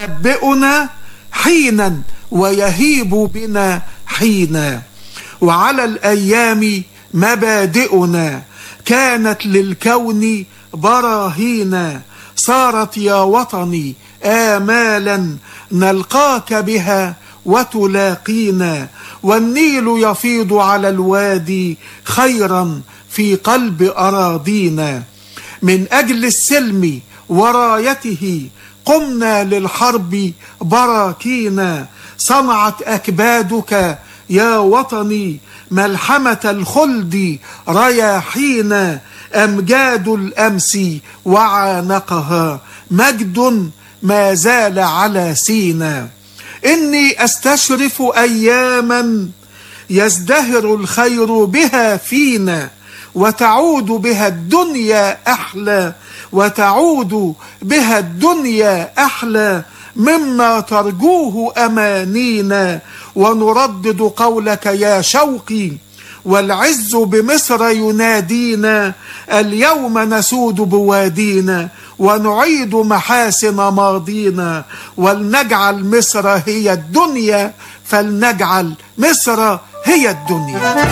ينبئنا حينا ويهيب بنا حينا وعلى الأيام مبادئنا كانت للكون براهينا صارت يا وطني آمالا نلقاك بها وتلاقينا والنيل يفيض على الوادي خيرا في قلب أراضينا من أجل السلم ورايته قمنا للحرب براكينا صنعت أكبادك يا وطني ملحمة الخلد رياحينا أمجاد الأمس وعانقها مجد ما زال على سينا إني أستشرف أياما يزدهر الخير بها فينا وتعود بها الدنيا أحلى وتعود بها الدنيا أحلى مما ترجوه أمانينا ونردد قولك يا شوقي والعز بمصر ينادينا اليوم نسود بوادينا ونعيد محاسن ماضينا ولنجعل مصر هي الدنيا فلنجعل مصر هي الدنيا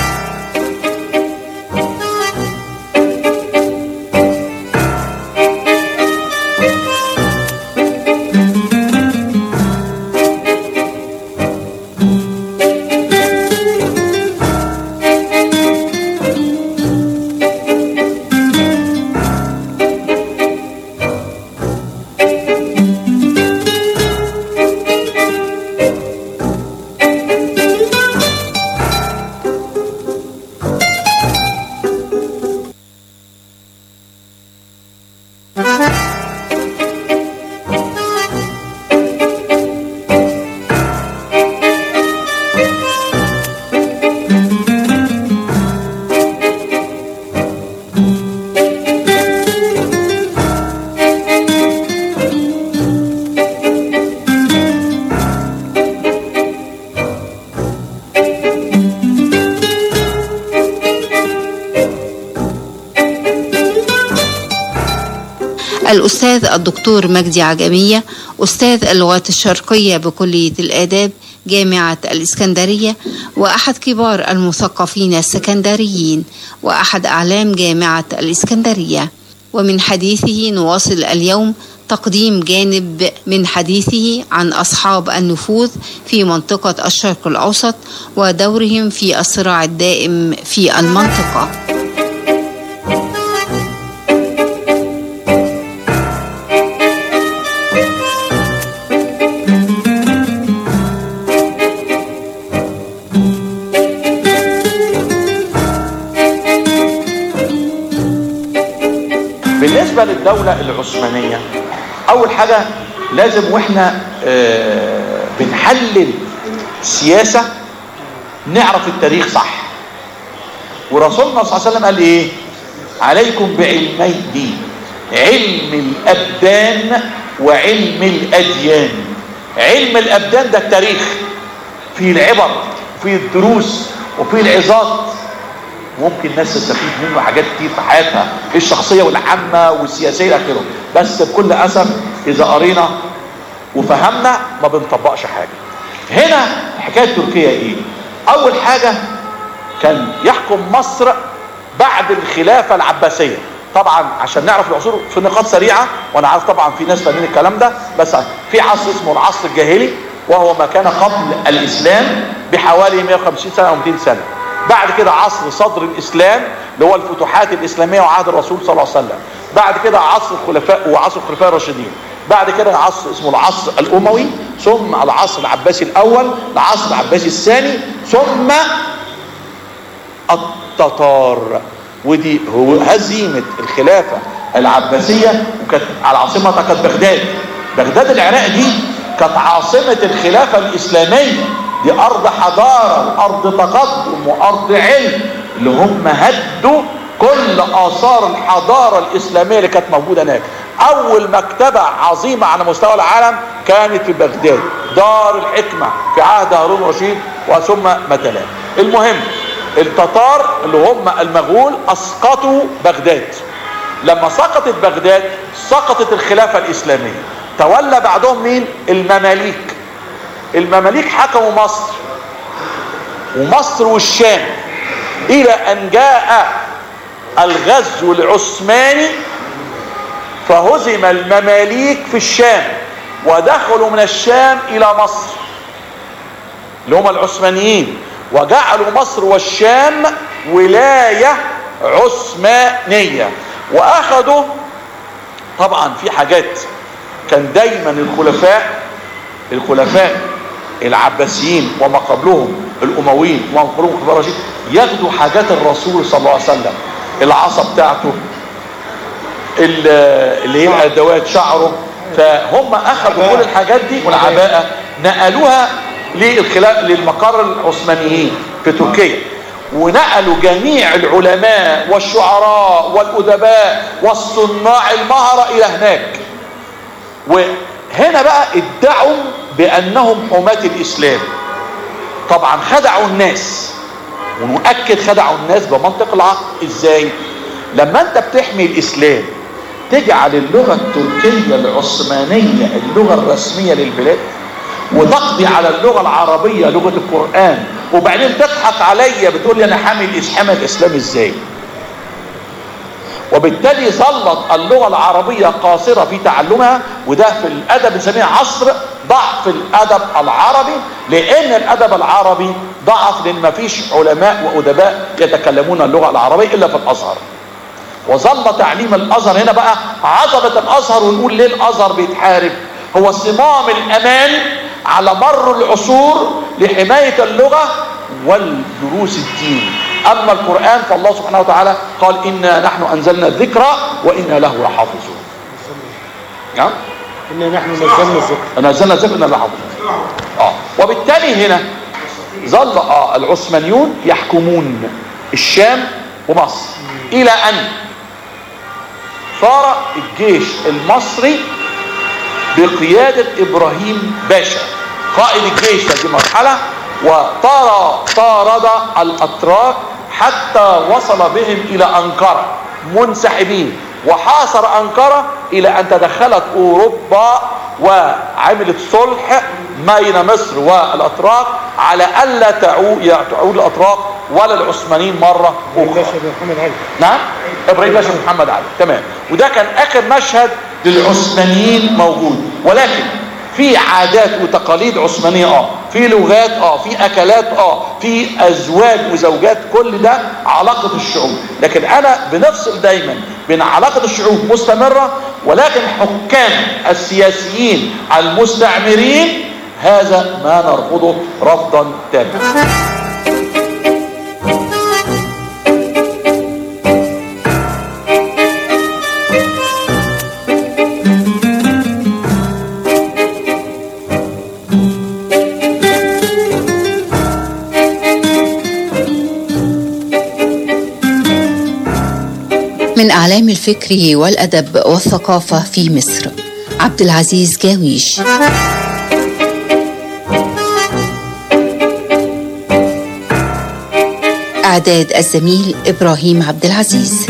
الأستاذ الدكتور مجدي عجمية أستاذ اللغات الشرقية بكلية الآداب جامعة الإسكندرية وأحد كبار المثقفين السكندريين وأحد أعلام جامعة الإسكندرية ومن حديثه نواصل اليوم تقديم جانب من حديثه عن أصحاب النفوذ في منطقة الشرق الأوسط ودورهم في الصراع الدائم في المنطقة بالنسبة للدولة العثمانية أول حاجة لازم وإحنا آه، بنحلل سياسة نعرف التاريخ صح ورسولنا صلى الله عليه وسلم قال إيه عليكم بعلمين علم الأبدان وعلم الأديان علم الأبدان ده التاريخ فيه العبر وفيه الدروس وفيه العظات ممكن الناس تستفيد منه حاجات كتير في حياتها الشخصيه والعامه والسياسيه الى اخره بس بكل اسف اذا قرينا وفهمنا ما بنطبقش حاجه هنا حكايه تركيا ايه اول حاجه كان يحكم مصر بعد الخلافه العباسيه طبعا عشان نعرف العصور في نقاط سريعه وانا عارف طبعا في ناس فاهمين الكلام ده بس في عصر اسمه العصر الجاهلي وهو ما كان قبل الاسلام بحوالي 150 سنه او 200 سنه بعد كده عصر صدر الاسلام اللي هو الفتوحات الاسلاميه وعهد الرسول صلى الله عليه وسلم بعد كده عصر الخلفاء وعصر الخلفاء الراشدين بعد كده عصر اسمه العصر الاموي ثم العصر العباسي الاول العصر العباسي الثاني ثم التتار ودي هو هزيمه الخلافه العباسيه وكانت على عاصمتها كانت بغداد بغداد العراق دي كانت عاصمه الخلافه الاسلاميه دي ارض حضاره وارض تقدم وارض علم اللي هم هدوا كل اثار الحضاره الاسلاميه اللي كانت موجوده هناك اول مكتبه عظيمه على مستوى العالم كانت في بغداد دار الحكمه في عهد هارون رشيد وثم متلاه المهم التتار اللي هم المغول اسقطوا بغداد لما سقطت بغداد سقطت الخلافه الاسلاميه تولى بعدهم مين المماليك المماليك حكموا مصر ومصر والشام الى ان جاء الغزو العثماني فهزم المماليك في الشام ودخلوا من الشام الى مصر اللي هم العثمانيين وجعلوا مصر والشام ولاية عثمانية واخذوا طبعا في حاجات كان دايما الخلفاء الخلفاء العباسيين وما قبلهم الامويين وما قبلهم الخلفاء الراشدين ياخدوا حاجات الرسول صلى الله عليه وسلم العصا بتاعته اللي هي الادوات شعره فهم اخذوا كل الحاجات دي والعباءه نقلوها للخلاف للمقر العثمانيين في تركيا ونقلوا جميع العلماء والشعراء والادباء والصناع المهره الى هناك وهنا بقى ادعوا بانهم حماة الاسلام طبعا خدعوا الناس ونؤكد خدعوا الناس بمنطق العقل ازاي لما انت بتحمي الاسلام تجعل اللغة التركية العثمانية اللغة الرسمية للبلاد وتقضي على اللغة العربية لغة القرآن وبعدين تضحك عليا بتقول لي انا حامل حامل الاسلام ازاي وبالتالي ظلت اللغة العربية قاصرة في تعلمها وده في الأدب بنسميه عصر ضعف الأدب العربي لأن الأدب العربي ضعف لأن ما فيش علماء وأدباء يتكلمون اللغة العربية إلا في الأزهر وظل تعليم الأزهر هنا بقى عظمة الأزهر ونقول ليه الأزهر بيتحارب هو صمام الأمان على مر العصور لحماية اللغة والدروس الدين أما القرآن فالله سبحانه وتعالى قال إنا نحن أنزلنا الذكر وإنا له لحافظون نعم إنا نحن نزلنا الذكر نزلنا الذكر إنا لحافظون آه. وبالتالي هنا ظل آه العثمانيون يحكمون الشام ومصر إلى أن صار الجيش المصري بقيادة إبراهيم باشا قائد الجيش في هذه المرحلة وطارد الأتراك حتى وصل بهم إلى أنقرة منسحبين وحاصر أنقرة إلى أن تدخلت أوروبا وعملت صلح بين مصر والأتراك على ألا تعود, تعود الأتراك ولا العثمانيين مرة أخرى محمد علي نعم إبراهيم باشا محمد علي تمام وده كان آخر مشهد للعثمانيين موجود ولكن في عادات وتقاليد عثمانية اه في لغات اه في اكلات اه في ازواج وزوجات كل ده علاقة الشعوب لكن انا بنفصل دايما بين علاقة الشعوب مستمرة ولكن حكام السياسيين المستعمرين هذا ما نرفضه رفضا تاما من أعلام الفكر والأدب والثقافة في مصر عبد العزيز جاويش إعداد الزميل إبراهيم عبد العزيز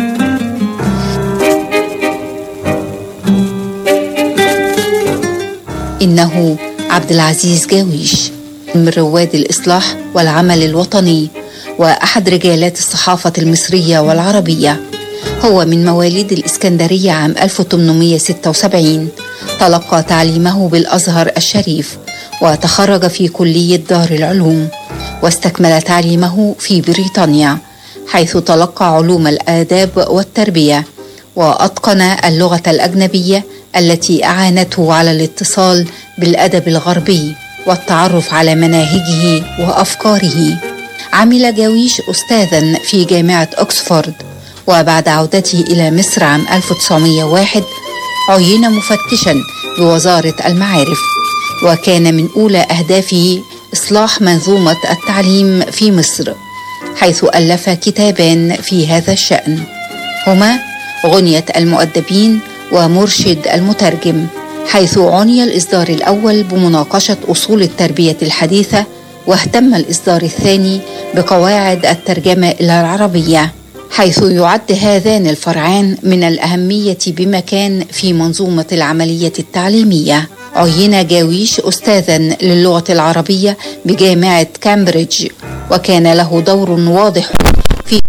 إنه عبد العزيز جاويش من رواد الإصلاح والعمل الوطني وأحد رجالات الصحافة المصرية والعربية هو من مواليد الإسكندرية عام 1876 تلقى تعليمه بالأزهر الشريف وتخرج في كلية دار العلوم واستكمل تعليمه في بريطانيا حيث تلقى علوم الآداب والتربية وأتقن اللغة الأجنبية التي أعانته على الاتصال بالأدب الغربي والتعرف على مناهجه وأفكاره عمل جاويش أستاذا في جامعة أكسفورد وبعد عودته إلى مصر عام 1901 عين مفتشا بوزارة المعارف وكان من أولى أهدافه إصلاح منظومة التعليم في مصر حيث ألف كتابان في هذا الشأن هما غنية المؤدبين ومرشد المترجم حيث عني الإصدار الأول بمناقشة أصول التربية الحديثة واهتم الإصدار الثاني بقواعد الترجمة إلى العربية حيث يعد هذان الفرعان من الأهمية بمكان في منظومة العملية التعليمية عين جاويش أستاذا للغة العربية بجامعة كامبريدج وكان له دور واضح في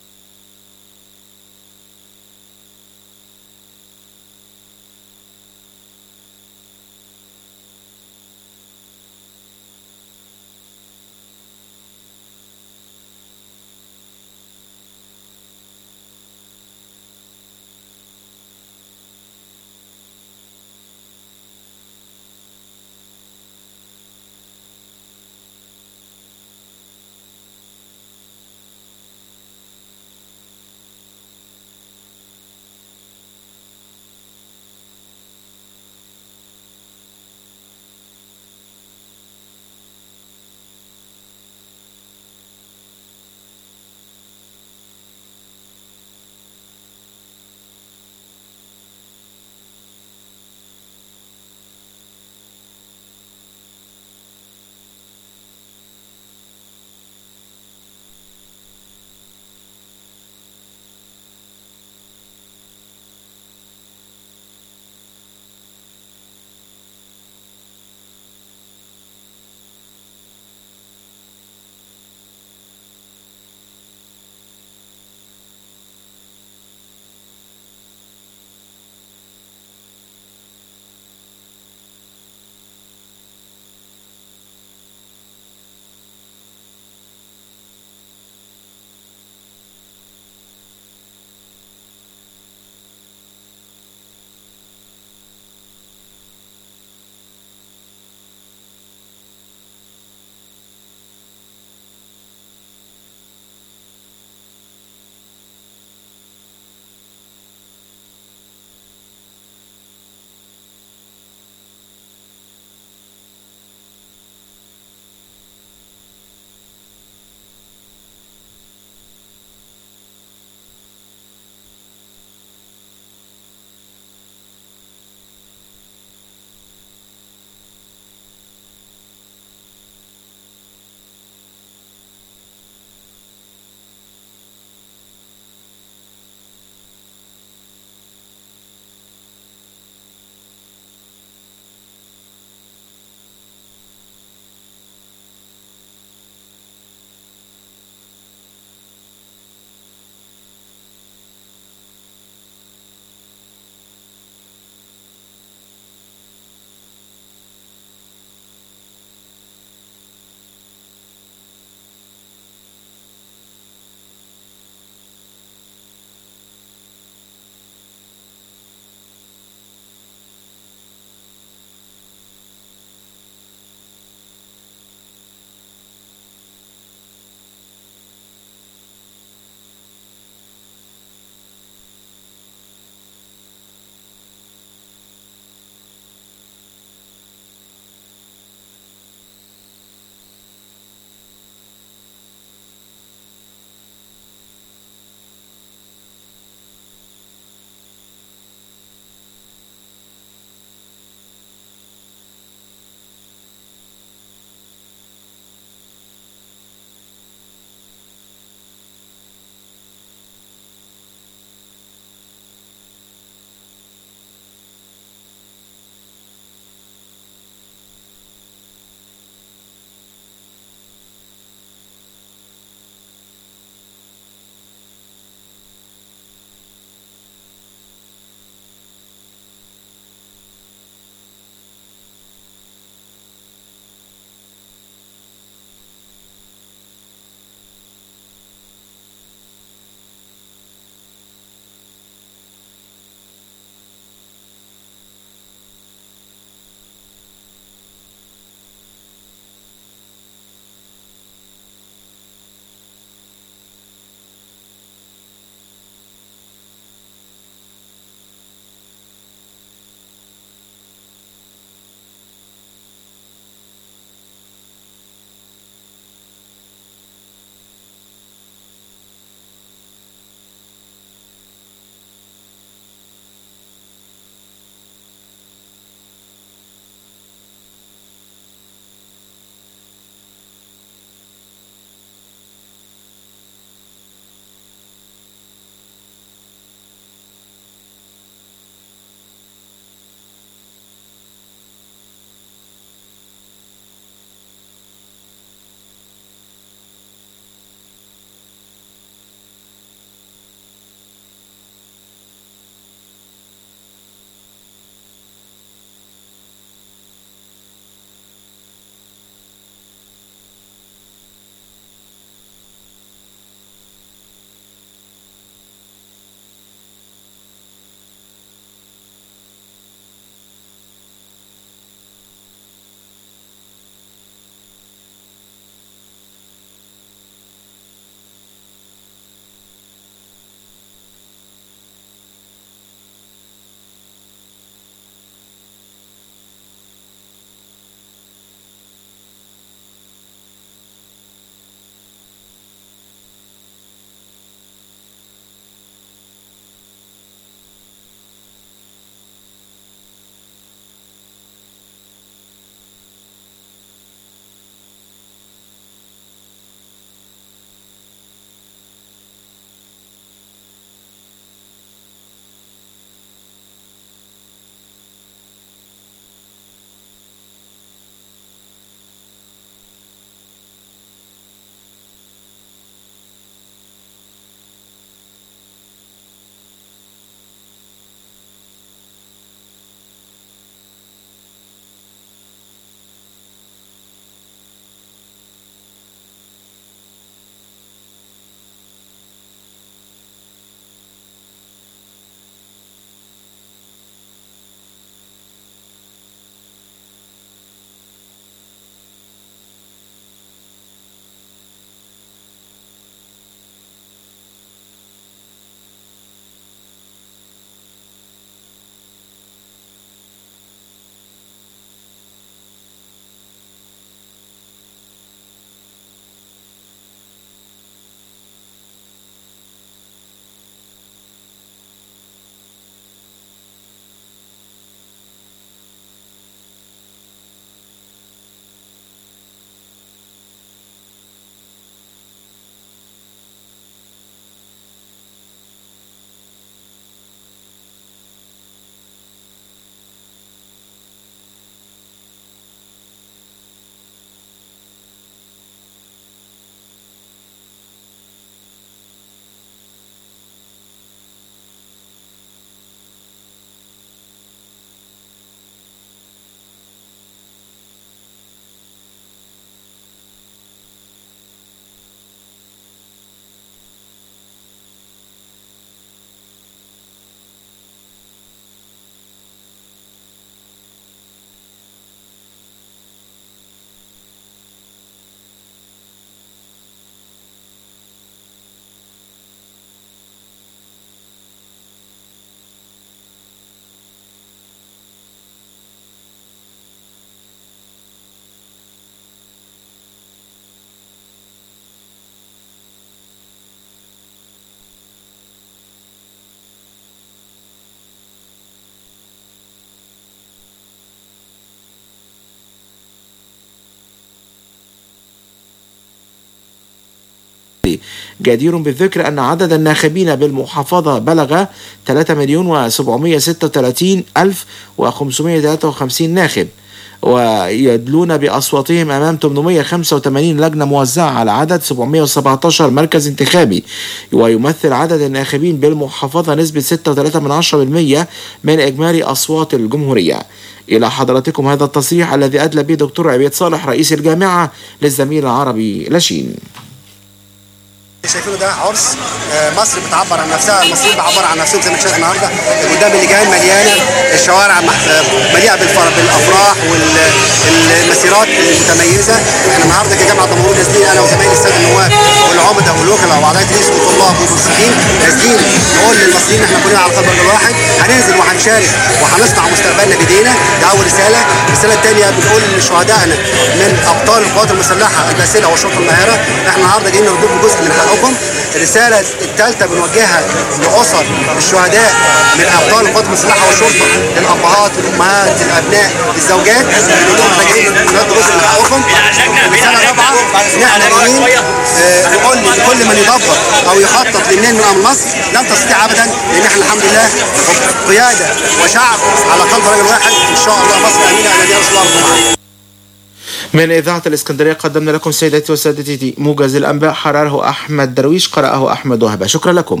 جدير بالذكر أن عدد الناخبين بالمحافظة بلغ 3 مليون و736 ألف و553 ناخب ويدلون بأصواتهم أمام 885 لجنة موزعة على عدد 717 مركز انتخابي ويمثل عدد الناخبين بالمحافظة نسبة 6.3% من إجمالي أصوات الجمهورية إلى حضراتكم هذا التصريح الذي أدلى به دكتور عبيد صالح رئيس الجامعة للزميل العربي لاشين شايفينه ده عرس آه، مصر بتعبر عن نفسها المصريين بيعبروا عن نفسهم زي ما شايف النهارده قدام اللجان مليانه الشوارع مح- آه، مليئه بالفرح بالافراح والمسيرات المتميزه احنا النهارده كجامعه دمنهور نازلين انا وزمايلي الساده النواب والعمده والوكلاء واعضاء الرئيس والطلاب والموسيقيين نازلين نقول للمصريين احنا كلنا على قلب رجل واحد هننزل وهنشارك وهنصنع مستقبلنا بايدينا ده اول رساله الرساله الثانيه بنقول لشهدائنا من ابطال القوات المسلحه الباسله والشرطه الماهره احنا النهارده جايين نرد لكم جزء من حقكم الرساله الثالثه بنوجهها لاسر الشهداء من ابطال القوات المسلحه والشرطه الابهات الامهات الابناء الزوجات بنقول لهم احنا جايين نرد جزء من حقكم الرساله الرابعه ان احنا جايين آه، نقول لكل من يدبر او يخطط للنيل من امر مصر لن تستطيع ابدا لان احنا الحمد لله قياده وشعب على قلب رجل واحد ان شاء الله مصر امينه الذي يرسل الله معنا من إذاعة الإسكندرية قدمنا لكم سيداتي وسادتي موجز الأنباء حرره أحمد درويش قرأه أحمد وهبة شكرا لكم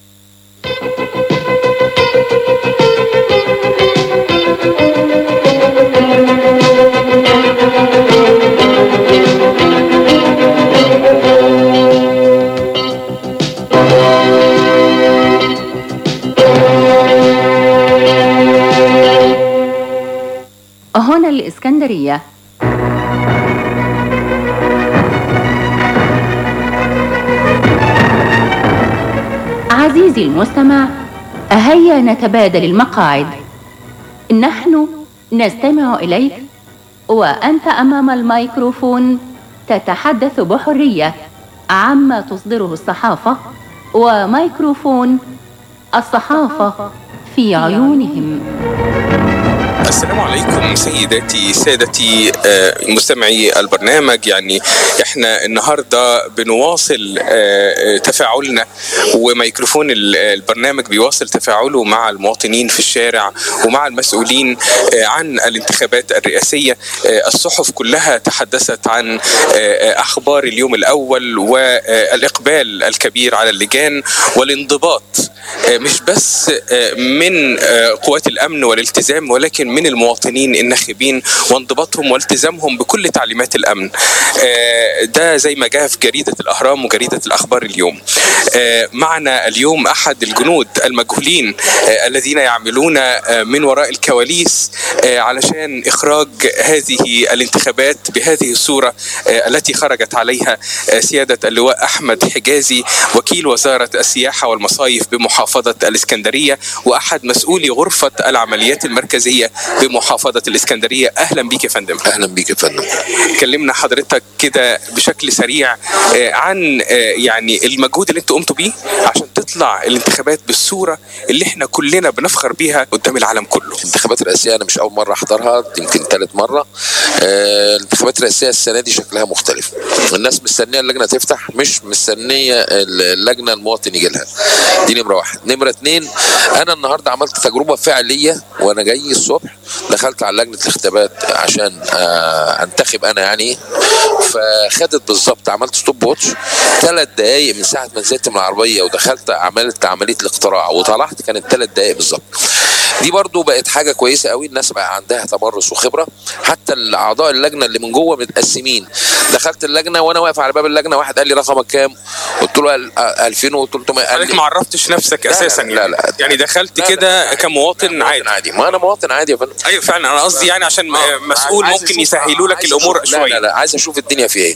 هنا الإسكندرية عزيزي المستمع هيا نتبادل المقاعد نحن نستمع إليك وأنت أمام الميكروفون تتحدث بحرية عما تصدره الصحافة وميكروفون الصحافة في عيونهم السلام عليكم سيداتي سادتي آه، مستمعي البرنامج يعني احنا النهارده بنواصل آه، آه، تفاعلنا وميكروفون ال- البرنامج بيواصل تفاعله مع المواطنين في الشارع ومع المسؤولين آه، عن الانتخابات الرئاسيه آه، الصحف كلها تحدثت عن آه، آه، اخبار اليوم الاول والاقبال الكبير على اللجان والانضباط آه، مش بس آه، من آه، قوات الامن والالتزام ولكن من المواطنين الناخبين وانضباطهم والتزامهم بكل تعليمات الامن آه، ده زي ما جاء في جريده الاهرام وجريده الاخبار اليوم آه، معنا اليوم احد الجنود المجهولين آه، الذين يعملون آه، من وراء الكواليس آه، علشان اخراج هذه الانتخابات بهذه الصوره آه، التي خرجت عليها آه، سياده اللواء احمد حجازي وكيل وزاره السياحه والمصايف بمحافظه الاسكندريه واحد مسؤولي غرفه العمليات المركزيه بمحافظه الاسكندريه اهلا بيك يا فندم اهلا بيك يا فندم كلمنا حضرتك كده بشكل سريع آه، عن آه، يعني المجهود اللي انتوا قمتوا بيه عشان تطلع الانتخابات بالصوره اللي احنا كلنا بنفخر بيها قدام العالم كله الانتخابات الرئاسيه انا مش اول مره احضرها يمكن ثالث مره آه، الانتخابات الرئاسيه السنه دي شكلها مختلف الناس مستنيه اللجنه تفتح مش مستنيه اللجنه المواطن يجي لها دي نمره واحد نمره اتنين انا النهارده عملت تجربه فعليه وانا جاي الصبح دخلت على لجنه الاختبات عشان آه، انتخب انا يعني فخدت بالظبط عملت ستوب واتش ثلاث دقائق من ساعه ما نزلت من العربيه ودخلت عملت عمليه الاقتراع وطلعت كانت ثلاث دقائق بالظبط دي برضو بقت حاجه كويسه قوي الناس بقى عندها تمرس وخبره حتى الاعضاء اللجنه اللي من جوه متقسمين دخلت اللجنه وانا واقف على باب اللجنه واحد قال لي رقمك كام قلت له ال- 2300 قال حضرتك لي ما عرفتش نفسك لا، لا، اساسا لا، يعني لا. يعني دخلت لا، لا، كده لا، كمواطن لا، عادي عادي ما انا مواطن عادي يا فندم ايوه فعلا انا قصدي يعني عشان آه، مسؤول عايز ممكن أشوف- يسهلوا لك عايز الامور أشوف- شويه لا لا لا عايز اشوف الدنيا فيها ايه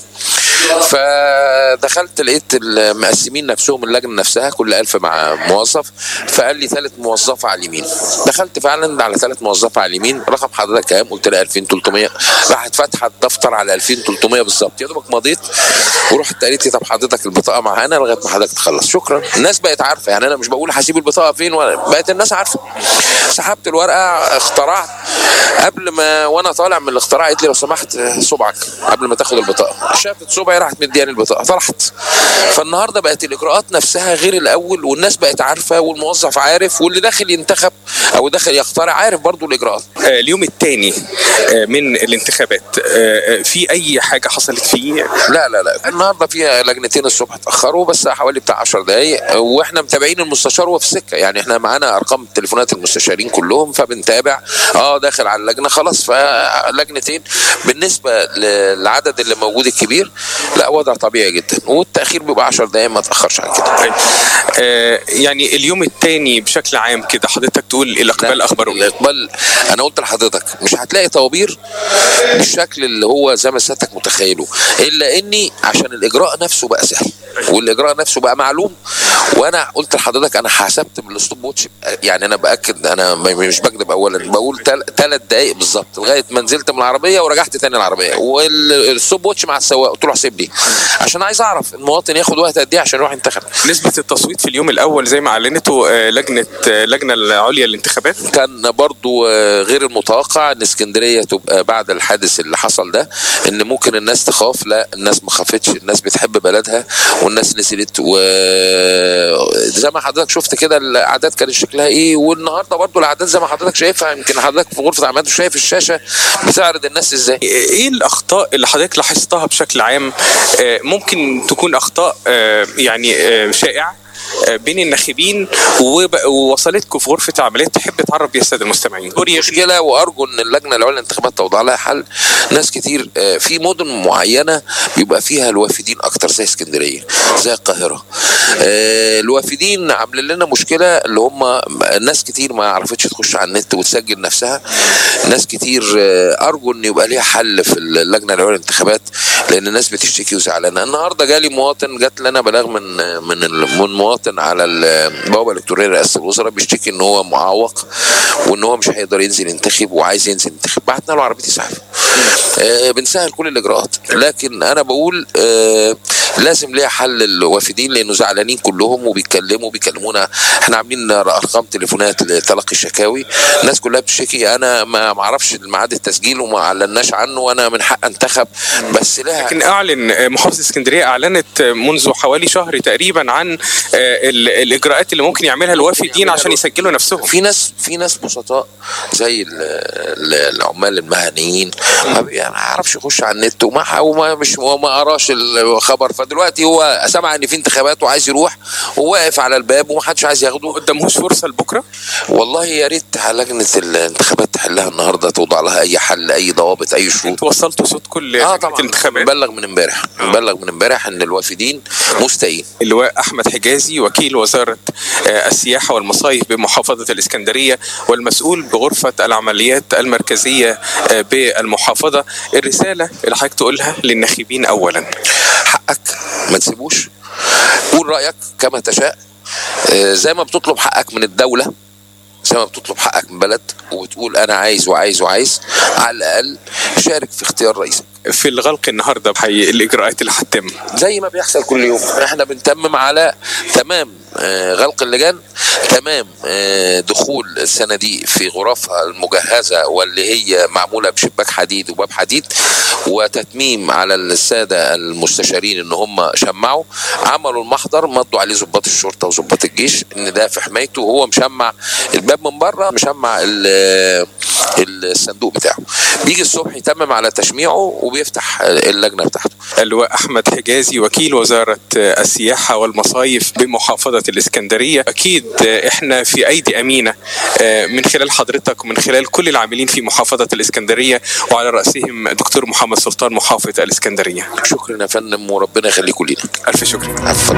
فدخلت لقيت المقسمين نفسهم اللجنه نفسها كل ألف مع موظف فقال لي ثالث موظفه على اليمين دخلت فعلا على ثالث موظفه على اليمين رقم حضرتك كام قلت لها 2300 راحت فاتحه الدفتر على 2300 بالظبط يا دوبك مضيت ورحت قالت لي طب حضرتك البطاقه معانا لغايه ما حضرتك تخلص شكرا الناس بقت عارفه يعني انا مش بقول هسيب البطاقه فين ولا بقت الناس عارفه سحبت الورقه اخترعت قبل ما وانا طالع من الاختراع قالت لي لو سمحت صبعك قبل ما تاخد البطاقه شافت صبعي العربيه راحت مدياني البطاقه طرحت فالنهارده بقت الاجراءات نفسها غير الاول والناس بقت عارفه والموظف عارف واللي داخل ينتخب او داخل يختار عارف برضو الاجراءات آه، اليوم الثاني من الانتخابات آه، آه، في اي حاجه حصلت فيه لا لا لا النهارده في لجنتين الصبح اتاخروا بس حوالي بتاع 10 دقائق واحنا متابعين المستشار وهو في السكه يعني احنا معانا ارقام تليفونات المستشارين كلهم فبنتابع اه داخل على اللجنه خلاص فلجنتين بالنسبه للعدد اللي موجود الكبير لا وضع طبيعي جدا والتاخير بيبقى 10 دقائق ما تاخرش عن كده طيب آه يعني اليوم الثاني بشكل عام كده حضرتك تقول الاقبال اخباره ايه؟ الاقبال انا قلت لحضرتك مش هتلاقي طوابير بالشكل اللي هو زي ما سيادتك متخيله الا اني عشان الاجراء نفسه بقى سهل والاجراء نفسه بقى معلوم وانا قلت لحضرتك انا حسبت من الستوب واتش يعني انا باكد انا م- مش بكذب اولا بقول ثلاث دقائق بالظبط لغايه ما نزلت من العربيه ورجعت تاني العربيه والستوب واتش مع السواق قلت له احسب لي عشان عايز اعرف المواطن ياخد وقت قد ايه عشان يروح ينتخب نسبه التصويت في اليوم الاول زي ما اعلنته آه، لجنه آه، اللجنه العليا للانتخابات كان برضو آه، غير المتوقع ان اسكندريه تبقى بعد الحادث اللي حصل ده ان ممكن الناس تخاف لا الناس ما خافتش الناس بتحب بلدها والناس نزلت وزي ما حضرتك شفت كده الاعداد كان شكلها ايه والنهارده برضو الاعداد زي ما حضرتك شايفها يمكن حضرتك في غرفه عمليات وشايف الشاشه بتعرض الناس ازاي ايه الاخطاء اللي حضرتك لاحظتها بشكل عام آه، ممكن تكون اخطاء آه، يعني آه، شائعه آه، بين الناخبين وب- ووصلتكم في غرفه عمليات تحب تعرف بيها الساده المستمعين مشكله وارجو ان اللجنه العليا للانتخابات توضع لها حل ناس كتير آه، في مدن معينه بيبقى فيها الوافدين اكتر زي اسكندريه زي القاهره آه، الوافدين عاملين لنا مشكله اللي هم ناس كتير ما عرفتش تخش على النت وتسجل نفسها ناس كتير آه، ارجو ان يبقى ليها حل في اللجنه العليا للانتخابات لان الناس بتشتكي وزعلانه النهارده جالي مواطن جات لنا بلاغ من من ال- من مواطن على البوابه الالكترونيه لرئاسه الوزراء بيشتكي ان هو معوق وان هو مش هيقدر ينزل ينتخب وعايز ينزل ينتخب بعتنا له عربيه اسعاف آه، بنسهل كل الاجراءات لكن انا بقول آه، لازم ليها حل الوافدين لانه زعلانين كلهم وبيتكلموا بيكلمونا احنا عاملين ارقام تليفونات لتلقي الشكاوي الناس كلها بتشتكي انا ما ما اعرفش ميعاد التسجيل وما اعلناش عنه وانا من حق انتخب بس لها لكن اعلن آه، محافظه اسكندريه اعلنت آه، منذ حوالي شهر تقريبا عن آه، ال- الاجراءات اللي ممكن يعملها الوافدين عشان يسجلوا نفسهم في ناس في ناس بسطاء زي ال- ال- العمال المهنيين ما بي- ما يعرفش يخش على النت وما وما مش وما قراش الخبر فدلوقتي هو سمع ان في انتخابات وعايز يروح وواقف على الباب ومحدش عايز ياخده ما قدامهوش فرصه لبكره والله يا ريت لجنه الانتخابات تحلها النهارده توضع لها اي حل اي ضوابط اي شروط وصلتوا صوتكم اه لجنه طبعا الانتخابات مبلغ من امبارح مبلغ من امبارح ان الوافدين مستائين اللواء احمد حجازي وكيل وزاره آه، السياحه والمصايف بمحافظه الاسكندريه والمسؤول بغرفه العمليات المركزيه آه، بالمحافظه الرساله اللي حضرتك تقولها للناخبين اولا حقك ما تسيبوش قول رايك كما تشاء آه، زي ما بتطلب حقك من الدوله زي ما بتطلب حقك من بلد وتقول انا عايز وعايز وعايز على الاقل شارك في اختيار رئيسك في الغلق النهارده بحي الاجراءات اللي هتتم زي ما بيحصل كل يوم احنا بنتمم على تمام آه، غلق اللجان تمام آه، دخول الصناديق في غرفها المجهزه واللي هي معموله بشباك حديد وباب حديد وتتميم على الساده المستشارين ان هم شمعوا عملوا المحضر مضوا عليه ضباط الشرطه وضباط الجيش ان ده في حمايته وهو مشمع الباب من بره مشمع ال- الصندوق بتاعه بيجي الصبح يتمم على تشميعه وبيفتح اللجنه بتاعته اللواء احمد حجازي وكيل وزاره آه، السياحه والمصايف بمحافظه الاسكندريه اكيد آه، احنا في ايدي امينه آه، من خلال حضرتك ومن خلال كل العاملين في محافظه الاسكندريه وعلى راسهم دكتور محمد سلطان محافظ الاسكندريه شكرا يا فندم وربنا يخليكم لينا الف شكر عفوا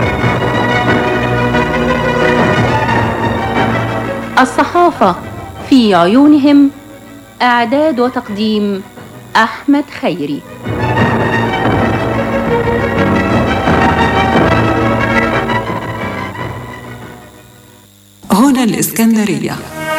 الصحافة في عيونهم إعداد وتقديم أحمد خيري هنا الإسكندرية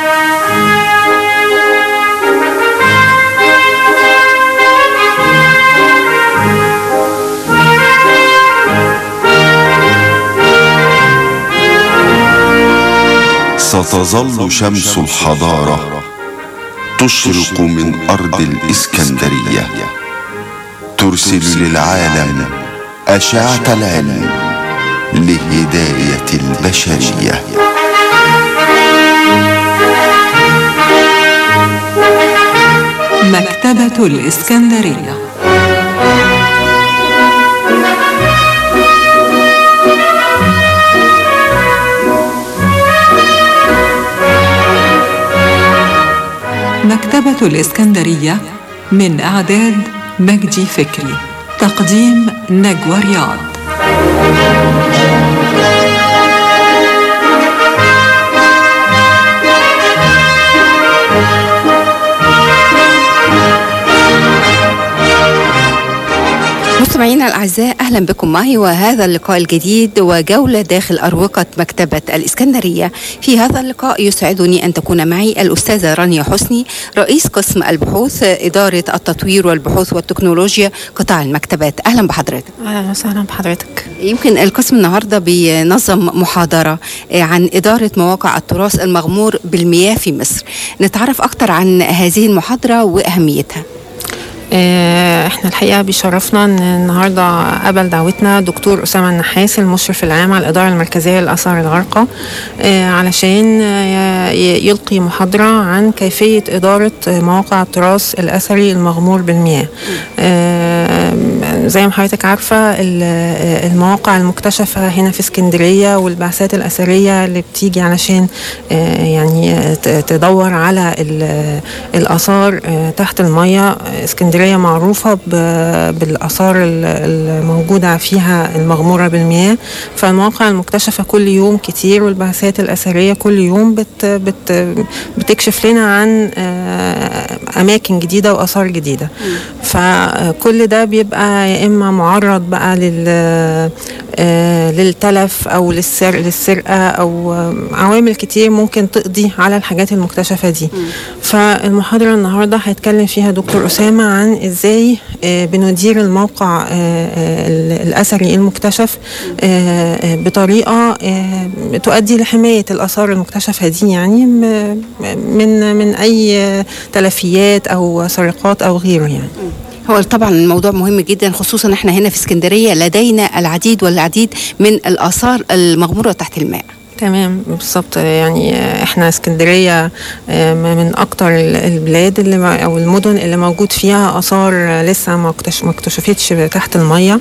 ستظل شمس الحضارة تشرق من أرض الإسكندرية ترسل للعالم أشعة العلم لهداية البشرية مكتبة الإسكندرية مكتبة الإسكندرية من إعداد مجدي فكري تقديم نجوى رياض مستمعينا الأعزاء أهلا بكم معي وهذا اللقاء الجديد وجولة داخل أروقة مكتبة الإسكندرية في هذا اللقاء يسعدني أن تكون معي الأستاذة رانيا حسني رئيس قسم البحوث إدارة التطوير والبحوث والتكنولوجيا قطاع المكتبات أهلا بحضرتك اهلا وسهلا بحضرتك يمكن القسم النهارده بينظم محاضرة عن إدارة مواقع التراث المغمور بالمياه في مصر نتعرف أكتر عن هذه المحاضرة وأهميتها آه، احنا الحقيقه بيشرفنا ان النهارده قبل دعوتنا دكتور اسامه النحاس المشرف العام على الاداره المركزيه للاثار الغارقه آه، علشان آه، ي- يلقي محاضره عن كيفيه اداره مواقع التراث الاثري المغمور بالمياه آه، زي ما حضرتك عارفه ال- المواقع المكتشفه هنا في اسكندريه والبعثات الاثريه اللي بتيجي علشان آه، يعني ت- تدور على ال- الاثار آه، تحت الميه آه، اسكندريه معروفه ب- بالاثار ال- الموجوده فيها المغموره بالمياه فالمواقع المكتشفه كل يوم كتير والبعثات الاثريه كل يوم بت بت بتكشف لنا عن آه، اماكن جديده واثار جديده فكل ده بيبقى يا اما معرض بقى لل آه، للتلف او للسرق للسرقه او آه، عوامل كتير ممكن تقضي على الحاجات المكتشفه دي فالمحاضره النهارده هيتكلم فيها دكتور اسامه عن ازاي آه، بندير الموقع آه، آه، ال- الاثري المكتشف آه، آه، بطريقه آه، تؤدي لحمايه الاثار المكتشفه دي يعني م- من من اي تلفيات او سرقات او غيره يعني هو طبعا الموضوع مهم جدا خصوصا احنا هنا في اسكندريه لدينا العديد والعديد من الاثار المغموره تحت الماء تمام بالظبط يعني احنا اسكندريه آه، من اكتر ال- البلاد اللي ما- او المدن اللي موجود فيها اثار لسه ما اكتش- ما اكتشفتش تحت الميه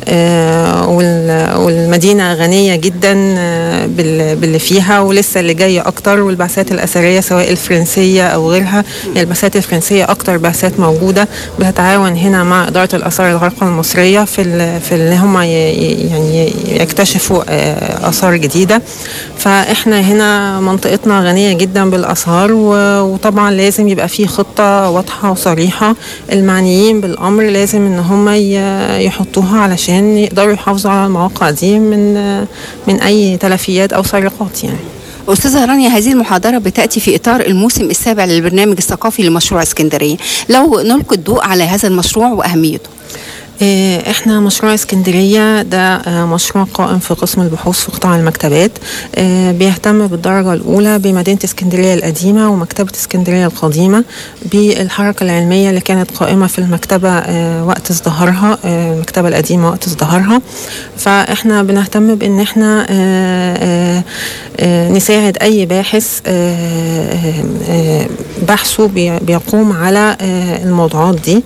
آه، وال- والمدينه غنيه جدا آه، بال- باللي فيها ولسه اللي جاي اكتر والبعثات الاثريه سواء الفرنسيه او غيرها هي البعثات الفرنسيه اكتر بعثات موجوده بتتعاون هنا مع اداره الاثار الغارقه المصريه في ال- في اللي هم ي- ي- يعني يكتشفوا آه، اثار جديده فاحنا هنا منطقتنا غنيه جدا بالاثار و- وطبعا لازم يبقى في خطه واضحه وصريحه المعنيين بالامر لازم ان هم ي- يحطوها علشان يقدروا يحافظوا على المواقع دي من من اي تلفيات او سرقات يعني أستاذة رانيا هذه المحاضرة بتأتي في إطار الموسم السابع للبرنامج الثقافي لمشروع اسكندرية لو نلقي الضوء على هذا المشروع وأهميته إيه، احنا مشروع اسكندرية ده آه، مشروع قائم في قسم البحوث في قطاع المكتبات آه، بيهتم بالدرجة الأولى بمدينة اسكندرية القديمة ومكتبة اسكندرية القديمة بالحركة العلمية اللي كانت قائمة في المكتبة آه، وقت ازدهارها آه، المكتبة القديمة وقت ازدهارها فاحنا بنهتم بان احنا آه، آه، آه، نساعد اي باحث آه، آه، آه، بحثه بي- بيقوم على آه، الموضوعات دي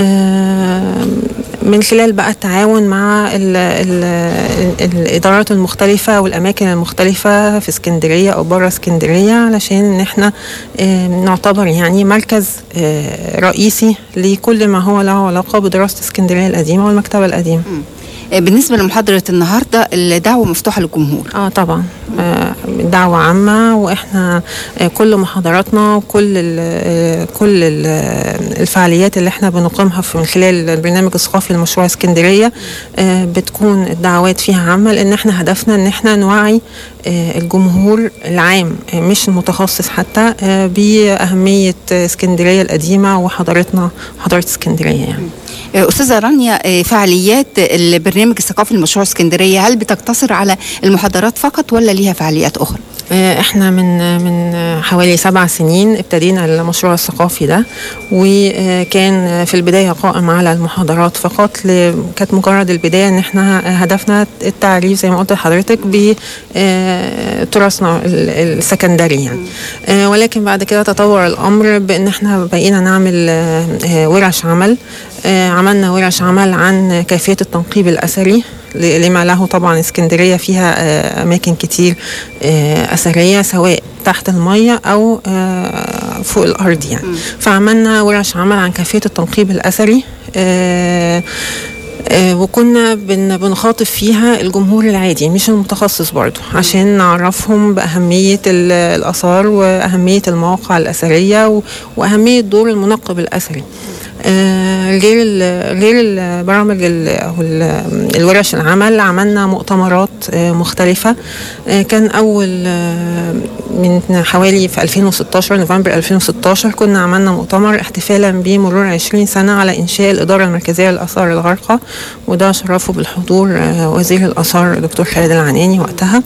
آه، من خلال بقى التعاون مع ال ال ال الادارات المختلفه والاماكن المختلفه في اسكندريه او بره اسكندريه علشان ان احنا آه، نعتبر يعني مركز آه، رئيسي لكل ما هو له علاقه بدراسه اسكندريه القديمه والمكتبه القديمه آه، بالنسبة لمحاضرة النهاردة الدعوة مفتوحة للجمهور اه طبعا آه، دعوة عامة واحنا آه، كل محاضراتنا وكل ال آه، كل ال آه، الفعاليات اللي احنا بنقيمها في من خلال البرنامج الثقافي لمشروع اسكندرية آه، بتكون الدعوات فيها عامة لان احنا هدفنا ان احنا نوعي آه، الجمهور العام آه، مش المتخصص حتى آه، بأهمية آه، اسكندرية القديمة وحضارتنا حضارة اسكندرية يعني آه، أستاذة رانيا آه، فعاليات البرنامج الثقافي لمشروع اسكندرية هل بتقتصر على المحاضرات فقط ولا ليها فعاليات أخرى؟ آه، احنا من من حوالي سبع سنين ابتدينا المشروع الثقافي ده وكان في البدايه قائم على المحاضرات فقط ل- كانت مجرد البدايه ان احنا هدفنا التعريف زي ما قلت لحضرتك بتراثنا ال- السكندري يعني آه، ولكن بعد كده تطور الامر بان احنا بقينا نعمل آه، آه، ورش عمل آه، عملنا ورش عمل عن كيفيه التنقيب الاثري ل- لما له طبعا اسكندريه فيها آه، اماكن كتير آه، اثريه سواء تحت الميه او آه، فوق الارض يعني فعملنا ورش عمل عن كيفيه التنقيب الاثري آه، آه، وكنا بن بنخاطب فيها الجمهور العادي مش المتخصص برضو عشان نعرفهم بأهمية ال- الآثار وأهمية المواقع الأثرية و- وأهمية دور المنقب الأثري آه، غير ال- غير البرامج ال- او ال- الورش العمل عملنا مؤتمرات آه، مختلفه آه، كان اول آه، من حوالي في 2016 نوفمبر 2016 كنا عملنا مؤتمر احتفالا بمرور 20 سنه على انشاء الاداره المركزيه للاثار الغارقه وده شرفه بالحضور آه، وزير الاثار دكتور خالد العناني وقتها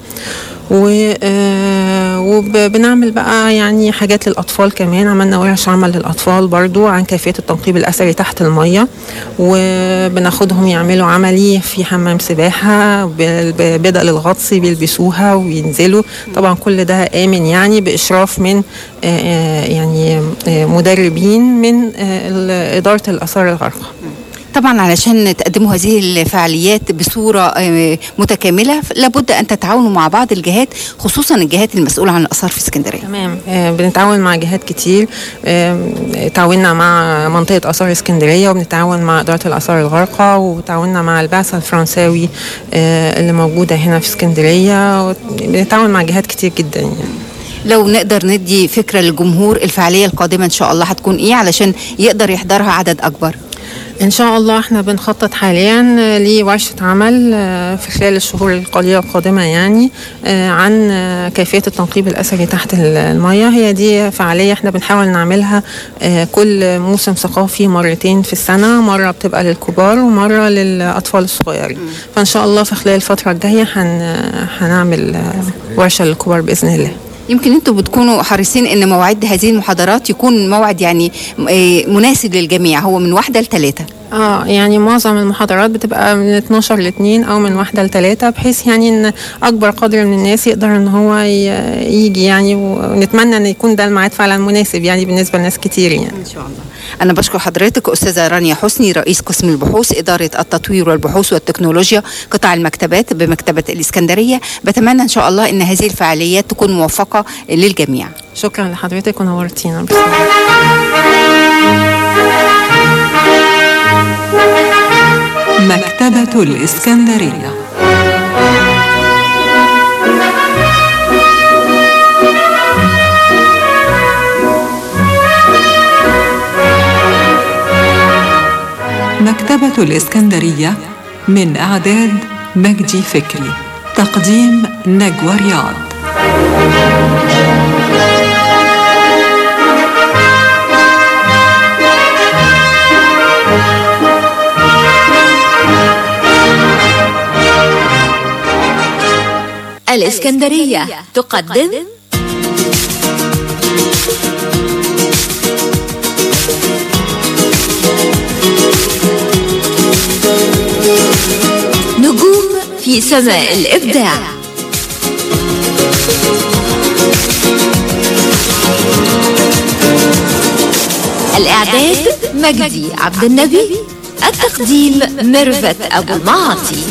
و- آه، وبنعمل بقى يعني حاجات للأطفال كمان عملنا ورش عمل للأطفال برضو عن كيفية التنقيب الأثري تحت المية وبناخدهم يعملوا عملي في حمام سباحة بال- بدل الغطس بيلبسوها وينزلوا طبعا كل ده آمن يعني بإشراف من آه، آه، يعني آه، مدربين من آه، ال- إدارة الآثار الغارقة طبعا علشان تقدموا هذه الفعاليات بصورة آه، متكاملة لابد أن تتعاونوا مع بعض الجهات خصوصا الجهات المسؤولة عن الآثار في اسكندرية تمام آه، بنتعاون مع جهات كتير آم، تعاوننا مع منطقة آثار اسكندرية وبنتعاون مع إدارة الآثار الغارقة وتعاوننا مع البعثة الفرنساوي آه، اللي موجودة هنا في اسكندرية بنتعاون مع جهات كتير جدا يعني لو نقدر ندي فكرة للجمهور الفعالية القادمة إن شاء الله هتكون إيه علشان يقدر يحضرها عدد أكبر ان شاء الله احنا بنخطط حاليا لورشه عمل آه، في خلال الشهور القليله القادمه يعني آه، عن آه، كيفيه التنقيب الاثري تحت ال- الميه هي دي فعاليه احنا بنحاول نعملها آه، كل موسم ثقافي مرتين في السنه مره بتبقى للكبار ومره للاطفال الصغيرين فان شاء الله في خلال الفتره الجايه هن- هنعمل آه، ورشه للكبار باذن الله يمكن انتوا بتكونوا حريصين ان موعد هذه المحاضرات يكون موعد يعني آه، مناسب للجميع هو من واحدة لثلاثة اه يعني معظم المحاضرات بتبقى من 12 ل 2 او من واحدة لثلاثة بحيث يعني ان اكبر قدر من الناس يقدر ان هو ي- يجي يعني ونتمنى ان يكون ده الميعاد فعلا مناسب يعني بالنسبة لناس كتير يعني ان شاء الله أنا بشكر حضرتك أستاذة رانيا حسني رئيس قسم البحوث إدارة التطوير والبحوث والتكنولوجيا قطاع المكتبات بمكتبة الإسكندرية بتمنى إن شاء الله أن هذه الفعاليات تكون موفقة للجميع شكرا لحضرتك ونورتينا مكتبة الإسكندرية مكتبة الإسكندرية من إعداد مجدي فكري تقديم نجوى رياض الإسكندرية تقدم نجوم في سماء الإبداع الإعداد مجدي عبد النبي التقديم ميرفت أبو المعاطي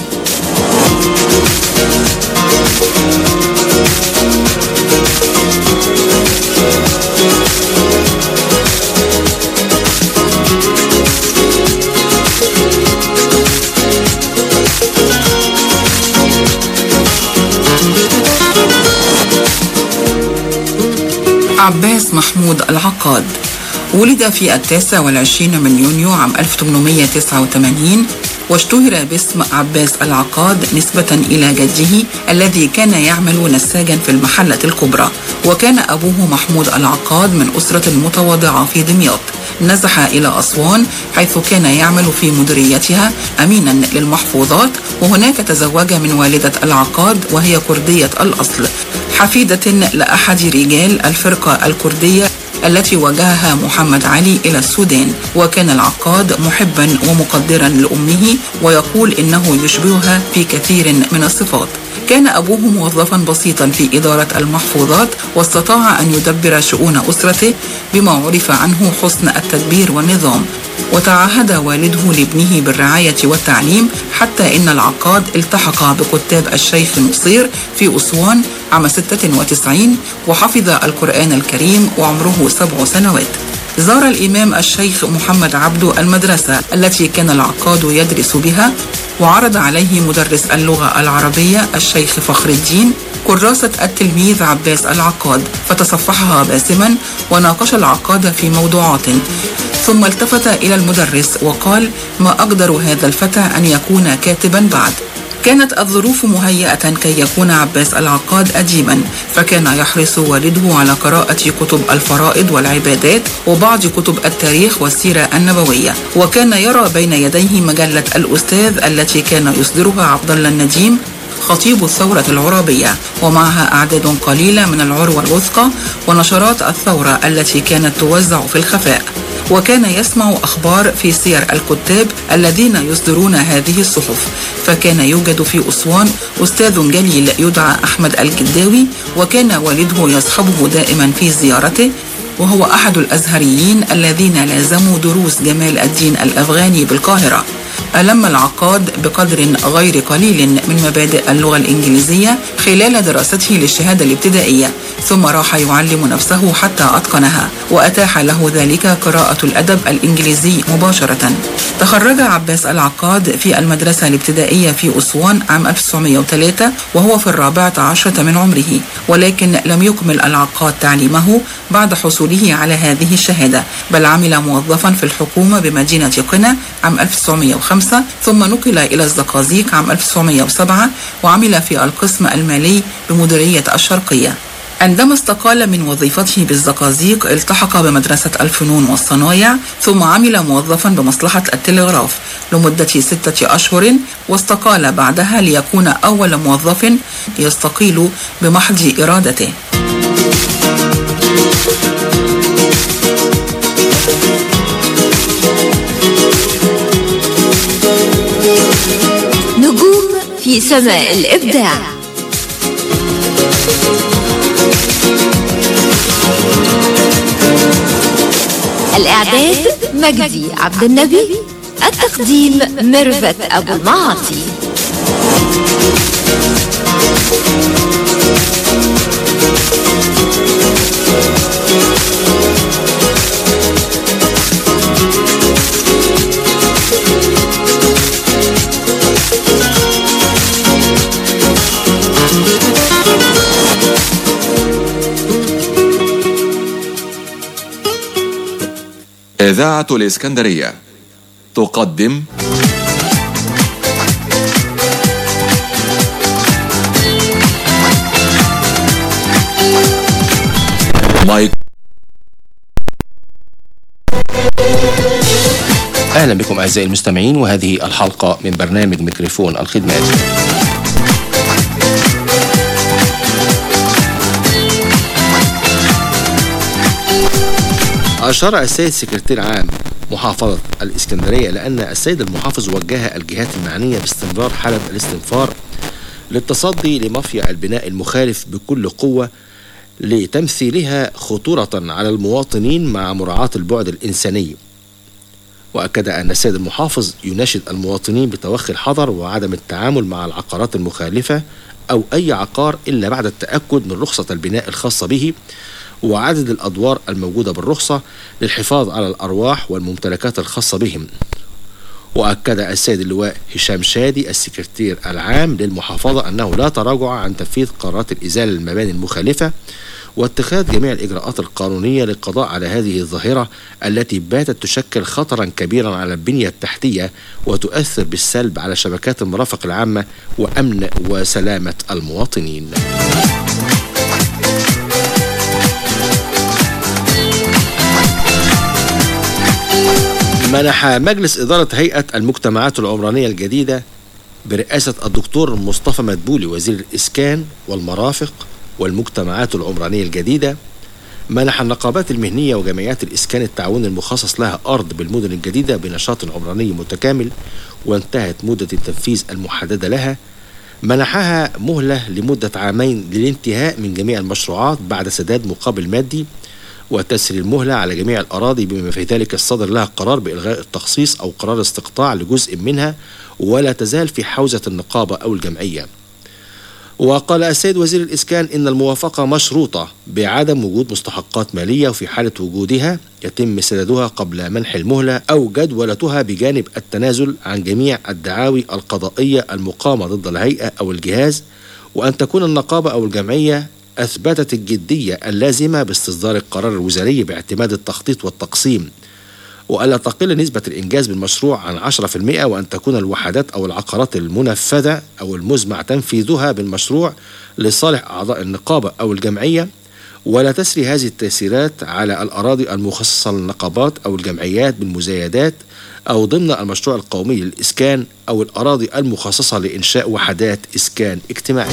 عباس محمود العقاد ولد في التاسع والعشرين من يونيو عام 1889 واشتهر باسم عباس العقاد نسبة إلى جده الذي كان يعمل نساجا في المحلة الكبرى وكان أبوه محمود العقاد من أسرة متواضعة في دمياط نزح إلى أسوان حيث كان يعمل في مديريتها أمينا للمحفوظات وهناك تزوج من والدة العقاد وهي كردية الأصل حفيدة لأحد رجال الفرقة الكردية التي واجهها محمد علي إلى السودان وكان العقاد محبا ومقدرا لأمه ويقول إنه يشبهها في كثير من الصفات كان أبوه موظفا بسيطا في إدارة المحفوظات واستطاع أن يدبر شؤون أسرته بما عرف عنه حسن التدبير والنظام وتعهد والده لابنه بالرعاية والتعليم حتى إن العقاد التحق بكتاب الشيخ نصير في أسوان عام 96 وحفظ القرآن الكريم وعمره سبع سنوات زار الإمام الشيخ محمد عبده المدرسة التي كان العقاد يدرس بها وعرض عليه مدرس اللغة العربية الشيخ فخر الدين كراسة التلميذ عباس العقاد فتصفحها باسما وناقش العقاد في موضوعات ثم التفت إلى المدرس وقال ما أقدر هذا الفتى أن يكون كاتبا بعد كانت الظروف مهيئة كي يكون عباس العقاد أديبا فكان يحرص والده على قراءة كتب الفرائض والعبادات وبعض كتب التاريخ والسيرة النبوية وكان يرى بين يديه مجلة الأستاذ التي كان يصدرها عبد الله النديم خطيب الثورة العرابية ومعها أعداد قليلة من العروة الوثقى ونشرات الثورة التي كانت توزع في الخفاء وكان يسمع أخبار في سير الكتاب الذين يصدرون هذه الصحف فكان يوجد في أسوان أستاذ جليل يدعى أحمد الجداوي وكان والده يصحبه دائما في زيارته وهو أحد الأزهريين الذين لازموا دروس جمال الدين الأفغاني بالقاهرة ألم العقاد بقدر غير قليل من مبادئ اللغة الإنجليزية خلال دراسته للشهادة الابتدائية ثم راح يعلم نفسه حتى أتقنها وأتاح له ذلك قراءة الأدب الإنجليزي مباشرة تخرج عباس العقاد في المدرسة الابتدائية في أسوان عام 1903 وهو في الرابعة عشرة من عمره ولكن لم يكمل العقاد تعليمه بعد حصوله على هذه الشهادة بل عمل موظفا في الحكومة بمدينة قنا عام 1905 ثم نقل إلى الزقازيق عام 1907 وعمل في القسم المالي بمديرية الشرقية عندما استقال من وظيفته بالزقازيق التحق بمدرسة الفنون والصنايع ثم عمل موظفا بمصلحة التلغراف لمدة ستة أشهر واستقال بعدها ليكون أول موظف يستقيل بمحض إرادته نجوم في سماء الإبداع الإعداد مجدي عبد النبي التقديم ميرفت أبو المعاطي إذاعة الإسكندرية تقدم مايك أهلا بكم أعزائي المستمعين وهذه الحلقة من برنامج ميكروفون الخدمات أشار السيد سكرتير عام محافظة الإسكندرية لأن السيد المحافظ وجه الجهات المعنية باستمرار حالة الاستنفار للتصدي لمافيا البناء المخالف بكل قوة لتمثيلها خطورة على المواطنين مع مراعاة البعد الإنساني وأكد أن السيد المحافظ يناشد المواطنين بتوخي الحذر وعدم التعامل مع العقارات المخالفة أو أي عقار إلا بعد التأكد من رخصة البناء الخاصة به وعدد الأدوار الموجودة بالرخصة للحفاظ على الأرواح والممتلكات الخاصة بهم وأكد السيد اللواء هشام شادي السكرتير العام للمحافظة أنه لا تراجع عن تنفيذ قرارات الإزالة للمباني المخالفة واتخاذ جميع الإجراءات القانونية للقضاء على هذه الظاهرة التي باتت تشكل خطرا كبيرا على البنية التحتية وتؤثر بالسلب على شبكات المرافق العامة وأمن وسلامة المواطنين. منح مجلس إدارة هيئة المجتمعات العمرانية الجديدة برئاسة الدكتور مصطفى مدبولي وزير الإسكان والمرافق والمجتمعات العمرانية الجديدة منح النقابات المهنية وجمعيات الإسكان التعاون المخصص لها أرض بالمدن الجديدة بنشاط عمراني متكامل وانتهت مدة التنفيذ المحددة لها منحها مهلة لمدة عامين للانتهاء من جميع المشروعات بعد سداد مقابل مادي وتسري المهلة على جميع الأراضي بما في ذلك الصدر لها قرار بإلغاء التخصيص أو قرار استقطاع لجزء منها ولا تزال في حوزة النقابة أو الجمعية وقال السيد وزير الإسكان إن الموافقة مشروطة بعدم وجود مستحقات مالية وفي حالة وجودها يتم سدادها قبل منح المهلة أو جدولتها بجانب التنازل عن جميع الدعاوي القضائية المقامة ضد الهيئة أو الجهاز وأن تكون النقابة أو الجمعية أثبتت الجدية اللازمة باستصدار القرار الوزاري باعتماد التخطيط والتقسيم وألا تقل نسبة الإنجاز بالمشروع عن 10% وأن تكون الوحدات أو العقارات المنفذة أو المزمع تنفيذها بالمشروع لصالح أعضاء النقابة أو الجمعية ولا تسري هذه التيسيرات على الأراضي المخصصة للنقابات أو الجمعيات بالمزايدات أو ضمن المشروع القومي للإسكان أو الأراضي المخصصة لإنشاء وحدات إسكان اجتماعي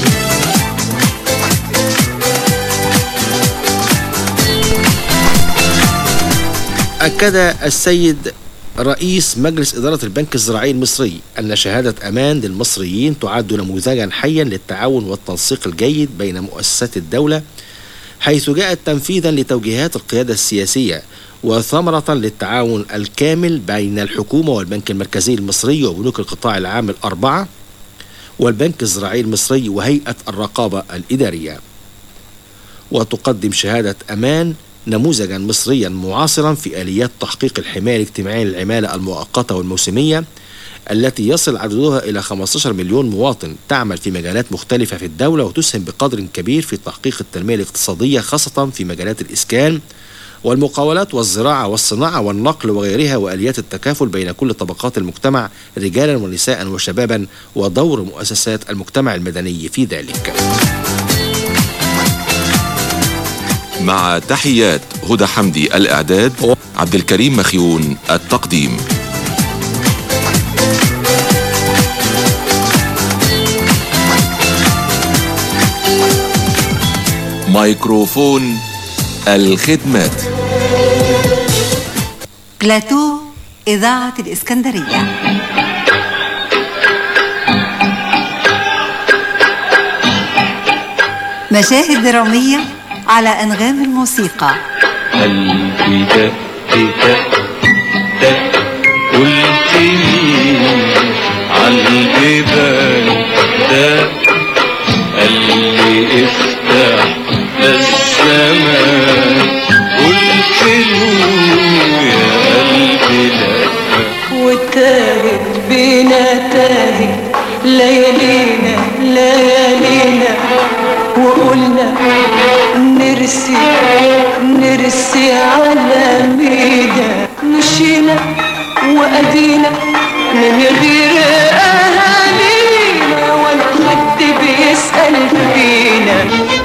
أكد السيد رئيس مجلس إدارة البنك الزراعي المصري أن شهادة أمان للمصريين تعد نموذجا حيا للتعاون والتنسيق الجيد بين مؤسسات الدولة حيث جاءت تنفيذا لتوجيهات القيادة السياسية وثمرة للتعاون الكامل بين الحكومة والبنك المركزي المصري وبنوك القطاع العام الأربعة والبنك الزراعي المصري وهيئة الرقابة الإدارية وتقدم شهادة أمان نموذجا مصريا معاصرا في آليات تحقيق الحماية الاجتماعية للعمالة المؤقتة والموسمية التي يصل عددها إلى 15 مليون مواطن تعمل في مجالات مختلفة في الدولة وتسهم بقدر كبير في تحقيق التنمية الاقتصادية خاصة في مجالات الإسكان والمقاولات والزراعة والصناعة والنقل وغيرها وآليات التكافل بين كل طبقات المجتمع رجالا ونساء وشبابا ودور مؤسسات المجتمع المدني في ذلك مع تحيات هدى حمدي الإعداد عبد الكريم مخيون التقديم ميكروفون الخدمات بلاتو إذاعة الإسكندرية مشاهد درامية على أنغام الموسيقى قلبي دق دق دق قلت مين عالجبال دق قال لي افتح الزمان قلت له يا قلبي لا وتاهت بينا تاهت ليالينا ليالينا وقلنا نرسي نرسي على مينا مشينا وأدينا من غير أهالينا ولا حد بيسأل فينا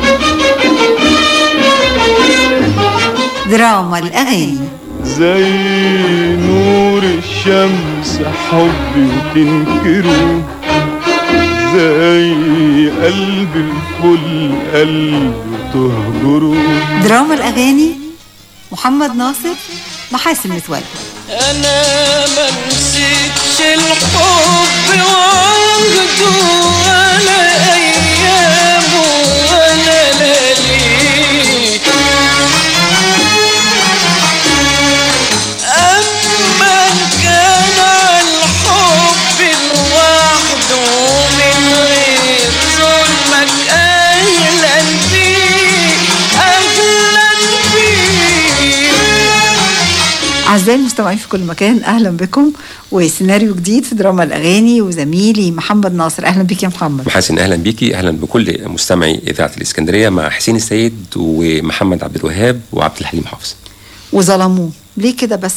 دراما الأغاني زي نور الشمس حبي وتنكره زي قلب الفل قلب تهجره دراما الأغاني محمد ناصر محاسن متولي انا ما نسيتش الحب وعهده ولا ايامه ولا لياليه اما كان الحب لوحده من غير ظلمك اهلا بيه اهلا بيه أعزائي المستمعين في كل مكان أهلا بكم وسيناريو جديد في دراما الأغاني وزميلي محمد ناصر أهلا بك يا محمد محاسن اهلا بيكي اهلا بكل مستمعي اذاعه الاسكندريه مع حسين السيد ومحمد عبد الوهاب وعبد الحليم حافظ وظلموه ليه كده بس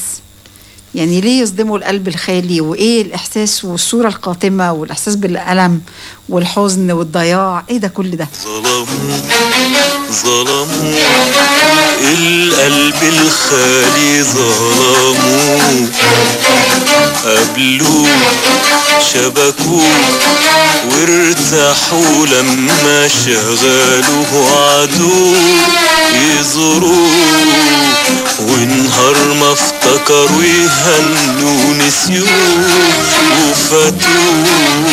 يعني ليه يصدموا القلب الخالي وايه الاحساس والصوره القاتمه والاحساس بالالم والحزن والضياع ايه ده كل ده ظلموا ظلموا القلب الخالي ظلموا قبلوه شبكوه وارتاحوا لما شغلوه عدو يزوروه ونهار ما افتكروا يهنوا نسيوه وفاتوه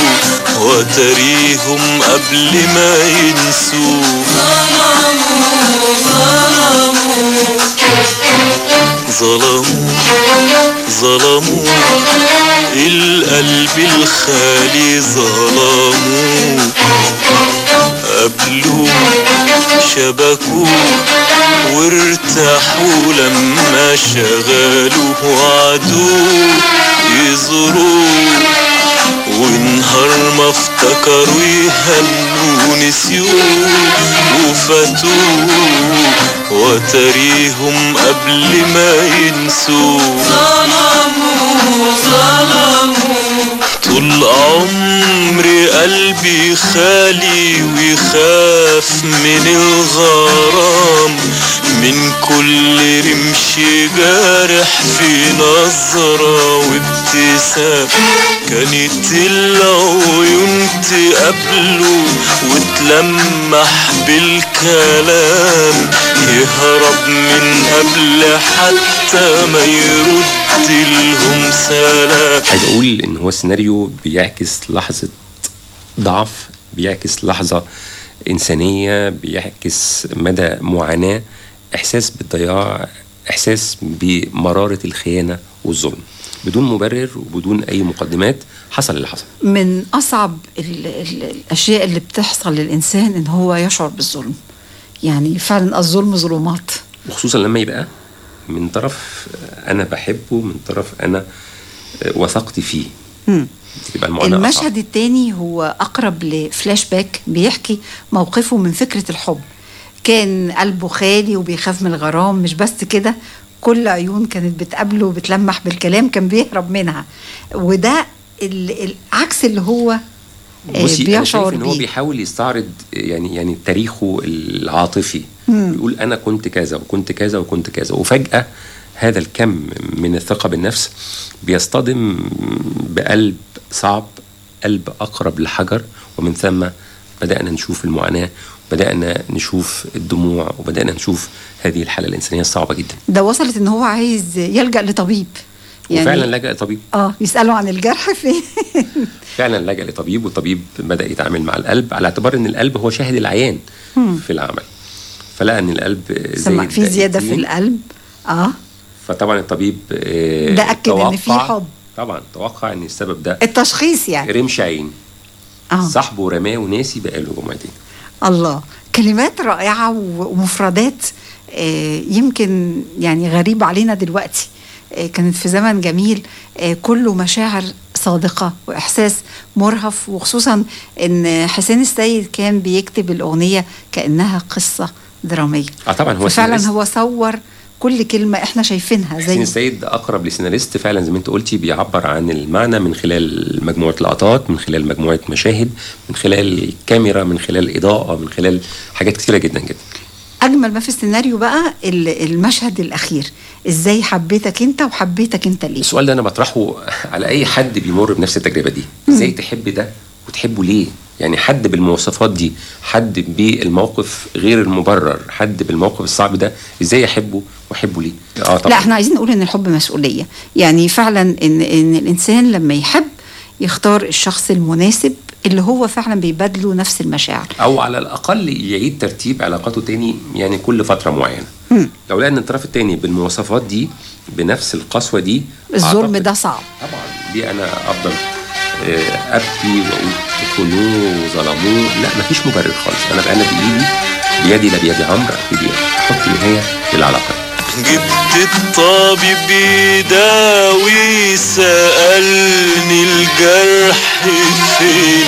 وتريهم قبل ما ينسوه ظلموا ظلموا القلب الخالي ظلموا قبلوه شبكوه وارتاحوا لما شغلوه عدو يزوروه ونهار ما افتكروا يهنوا نسيوه وفاتوه وتريهم قبل ما ينسوه ظلموا ظلموا طول عمري قلبي خالي ويخاف من الغرام من كل رمش جارح في نظرة وابتسام كانت العيون تقابله وتلمح بالكلام يهرب من قبل حتى ما يرد لهم سلام عايز اقول ان هو السيناريو بيعكس لحظه ضعف بيعكس لحظه انسانيه بيعكس مدى معاناه احساس بالضياع احساس بمراره الخيانه والظلم بدون مبرر وبدون اي مقدمات حصل اللي حصل من اصعب ال ال الاشياء اللي بتحصل للانسان ان هو يشعر بالظلم يعني فعلا الظلم ظلمات وخصوصا لما يبقى من طرف انا بحبه من طرف انا وثقت فيه مم. تبقى المعاناه أصعب. المشهد التاني هو اقرب لفلاش باك بيحكي موقفه من فكره الحب كان قلبه خالي وبيخاف من الغرام مش بس كده كل عيون كانت بتقابله وبتلمح بالكلام كان بيهرب منها وده ال- ال- عكس اللي هو آه، بصي انا شايف بيشعر ان هو بيه بيحاول يستعرض يعني يعني تاريخه العاطفي مم. بيقول انا كنت كذا وكنت كذا وكنت كذا وفجاه هذا الكم من الثقه بالنفس بيصطدم بقلب صعب قلب اقرب للحجر ومن ثم بدانا نشوف المعاناه بدانا نشوف الدموع وبدانا نشوف هذه الحاله الانسانيه الصعبه جدا ده وصلت ان هو عايز يلجا لطبيب وفعلا لجأ لطبيب اه يسالوا عن الجرح فين فعلا لجأ لطبيب والطبيب بدأ يتعامل مع القلب على اعتبار ان القلب هو شاهد العيان مم. في العمل فلقى ان القلب سمع زايد في زياده في دقيقتين. القلب اه فطبعا الطبيب آه، ده أكد إن في توقع- حب. طبعا توقع ان السبب ده التشخيص يعني رمش عين اه صاحبه رماه وناسي بقاله جمعتين الله كلمات رائعة و- ومفردات آه، يمكن يعني غريبة علينا دلوقتي آه، كانت في زمن جميل آه، كله مشاعر صادقة وإحساس مرهف وخصوصا إن حسين السيد كان بيكتب الأغنية كأنها قصة درامية اه طبعا هو ففعلا سيناريست. هو صور كل كلمة إحنا شايفينها حسين زي السيد اقرب لسيناريست فعلا زي ما انت قلتي بيعبر عن المعنى من خلال مجموعه لقطات من خلال مجموعه مشاهد من خلال الكاميرا من خلال الاضاءه من خلال حاجات كتيره جدا جدا أجمل ما في السيناريو بقى ال- المشهد الأخير إزاي حبيتك أنت وحبيتك أنت ليه السؤال ده انا بطرحه على اي حد بيمر بنفس التجربه دي ازاي تحب ده وتحبه ليه يعني حد بالمواصفات دي حد بالموقف غير المبرر حد بالموقف الصعب ده ازاي يحبه واحبه ليه اه لا طبعا احنا عايزين نقول ان الحب مسؤوليه يعني فعلا ان ان الانسان لما يحب يختار الشخص المناسب اللي هو فعلا بيبادله نفس المشاعر او على الاقل يعيد ترتيب علاقاته تاني يعني كل فتره معينه مم. لو لقى ان الطرف التاني بالمواصفات دي بنفس القسوه دي الظلم أعتقد- ده صعب طبعا دي انا افضل آه، ابكي واقول خنوه وظلموه لا مفيش مبرر خالص انا بقى انا بايدي بيدي لا بيد عمرو ابتدي احط نهايه للعلاقه جبت الطبيب يداوي سألني الجرح فين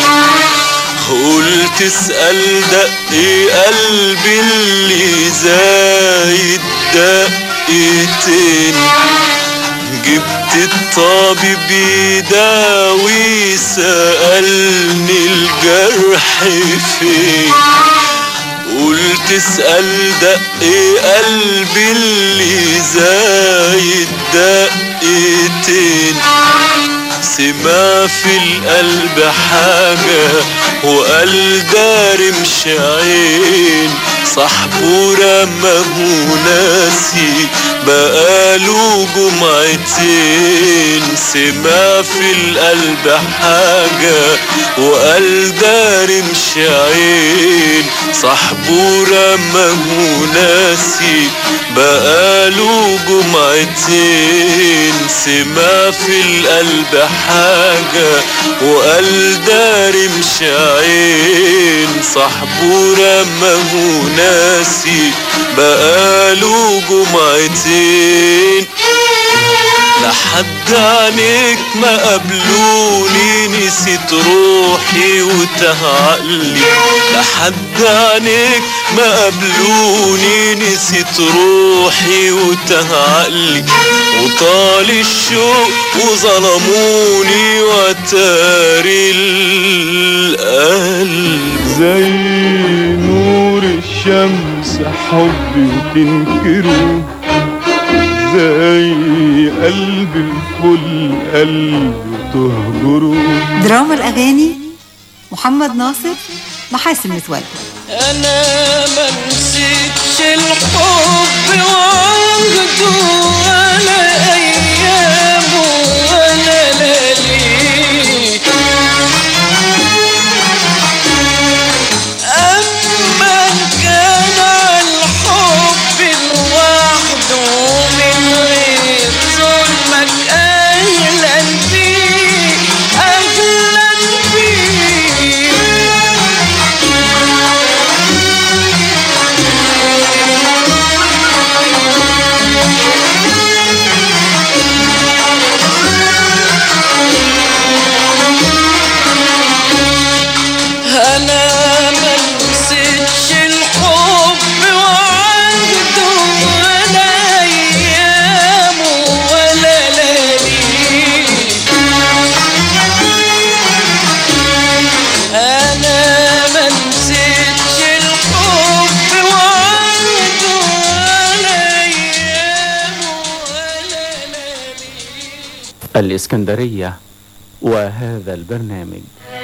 قلت اسأل دق قلبي اللي زايد دقيتين جبت الطبيب يداوي سألني الجرح فين قلت اسأل دق قلبي اللي زايد دقتين سمع في القلب حاجة وقال داري مش عين صاحبه رماه ناسي بقاله جمعتين سمع في القلب حاجة وقال داري مش عين صاحبه رماه ناسي بقاله جمعتين سمع في القلب حاجة وقال داري مش عين صاحبه رماه ناسي بقاله جمعتين لحد عنيك ما قابلوني نسيت روحي وتاه عقلي لحد عنيك ما قابلوني نسيت روحي وتاه عقلي وطال الشوق وظلموني وتاري القلب زي نور الشمس حبي وتنكره زي قلب الفل قلبي وتهجره دراما الأغاني محمد ناصر محاسن متولي انا ما نسيتش الحب وعهده ولا ايامه ولا لياليه اما كان الحب لوحده من غير ظلمك اهلا بيه اهلا بيه انا ما نسيتش الحب وعهده ولا ايامه ولا لياليه انا ما نسيتش الحب وعهده ولا ايامه الإسكندرية وهذا البرنامج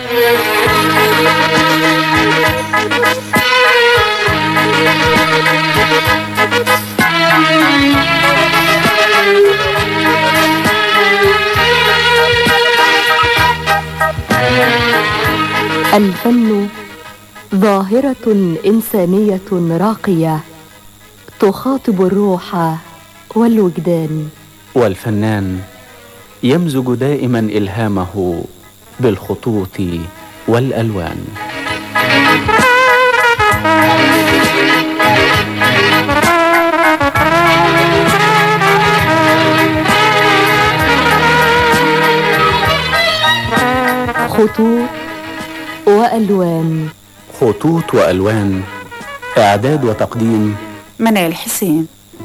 الفن ظاهرة إنسانية راقية تخاطب الروح والوجدان والفنان يمزج دائما إلهامه بالخطوط والألوان خطوط وألوان خطوط وألوان إعداد وتقديم منال حسين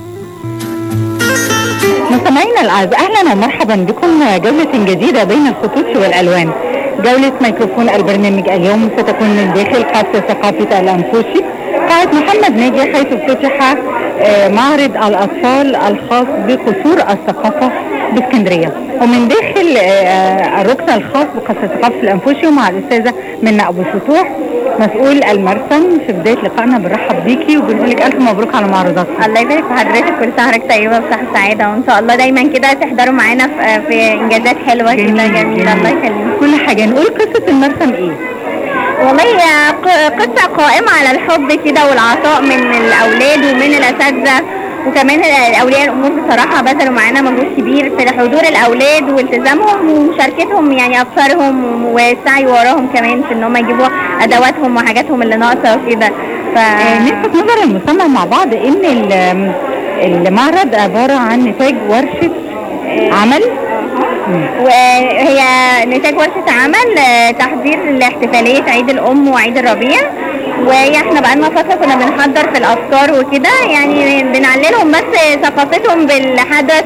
مستمعينا الأعزاء أهلا ومرحبا بكم جولة جديدة بين الخطوط والألوان جولة ميكروفون البرنامج اليوم ستكون من داخل قصر ثقافة الأنفوشي قاعة محمد ناجي حيث افتتح آه، معرض الأطفال الخاص بقصور الثقافة باسكندرية ومن داخل آه، الركن الخاص بقصر ثقافة الأنفوشي ومع الأستاذة منى أبو الفتوح مسؤول المرسم في بداية لقائنا بنرحب بيكي وبنقول لك ألف مبروك على معروضاتك الله يبارك في حضرتك كل سنه حضرتك طيبه بصحه سعاده وان شاء الله دايما كده تحضروا معانا في, في انجازات حلوه كده جميله الله يخليك كل حاجة نقول قصة المرسم إيه؟ والله هي ق- قصه قائمه على الحب كده والعطاء من الاولاد ومن الاساتذه وكمان اولياء الامور بصراحه بذلوا معانا مجهود كبير في حضور الاولاد والتزامهم ومشاركتهم يعني افكارهم والسعي وراهم كمان في ان هم يجيبوا ادواتهم وحاجاتهم اللي ناقصه وكده ف آه، نلفت نظر المستمع مع بعض ان ال- المعرض عبارة عن نتاج ورشة عمل وهي نتاج ورشة عمل آه، تحضير لاحتفالية عيد الأم وعيد الربيع واحنا بقالنا فترة كنا بنحضر في الأفكار وكده يعني بنعللهم بس ثقافتهم بالحدث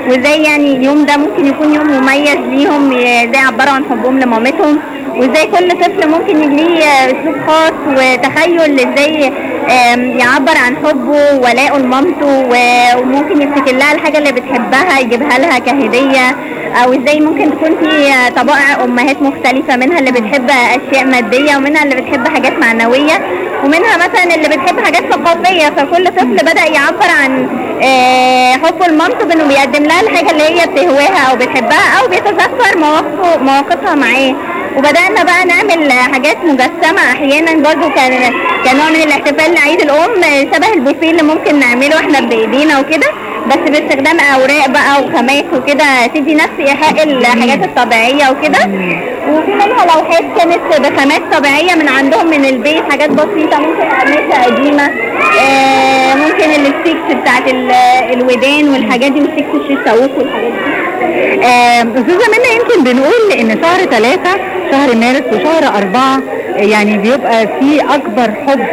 وازاي يعني اليوم ده ممكن يكون يوم مميز ليهم ي- ازاي يعبروا عن حبهم لمامتهم وازاي كل طفل ممكن يجي ليه اسلوب خاص وتخيل ازاي آم، يعبر عن حبه ولاءه لمامته و- وممكن يفتكر لها الحاجه اللي بتحبها يجيبها لها كهديه او ازاي ممكن تكون في طبائع امهات مختلفه منها اللي بتحب اشياء ماديه ومنها اللي بتحب حاجات معنويه ومنها مثلا اللي بتحب حاجات ثقافيه فكل طفل بدا يعبر عن آه، حبه لمامته بانه بيقدم لها الحاجه اللي هي بتهواها او بتحبها او بيتذكر مواقفه مواقفها معاه وبدانا بقى نعمل حاجات مجسمه احيانا برضو كان كنوع من الاحتفال لعيد الام شبه البوفيه اللي ممكن نعمله احنا بايدينا وكده بس باستخدام اوراق بقى وخامات وكده تدي نفس ايحاء الحاجات الطبيعيه وكده وفي منها لوحات كانت بخامات طبيعيه من عندهم من البيت حاجات بسيطه ممكن قماشه قديمه آه، ممكن الستيكس بتاعت ال- الودان والحاجات دي وستيكس الشيشاووك والحاجات دي آه، استاذه منى يمكن بنقول ان شهر ثلاثة شهر مارس وشهر أربعة يعني بيبقى فيه أكبر حب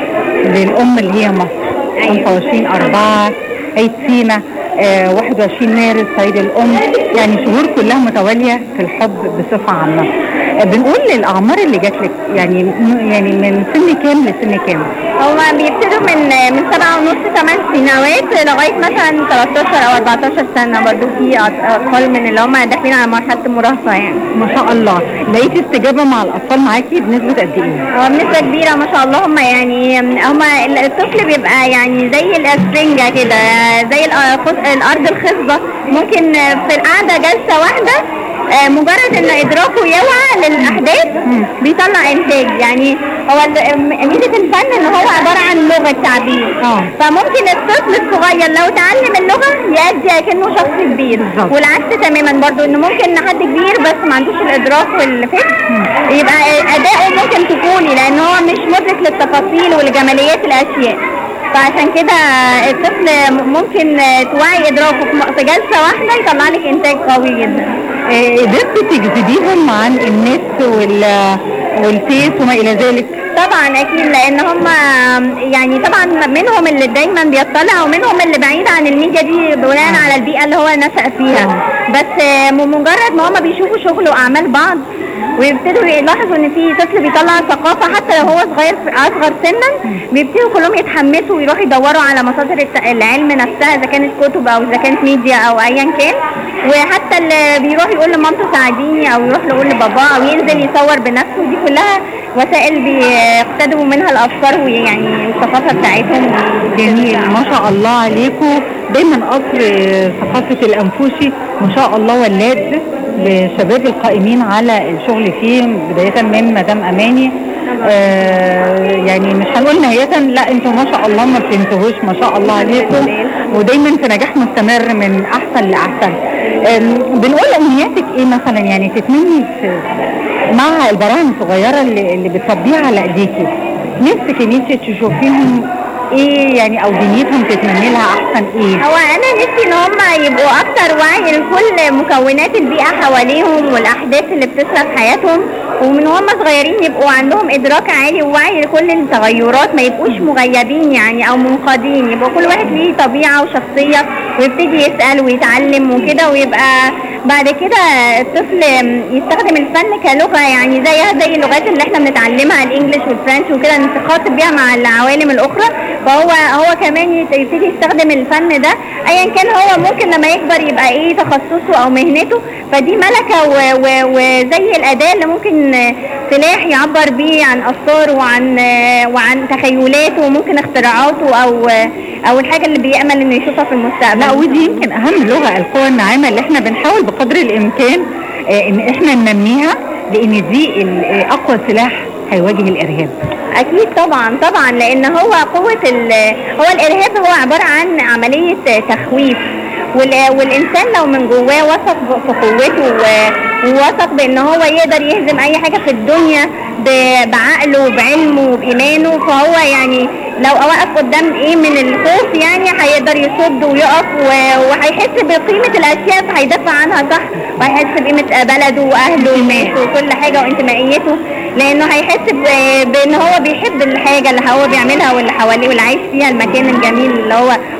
للأم اللي هي مصر 25 أربعة عيد سينا آه 21 مارس عيد الأم يعني شهور كلها متوالية في الحب بصفة عامة آه بنقول للأعمار اللي جات لك يعني يعني من سن كام لسن كام؟ هما بيبتدوا من من سبعة ونص ثمان سنوات لغاية مثلا 13 أو 14 سنة برضو في أط- أطفال من اللي هما داخلين على مرحلة المراهقة يعني ما شاء الله لقيتي استجابة مع الأطفال معاكي بنسبة قد إيه؟ هو بنسبة كبيرة ما شاء الله هم يعني هم الطفل بيبقى يعني زي الاسفنجة كده زي الأ- الأرض الخصبة ممكن في القعدة جلسة واحدة آه، مجرد ان ادراكه يوعى للاحداث بيطلع انتاج يعني هو ال- م- ميزه الفن ان هو عباره عن لغه تعبير فممكن الطفل الصغير لو تعلم اللغه يأدي كأنه شخص كبير والعكس تماما برضو ان ممكن حد كبير بس ما عندوش الادراك والفكر يبقى اداؤه ممكن طفولي لان هو مش مدرك للتفاصيل ولجماليات الاشياء فعشان كده الطفل م- ممكن توعي ادراكه في م- في جلسه واحده يطلع لك انتاج قوي جدا آه، قدرتي تجذبيهم عن النت وال والفيس وما إلى ذلك؟ طبعا اكيد لان هم يعني طبعا منهم اللي دايما بيطلع ومنهم اللي بعيد عن الميديا دي بناء على البيئه اللي هو نشأ فيها بس آه، مجرد ما هم بيشوفوا شغل واعمال بعض ويبتدوا يلاحظوا ان في طفل بيطلع ثقافه حتى لو هو صغير في اصغر سنا بيبتدوا كلهم يتحمسوا ويروحوا يدوروا على مصادر الت- العلم نفسها اذا كانت كتب او اذا كانت ميديا او ايا كان وحتى اللي بيروح يقول لمامته ساعديني او يروح يقول لباباه او ينزل يصور بنفسه دي كلها وسائل بيقتدوا منها الافكار ويعني الثقافه بتاعتهم جميل ما شاء الله عليكم دايما قصر ثقافة الأنفوشي ما شاء الله ولاد لشباب القائمين على الشغل فيه بداية من مدام أماني آه يعني مش هنقول نهاية لا انتوا ما شاء الله ما بتنتهوش ما شاء الله عليكم ودايما في نجاح مستمر من أحسن لأحسن آم، بنقول أمنياتك إيه مثلا يعني تتمني في مع البراعم الصغيرة اللي, اللي بتربيها على إيديكي نفسك ان انت تشوفيهم ايه يعني او دنيتهم تتمني لها احسن ايه هو انا نفسي ان هم يبقوا اكتر وعي لكل مكونات البيئه حواليهم والاحداث اللي بتحصل في حياتهم ومن هم صغيرين يبقوا عندهم ادراك عالي ووعي لكل التغيرات ما يبقوش مغيبين يعني او منقادين يبقى كل واحد ليه طبيعه وشخصيه ويبتدي يسال ويتعلم وكده ويبقى بعد كده الطفل يستخدم الفن كلغه يعني زيها زي اللغات اللي احنا بنتعلمها الانجليش والفرنش وكده نتخاطب بيها مع العوالم الاخرى فهو هو كمان يت- يبتدي يستخدم الفن ده ايا كان هو ممكن لما يكبر يبقى ايه تخصصه او مهنته فدي ملكه و- و- وزي الاداه اللي ممكن سلاح يعبر بيه عن افكاره وعن وعن تخيلاته وممكن اختراعاته او او الحاجه اللي بيامل انه يشوفها في المستقبل لا ودي يمكن اهم لغه القوى الناعمه اللي احنا بنحاول بقدر الامكان آه، ان احنا ننميها لان دي ال- آه، اقوى سلاح هيواجه الارهاب اكيد طبعا طبعا لان هو قوه ال هو الارهاب هو عباره عن عمليه تخويف وال- والانسان لو من جواه وثق في قوته و- ووثق بان هو يقدر يهزم اي حاجه في الدنيا ب- بعقله وبعلمه وبايمانه فهو يعني لو وقف قدام ايه من الخوف يعني هيقدر يصد ويقف و- وهيحس بقيمه الاشياء فهيدافع عنها صح وهيحس بقيمه بلده واهله وناسه وكل حاجه وانتمائيته لانه هيحس ب- بان هو بيحب الحاجه اللي هو بيعملها واللي حواليه واللي عايش فيها المكان الجميل اللي هو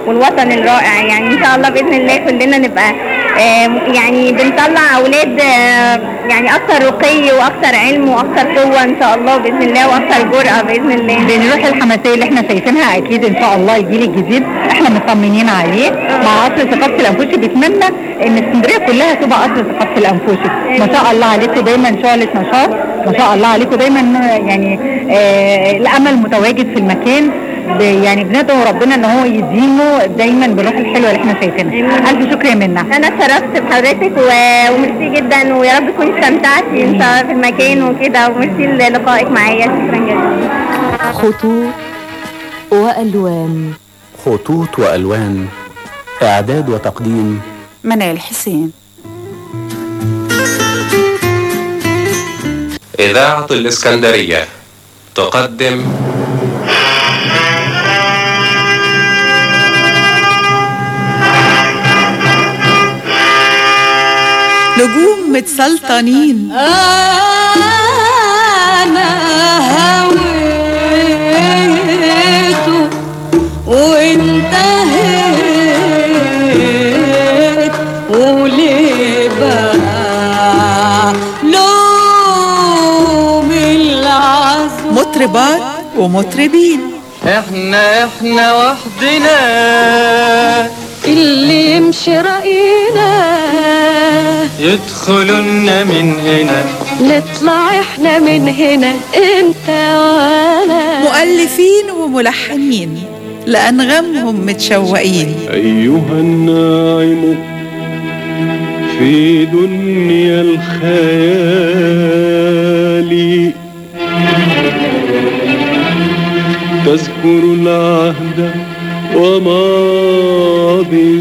والوطن الرائع يعني ان شاء الله باذن الله كلنا نبقى آه، يعني بنطلع اولاد آه، يعني اكثر رقي واكثر علم واكثر قوه ان شاء الله باذن الله واكثر جرأه باذن الله الروح الحماسيه اللي احنا شايفينها اكيد ان شاء الله الجيل الجديد احنا مطمنين عليه مع قصر ثقافه الانفوشي بيتمنى ان اسكندريه كلها تبقى قصر ثقافه الانفوشي ما شاء الله عليكم دايما شعله نشاط ما شاء الله عليكم دايما يعني آه الامل متواجد في المكان ب- يعني بندعو ربنا ان هو يديمه دايما بالروح الحلوه اللي احنا شايفينها الف شكر يا منى انا اتشرفت بحضرتك و- وميرسي جدا ويا رب تكوني استمتعتي ان شاء الله في المكان وكده وميرسي للقائك معايا شكرا جدا خطوط وألوان خطوط وألوان إعداد وتقديم منال حسين إذاعة الإسكندرية تقدم نجوم متسلطنين انا هويته وانتهيت وليه بقى لوم العزم مطربات ومطربين احنا احنا وحدنا اللي يمشي رأينا يدخلن من هنا نطلع احنا من هنا انت وانا مؤلفين وملحنين لأنغامهم متشوقين أيها الناعم في دنيا الخيال تذكر العهد وماضي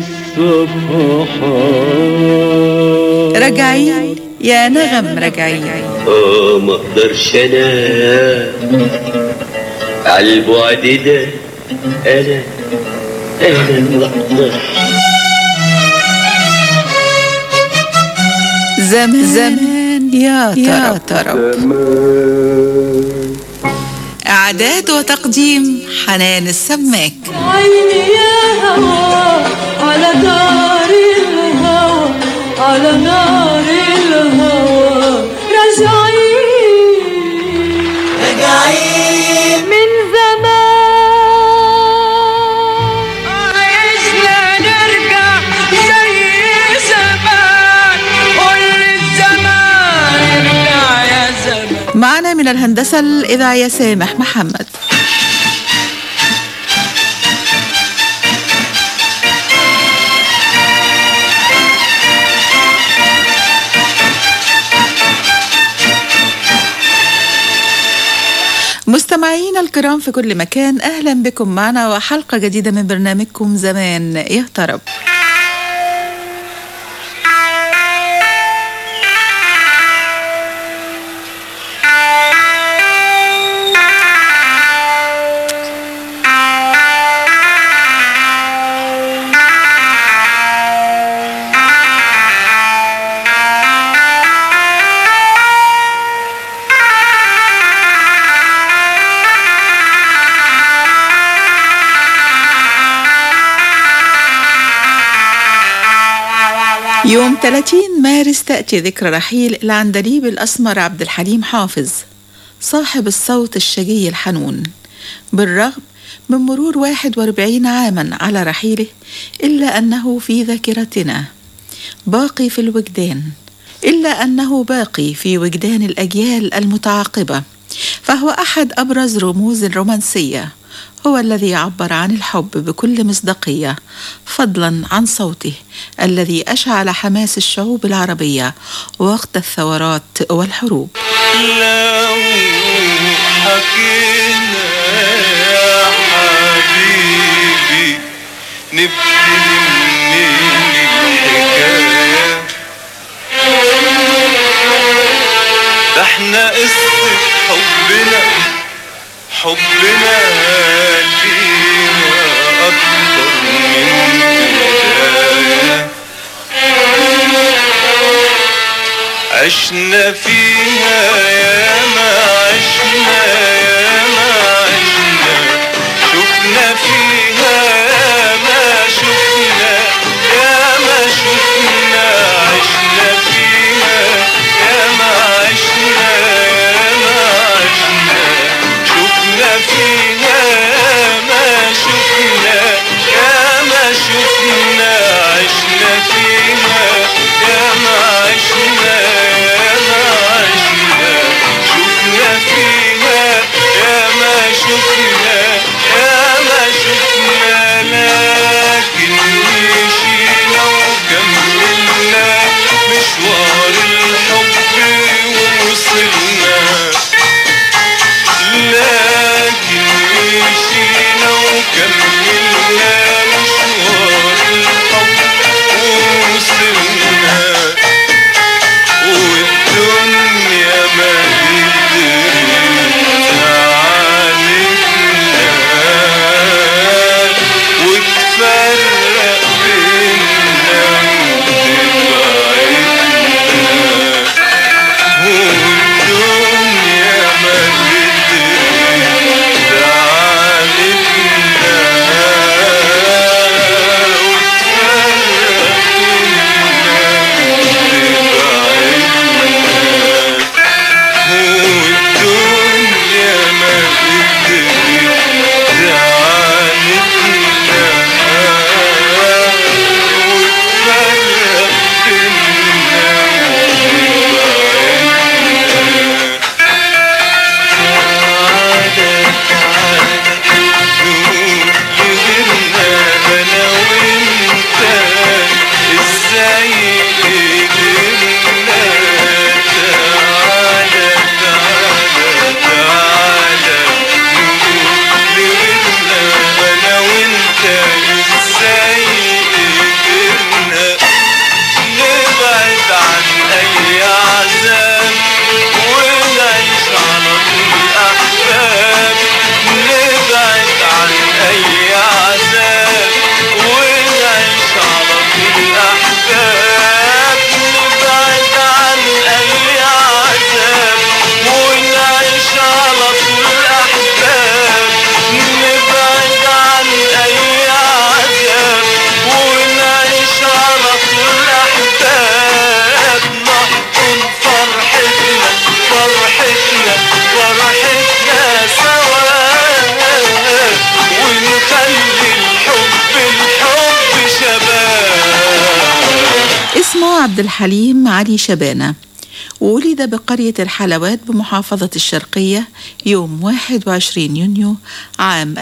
الصفحات راجعين يا نغم راجعين اه ما اقدرش انا على البعد ده انا انا ما اقدرش زمان زمان يا ترى ترى إعداد وتقديم حنان السماك عيني يا هوا على دار الهوى على نار الهوى راجعين راجعين من زمان عايزنا نرجع زي زمان قول الزمان ارجع يا زمان معنا من الهندسة الإذاعية سامح محمد مستمعينا الكرام في كل مكان أهلا بكم معنا وحلقة جديدة من برنامجكم زمان يهترب يوم 30 مارس تأتي ذكرى رحيل العندليب الأسمر عبد الحليم حافظ صاحب الصوت الشجي الحنون بالرغم من مرور 41 عاما على رحيله إلا أنه في ذاكرتنا باقي في الوجدان إلا أنه باقي في وجدان الأجيال المتعاقبة فهو أحد أبرز رموز الرومانسية هو الذي عبر عن الحب بكل مصداقية فضلا عن صوته الذي أشعل حماس الشعوب العربية وقت الثورات والحروب لو حكينا يا حبيبي نبتدي منين الحكاية ده احنا قصة حبنا حبنا لينا أكتر من بداية عشنا فيها يا ما عشنا يا ما عشنا شفنا فيها يا ما عبد الحليم علي شبانة ولد بقرية الحلوات بمحافظة الشرقية يوم 21 يونيو عام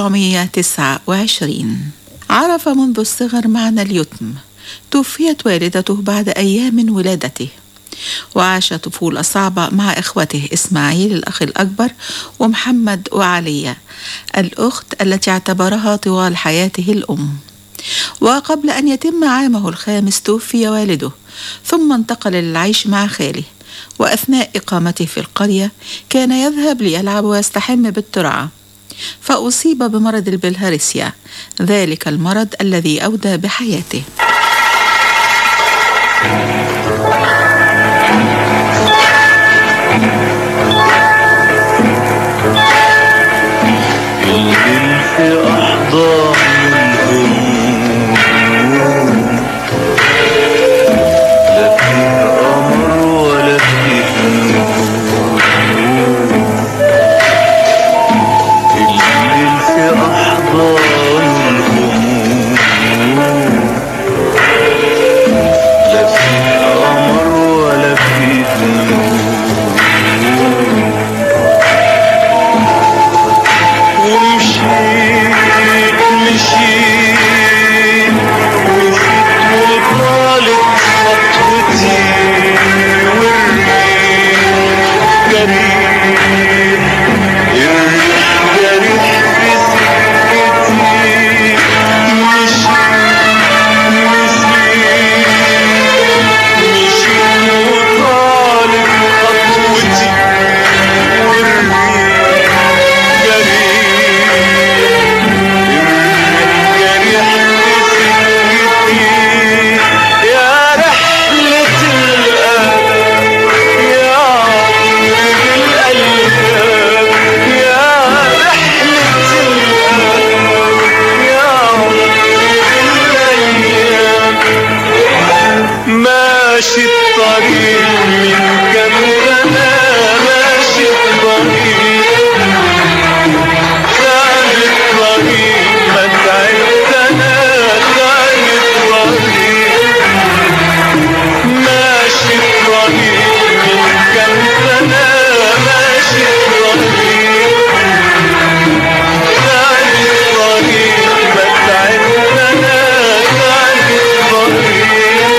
1929 عرف منذ الصغر معنى اليتم توفيت والدته بعد أيام من ولادته وعاش طفولة صعبة مع إخوته إسماعيل الأخ الأكبر ومحمد وعليا الأخت التي اعتبرها طوال حياته الأم وقبل أن يتم عامه الخامس توفي والده ثم انتقل للعيش مع خاله وأثناء إقامته في القرية كان يذهب ليلعب ويستحم بالترعة فأصيب بمرض البلهارسيا ذلك المرض الذي أودى بحياته يلبل في أحضان الهموم لا فيه أمر ولا فيه نور يلبل في أحضان الهموم لا فيه أمر ولا فيه نور ومشيت مشيت مشيت وطالت خطوتي والريح جريح الريح جريح في سكتي مشيت مشيت مشيت وطالت خطوتي والريح جريح يا رحلة الألم يا عمري بالأيام يا رحلة الألم يا عمري بالأيام ماشي الطريق من كم سنة ماشي الطريق كان الطريق ما تعبت انا كان الطريق ماشي الطريق من كم سنة ماشي الطريق كان الطريق ما تعبت انا كان الطريق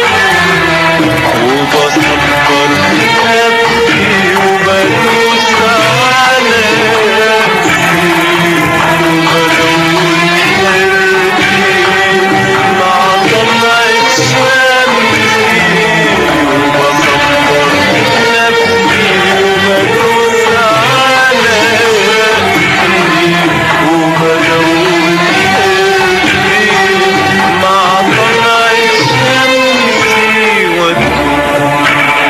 وبصبر نفسي وبدوس على نفسي وبدور حرتي مع طلعة شمسي وبصبر نفسي وبدوس على نفسي وبدور حرتي مع طلعة شمسي وأدور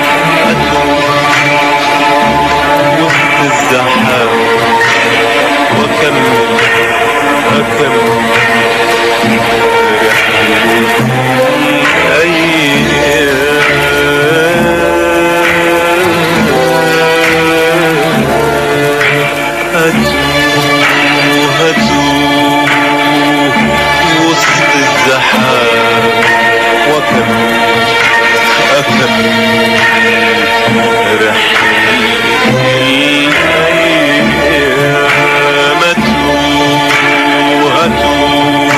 وسط الزحام وأكمل أكمل رحلة الأيام هتوه هتوه وسط الزحام وأكمل أكمل رحلة الأيام أتوه أتوه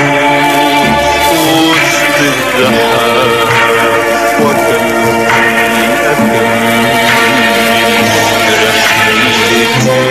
وسط الزحام وأكمل أكمل رحلة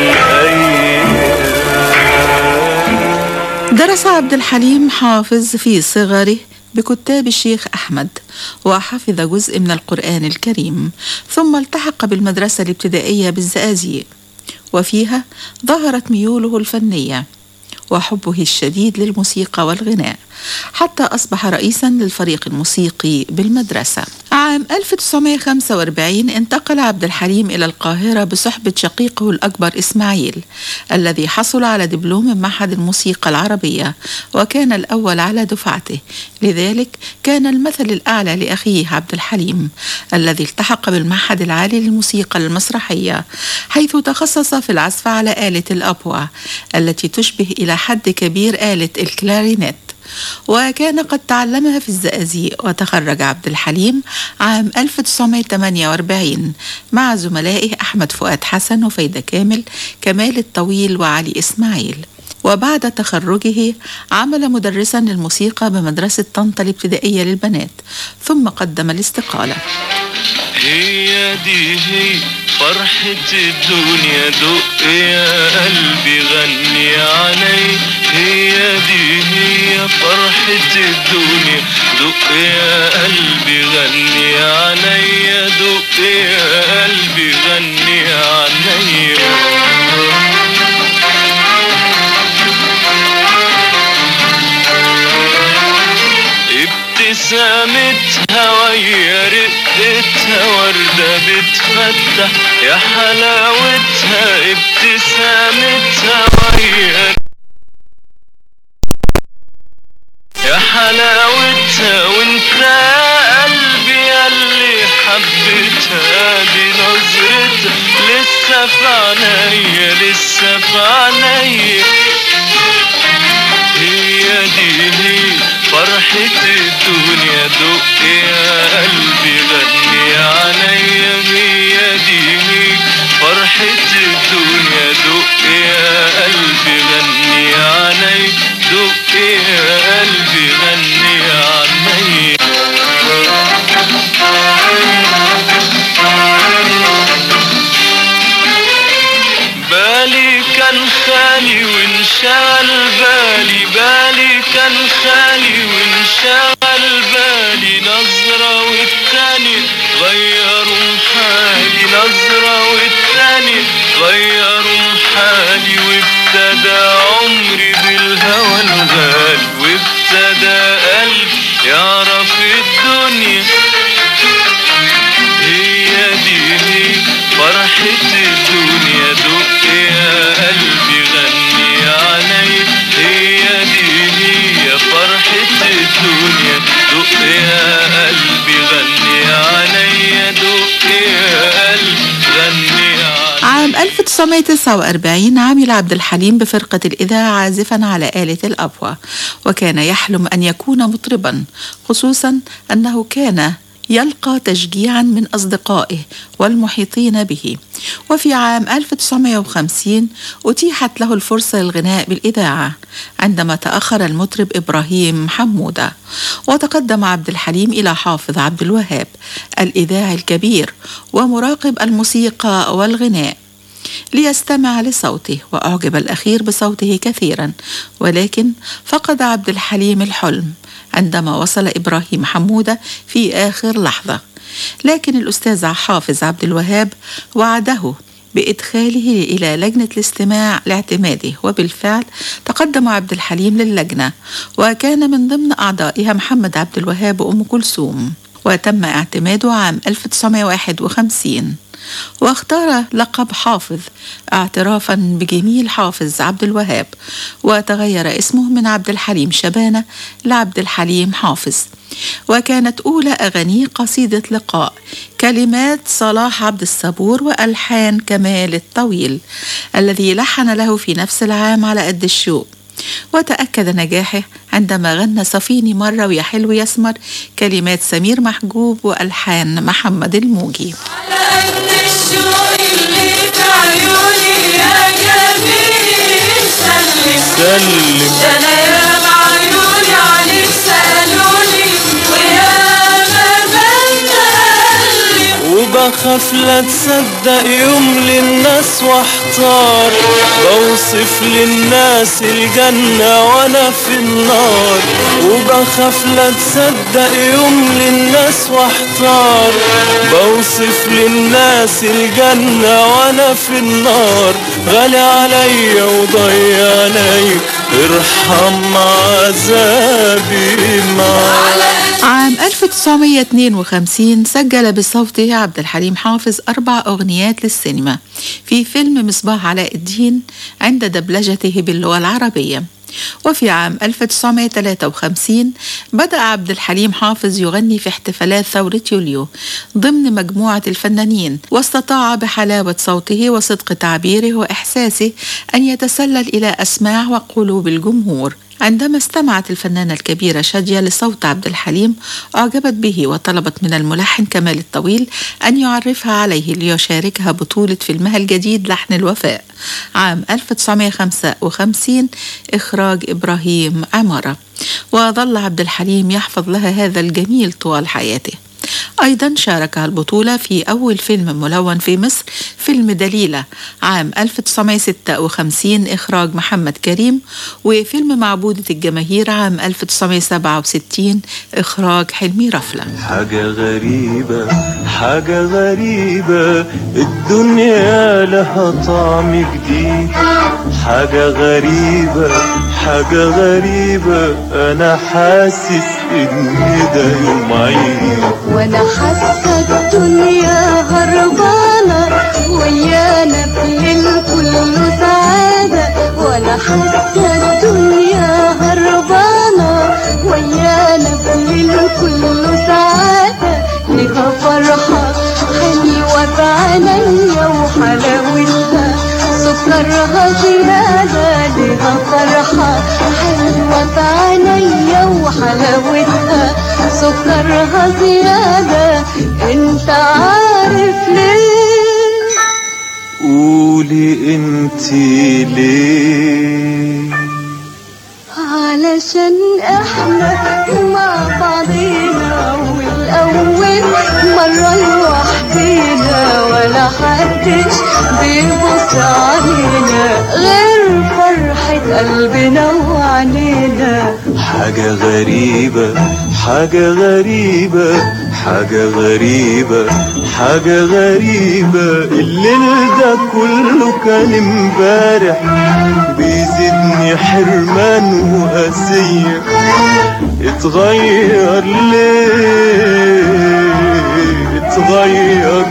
الأيام درس عبد الحليم حافظ في صغره بكتاب الشيخ أحمد وحفظ جزء من القرآن الكريم ثم التحق بالمدرسة الابتدائية بالزقازيق وفيها ظهرت ميوله الفنية وحبه الشديد للموسيقى والغناء حتى أصبح رئيسا للفريق الموسيقي بالمدرسة عام 1945 انتقل عبد الحليم إلى القاهرة بصحبة شقيقه الأكبر إسماعيل الذي حصل على دبلوم من معهد الموسيقى العربية وكان الأول على دفعته لذلك كان المثل الأعلى لأخيه عبد الحليم الذي التحق بالمعهد العالي للموسيقى المسرحية حيث تخصص في العزف على آلة الأبوة التي تشبه إلى حد كبير آلة الكلارينيت وكان قد تعلمها في الزقازيق وتخرج عبد الحليم عام 1948 مع زملائه أحمد فؤاد حسن وفايدة كامل كمال الطويل وعلي إسماعيل وبعد تخرجه عمل مدرسا للموسيقى بمدرسة طنطا الابتدائية للبنات ثم قدم الاستقالة هي دي هي فرحة الدنيا دق يا قلبي غني علي هي دي هي فرحة الدنيا دق يا قلبي غني علي دق يا قلبي غني علي ابتسامتها ويا رقتها وردة بتفتح يا حلاوتها ابتسامتها ويا يا حلاوتها وانت يا قلبي ياللي حبيتها دي نظرتها لسه في عينيا لسه في عينيا هي دي هي فرحة الدنيا دق يا قلبي غني عليا هي دي هي فرحة الدنيا دق يا قلبي غني علي دق يا قلبي غني علي بالي كان خالي وانشغل بالي بالي كان خالي وانشغل بالي نظرة والتاني غيروا حالي نظرة والتاني غيروا حالي وابتدى عمري بالهوى الغالي وابتدى قلبي يعرف الدنيا هي دي هي فرحة الدنيا دق يا قلبي غني علي هي دي هي فرحة الدنيا دق يا قلبي غني علي دق يا قلبي غني علي عام 1949 عمل عبد الحليم بفرقة الإذاعة عازفا على آلة الأبوة وكان يحلم أن يكون مطربا خصوصا أنه كان يلقى تشجيعا من أصدقائه والمحيطين به وفي عام 1950 أتيحت له الفرصة للغناء بالإذاعة عندما تأخر المطرب إبراهيم حمودة وتقدم عبد الحليم إلى حافظ عبد الوهاب الإذاعي الكبير ومراقب الموسيقى والغناء ليستمع لصوته واعجب الاخير بصوته كثيرا ولكن فقد عبد الحليم الحلم عندما وصل ابراهيم حموده في اخر لحظه لكن الاستاذ حافظ عبد الوهاب وعده بإدخاله إلى لجنة الاستماع لاعتماده وبالفعل تقدم عبد الحليم للجنة وكان من ضمن أعضائها محمد عبد الوهاب وأم كلثوم وتم اعتماده عام 1951 واختار لقب حافظ اعترافا بجميل حافظ عبد الوهاب وتغير اسمه من عبد الحليم شبانة لعبد الحليم حافظ وكانت أولى أغانيه قصيدة لقاء كلمات صلاح عبد الصبور وألحان كمال الطويل الذي لحن له في نفس العام على قد الشوق وتأكد نجاحه عندما غنى صفيني مرة ويا حلو يسمر كلمات سمير محجوب وألحان محمد الموجي سلم انا يا عيوني عليك سالوني ويا ما وبخاف لا تصدق يوم للناس واحتار بوصف للناس الجنة وانا في النار وبخاف لا تصدق يوم للناس واحتار بوصف للناس الجنة وانا في النار غالي عليا وضيع عليا ارحم عذابي معاك عام 1952 سجل بصوته عبد الحليم حافظ أربع أغنيات للسينما في فيلم مصباح علاء الدين عند دبلجته باللغة العربية وفي عام 1953 بدأ عبد الحليم حافظ يغني في احتفالات ثورة يوليو ضمن مجموعة الفنانين واستطاع بحلاوة صوته وصدق تعبيره وإحساسه أن يتسلل إلى أسماع وقلوب الجمهور عندما استمعت الفنانة الكبيرة شادية لصوت عبد الحليم أعجبت به وطلبت من الملحن كمال الطويل أن يعرفها عليه ليشاركها بطولة فيلمها الجديد لحن الوفاء عام 1955 إخراج إبراهيم عمارة وظل عبد الحليم يحفظ لها هذا الجميل طوال حياته أيضا شاركها البطولة في أول فيلم ملون في مصر فيلم دليلة عام 1956 إخراج محمد كريم وفيلم معبودة الجماهير عام 1967 إخراج حلمي رفلة حاجة غريبة حاجة غريبة الدنيا لها طعم جديد حاجة غريبة حاجة غريبة أنا حاسس إن ده يوم عيد وانا حاسه الدنيا هربانه ويانا بليل كله سعاده وانا حاسه الدنيا هربانه ويانا بليل كله سعاده ليها فرحه حلوه بعينيا وحلاوتها سكرها زيادة ليها فرحة حلوة بعينيا وحلاوتها سكرها زيادة انت عارف ليه قولي انتي ليه علشان احنا مع بعضينا والاول مرة لوحدينا ولا حدش بيبص علينا غير فرحة قلبنا وعنينا حاجة غريبة حاجة غريبة حاجة غريبة حاجة غريبة الليل ده كله كان امبارح بيزيدني حرمان وقاسية اتغير ليه اتغير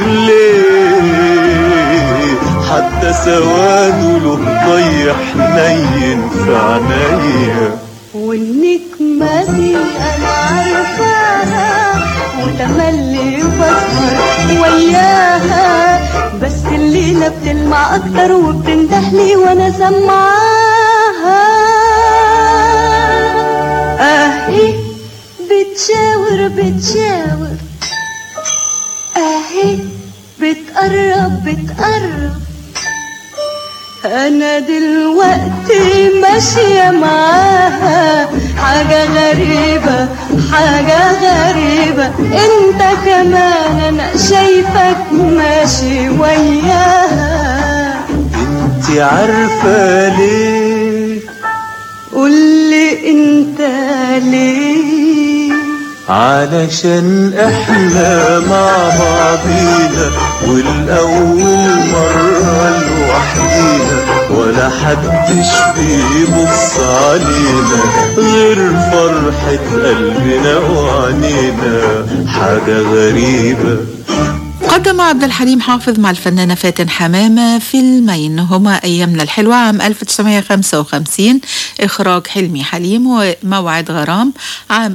ليه حتى سواده له ضيح حنين في عينيا والنجمة دي أنا عارفاها وتملي بسهر وياها بس الليلة بتلمع أكتر وبتندهلي وأنا سمعاها أهي بتشاور بتشاور أهي بتقرب بتقرب انا دلوقتي ماشية معاها حاجة غريبة حاجة غريبة انت كمان انا شايفك ماشي وياها انتي عارفة ليه قولي انت ليه علشان احنا مع بعضينا والاول مرة لوحدينا ولا حدش بيبص علينا غير فرحة قلبنا وعنينا حاجة غريبة قدم عبد الحليم حافظ مع الفنانة فاتن حمامة فيلمين هما أيامنا الحلوة عام 1955 إخراج حلمي حليم وموعد غرام عام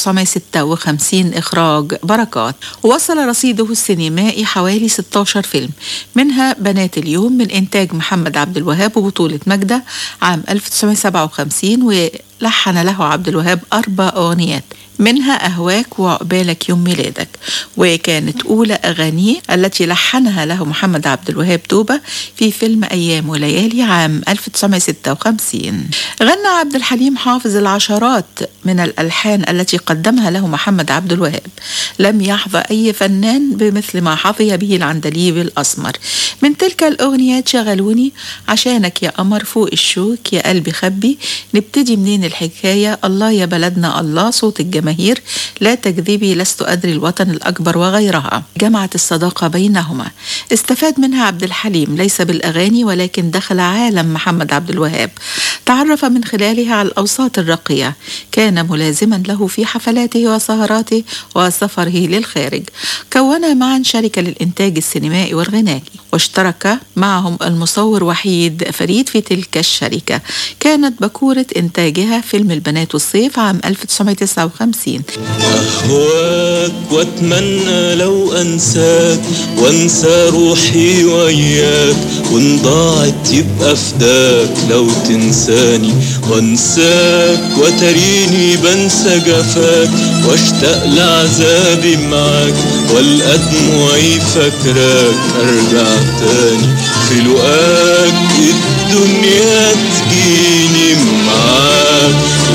1956 إخراج بركات وصل رصيده السينمائي حوالي 16 فيلم منها بنات اليوم من إنتاج محمد عبد الوهاب وبطولة ماجدة عام 1957 ولحن له عبد الوهاب أربع أغنيات منها أهواك وعقبالك يوم ميلادك وكانت أولى أغانيه التي لحنها له محمد عبد الوهاب توبة في فيلم أيام وليالي عام 1956 غنى عبد الحليم حافظ العشرات من الألحان التي قدمها له محمد عبد الوهاب لم يحظى أي فنان بمثل ما حظي به العندليب الأسمر من تلك الأغنيات شغلوني عشانك يا قمر فوق الشوك يا قلبي خبي نبتدي منين الحكاية الله يا بلدنا الله صوت الجماهير لا تكذبي لست أدري الوطن الأكبر وغيرها جمعت الصداقة بينهما استفاد منها عبد الحليم ليس بالأغاني ولكن دخل عالم محمد عبد الوهاب تعرف من خلالها على الأوساط الراقية كان ملازما له في حفلاته وسهراته وسفره للخارج كونا معا شركة للإنتاج السينمائي والغنائي واشترك معهم المصور وحيد فريد في تلك الشركة كانت بكورة إنتاجها الأغنية فيلم البنات والصيف عام 1959 أهواك وأتمنى لو أنساك وأنسى روحي وياك وإن ضاعت يبقى فداك لو تنساني وأنساك وتريني بنسى جفاك واشتاق لعذابي معاك والقى دموعي فاكراك أرجع تاني في لقاك الدنيا تجيني معاك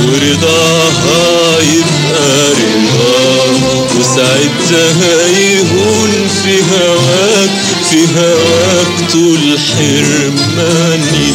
ورضاها يبقى رضاك وساعتها يهون في هواك في هواك طول حرماني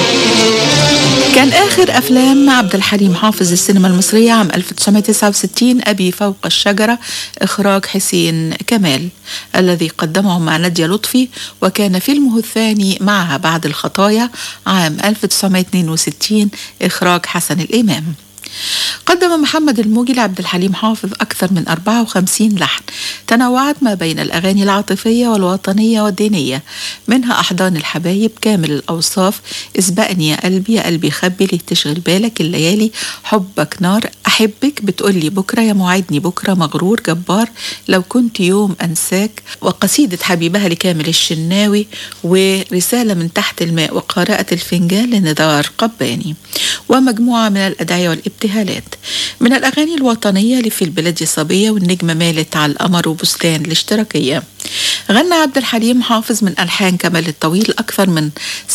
كان آخر أفلام عبد الحليم حافظ السينما المصرية عام 1969 أبي فوق الشجرة إخراج حسين كمال الذي قدمه مع نادية لطفي وكان فيلمه الثاني معها بعد الخطايا عام 1962 إخراج حسن الإمام قدم محمد الموجي لعبد الحليم حافظ أكثر من 54 لحن تنوعت ما بين الأغاني العاطفية والوطنية والدينية منها أحضان الحبايب كامل الأوصاف اسبقني يا قلبي يا قلبي خبي ليه تشغل بالك الليالي حبك نار أحبك بتقولي بكرة يا موعدني بكرة مغرور جبار لو كنت يوم أنساك وقصيدة حبيبها لكامل الشناوي ورسالة من تحت الماء وقارئة الفنجان لنزار قباني ومجموعة من الأدعية والابتهالات من الأغاني الوطنية لفي البلاد صبية والنجمة مالت على القمر وبستان الاشتراكية غنى عبد الحليم حافظ من ألحان كمال الطويل أكثر من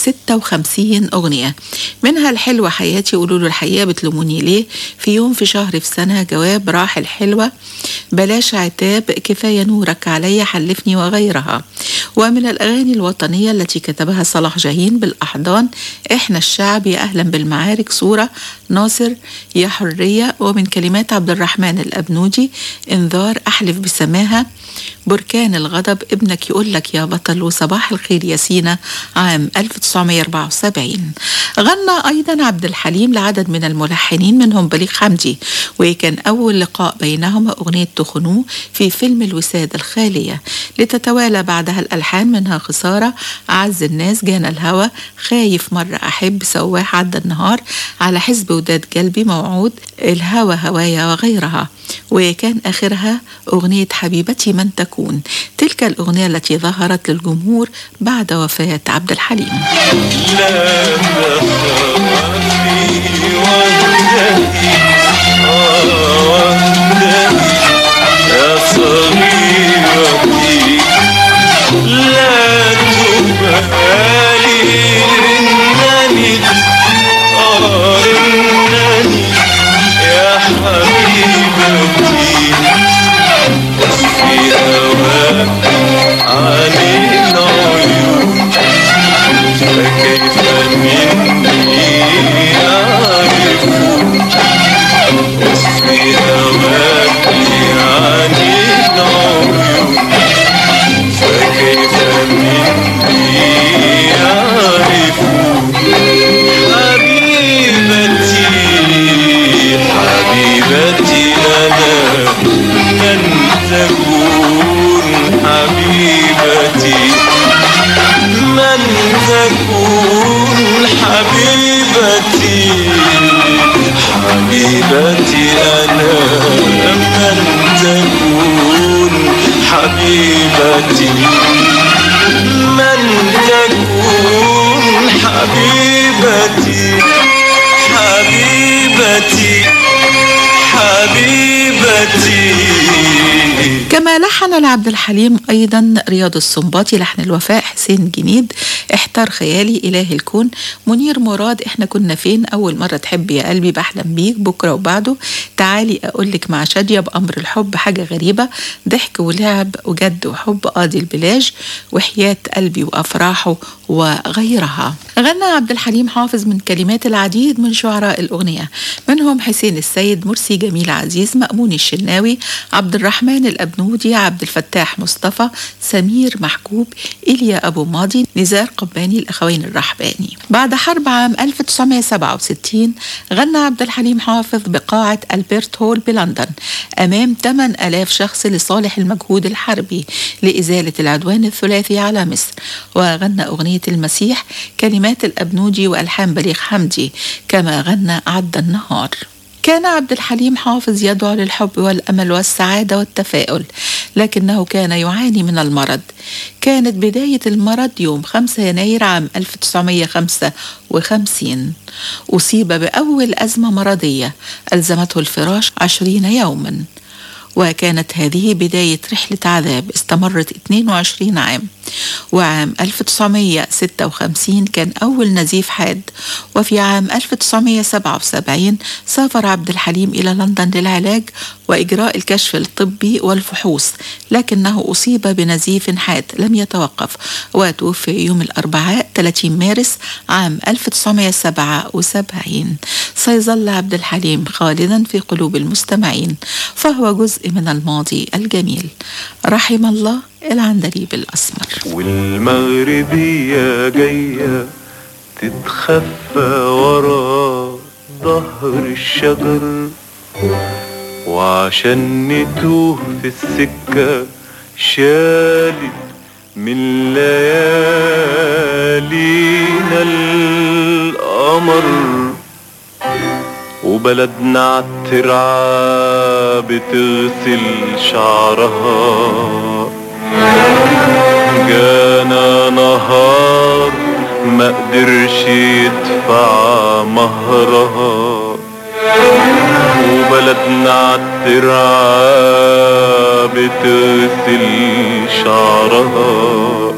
56 أغنية منها الحلوة حياتي قولوا له الحقيقة بتلوموني ليه في يوم في شهر في سنة جواب راح الحلوة بلاش عتاب كفاية نورك عليا حلفني وغيرها ومن الأغاني الوطنية التي كتبها صلاح جاهين بالأحضان إحنا الشعب يا أهلا بالمعارك صورة ناصر يا حرية ومن كلمات عبد الرحمن الأبنودي انذار أحلف بسماها بركان الغضب ابنك يقول لك يا بطل وصباح الخير يا سينا عام 1974 غنى أيضا عبد الحليم لعدد من الملحنين منهم بليغ حمدي وكان أول لقاء بينهما أغنية تخنوه في فيلم الوسادة الخالية لتتوالى بعدها الألحان منها خسارة أعز الناس جانا الهوى خايف مرة أحب سواح عدى النهار على حزب وداد قلبي موعود الهوى هوايا وغيرها وكان آخرها أغنية حبيبتي من تكون تلك الأغنية التي ظهرت للجمهور بعد وفاة عبد الحليم لا تخافي وحدتي آه وحدتي يا صغيرتي لا تبالي إنني آه إنني يا حبيبتي في هواك عن العيون فكيف مني يعرفون وصفي هواك عن العيون فكيف مني يعرفون حبيبتي حبيبتي أنا من تكون حبيبتي من تكون حبيبتي حبيبتي أنا من تكون حبيبتي من تكون حبيبتي حبيبتي حبيبتي كما لحن لعبد الحليم أيضا رياض السنباطي لحن الوفاء حسين جنيد احتار خيالي إله الكون منير مراد احنا كنا فين أول مرة تحب يا قلبي بحلم بيك بكرة وبعده تعالي أقولك مع شادية بأمر الحب حاجة غريبة ضحك ولعب وجد وحب قاضي البلاج وحياة قلبي وأفراحه وغيرها غنى عبد الحليم حافظ من كلمات العديد من شعراء الأغنية منهم حسين السيد مرسي جميل عزيز مأمون الشناوي عبد الرحمن الأبنودي عبد الفتاح مصطفى سمير محجوب إيليا أبو ماضي نزار قباني الأخوين الرحباني بعد حرب عام 1967 غنى عبد الحليم حافظ بقاعة ألبرت هول بلندن أمام 8000 شخص لصالح المجهود الحربي لإزالة العدوان الثلاثي على مصر وغنى أغنية المسيح كلمات الأبنودي وألحان بليغ حمدي كما غنى عد النهار كان عبد الحليم حافظ يدعو للحب والأمل والسعادة والتفاؤل لكنه كان يعاني من المرض كانت بداية المرض يوم 5 يناير عام 1955 أصيب بأول أزمة مرضية ألزمته الفراش عشرين يوما وكانت هذه بداية رحلة عذاب استمرت 22 عام وعام 1956 كان أول نزيف حاد وفي عام 1977 سافر عبد الحليم إلى لندن للعلاج وإجراء الكشف الطبي والفحوص لكنه أصيب بنزيف حاد لم يتوقف وتوفي يوم الأربعاء 30 مارس عام 1977 سيظل عبد الحليم خالدا في قلوب المستمعين فهو جزء من الماضي الجميل رحم الله العندليب الأسمر والمغربية جاية تتخفى ورا ظهر الشجر وعشان نتوه في السكة شالت من ليالينا القمر وبلدنا عالترعة بتغسل شعرها جانا نهار ما قدرش يدفع مهرها وبلدنا عالترعة بتغسل شعرها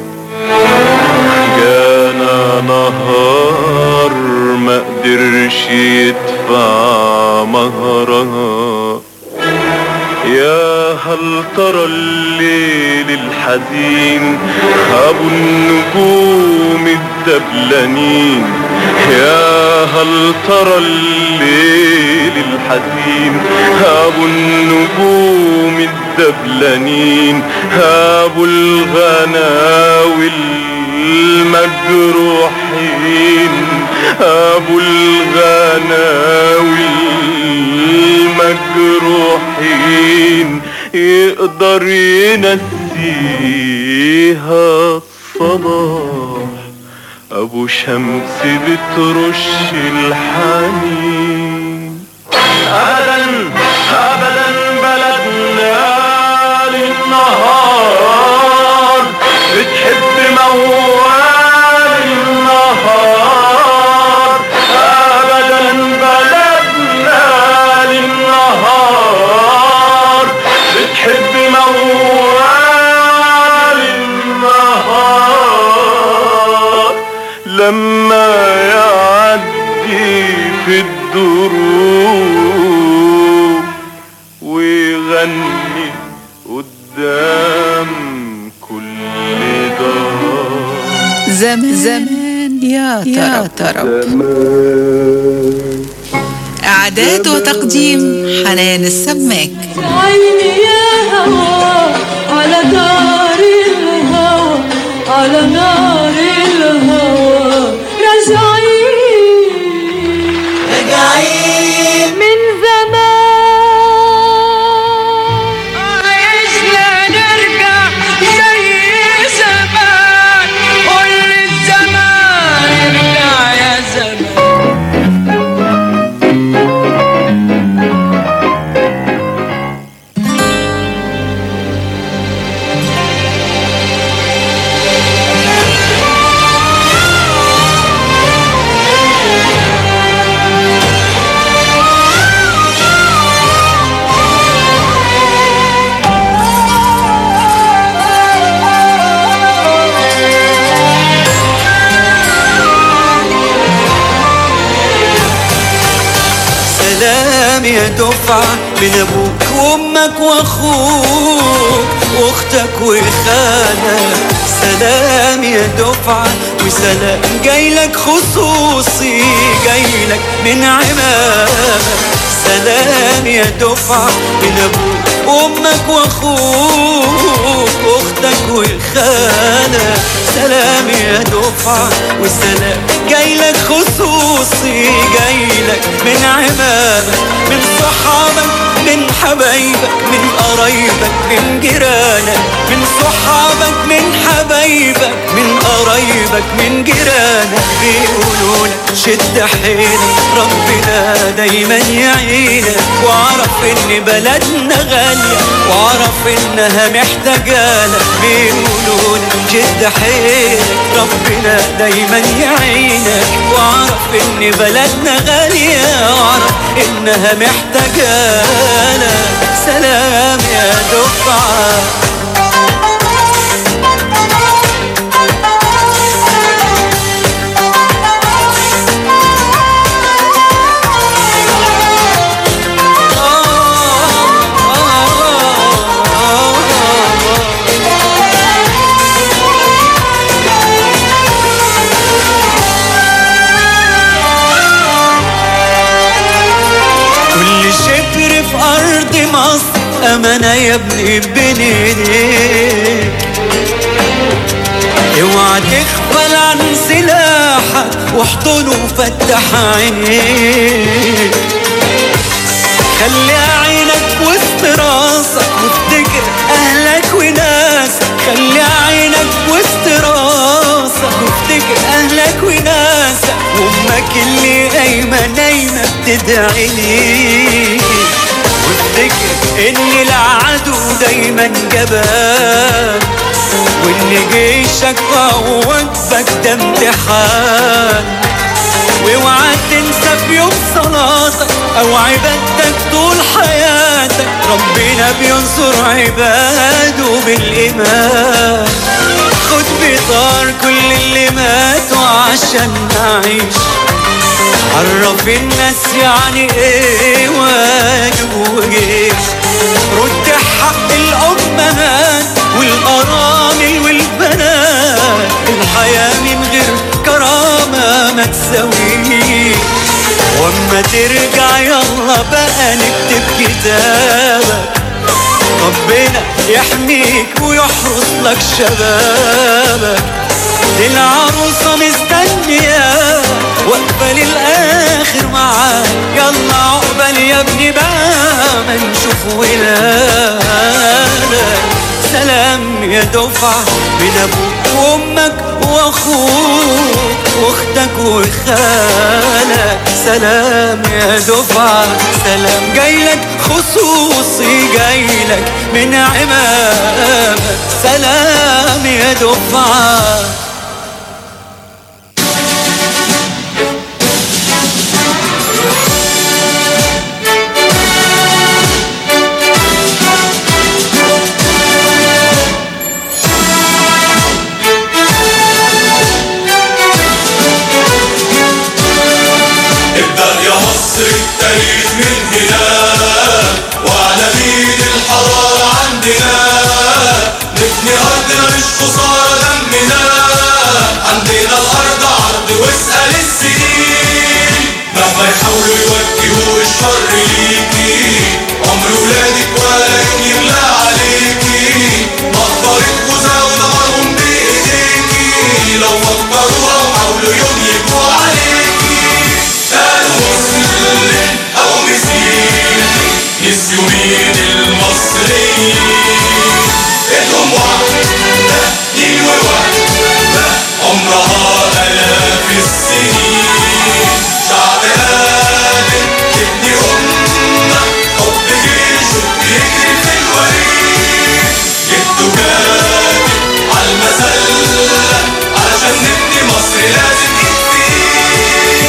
جانا نهار ما قدرش يدفع مهرها يا هل ترى الليل الحزين أبو النجوم الدبلانين يا هل ترى الليل الحزين أبو النجوم الدبلانين أبو الغناوي المجروحين أبو الغناوي المجروحين يقدر ينسيها الصباح أبو شمس بترش الحنين أبدا أبدا بلدنا للنهار بتحب موال النهار أبدا بلدنا للنهار بتحب موال النهار لما يعدي في الدروب ويغني قدام كل دار زمان زمان يا ترى ترى إعداد وتقديم حنان السماك عيني يا هوا على نار الهوى على نار الهوى راجعين راجعين من زمان عايزنا نرجع زي زمان قول الزمان ارجع يا زمان سلام يا دفعة من أبوك وأمك وأخوك وأختك وخالك سلام يا دفعة وسلام جايلك خصوصي جايلك من عمامك سلام يا دفعة من أبوك وأمك وأخوك وأختك وخالك سلام يا دفعة والسلام جايلك خصوصي جايلك من عمامك من صحابك من من حبايبك من قرايبك من جيرانك من صحابك من حبايبك من قرايبك من جيرانك بيقولوا لك شد حيلك ربنا دايما يعينك واعرف ان بلدنا غالية واعرف انها محتاجالك بيقولوا لك شد حيلك ربنا دايما يعينك واعرف ان بلدنا غالية واعرف انها محتاجالك سلام يا دفعه كل شبر في أرض مصر أمانة يا ابني بين ايديك اوعى تغفل عن سلاحك واحضنه وفتح عينيك خلي عينك وسط راسك وافتكر اهلك وناسك خلي عينك وسط راسك وافتكر اهلك وناسك وامك اللي قايمه نايمه بتدعي ليك وافتكر ان العدو دايما جبان وان جيشك ووجبك ده امتحان واوعى تنسى في يوم صلاتك او عبادتك طول حياتك ربنا بينصر عباده بالايمان خد بطار كل اللي ماتوا عشان نعيش عرف الناس يعني ايه واجب وجيش رد حق الامهات والارامل والبنات الحياه من غير كرامه ما تساويش واما ترجع يلا بقى نكتب كتابك ربنا يحميك ويحرس لك شبابك دي العروسة مستنية واقفة للآخر معاك يلا عقبال يا ابني بقى ما نشوف ولادك سلام يا دفعة من أبوك وأمك وأخوك وأختك وخالك سلام يا دفعة سلام جايلك خصوصي جايلك من عمامك سلام يا دفعة ابدأ يا مصر التاريخ من هنا وعلى مين الحضارة عندنا نبني أرضنا مش خسارة دمنا عندنا الأرض عرض واسأل السنين مهما يحاولوا يوجهوا الشر ليكي عمر ولادك ولا يوم يغلى عليكي مقبرة جوزها ودمرهم بإيديكي لو فكروها وحاولوا يوم يبقوا عليكي قالوا مسلم أو مسيحي نسيوا مين المصريين إيدهم واحدة دين ووحدة عمرها آلاف السنين شعب قادر يبني أمة حب جيشه بيجري في الوريد جدوا كاتب عالمسلة علشان نبني مصر لازم يكفي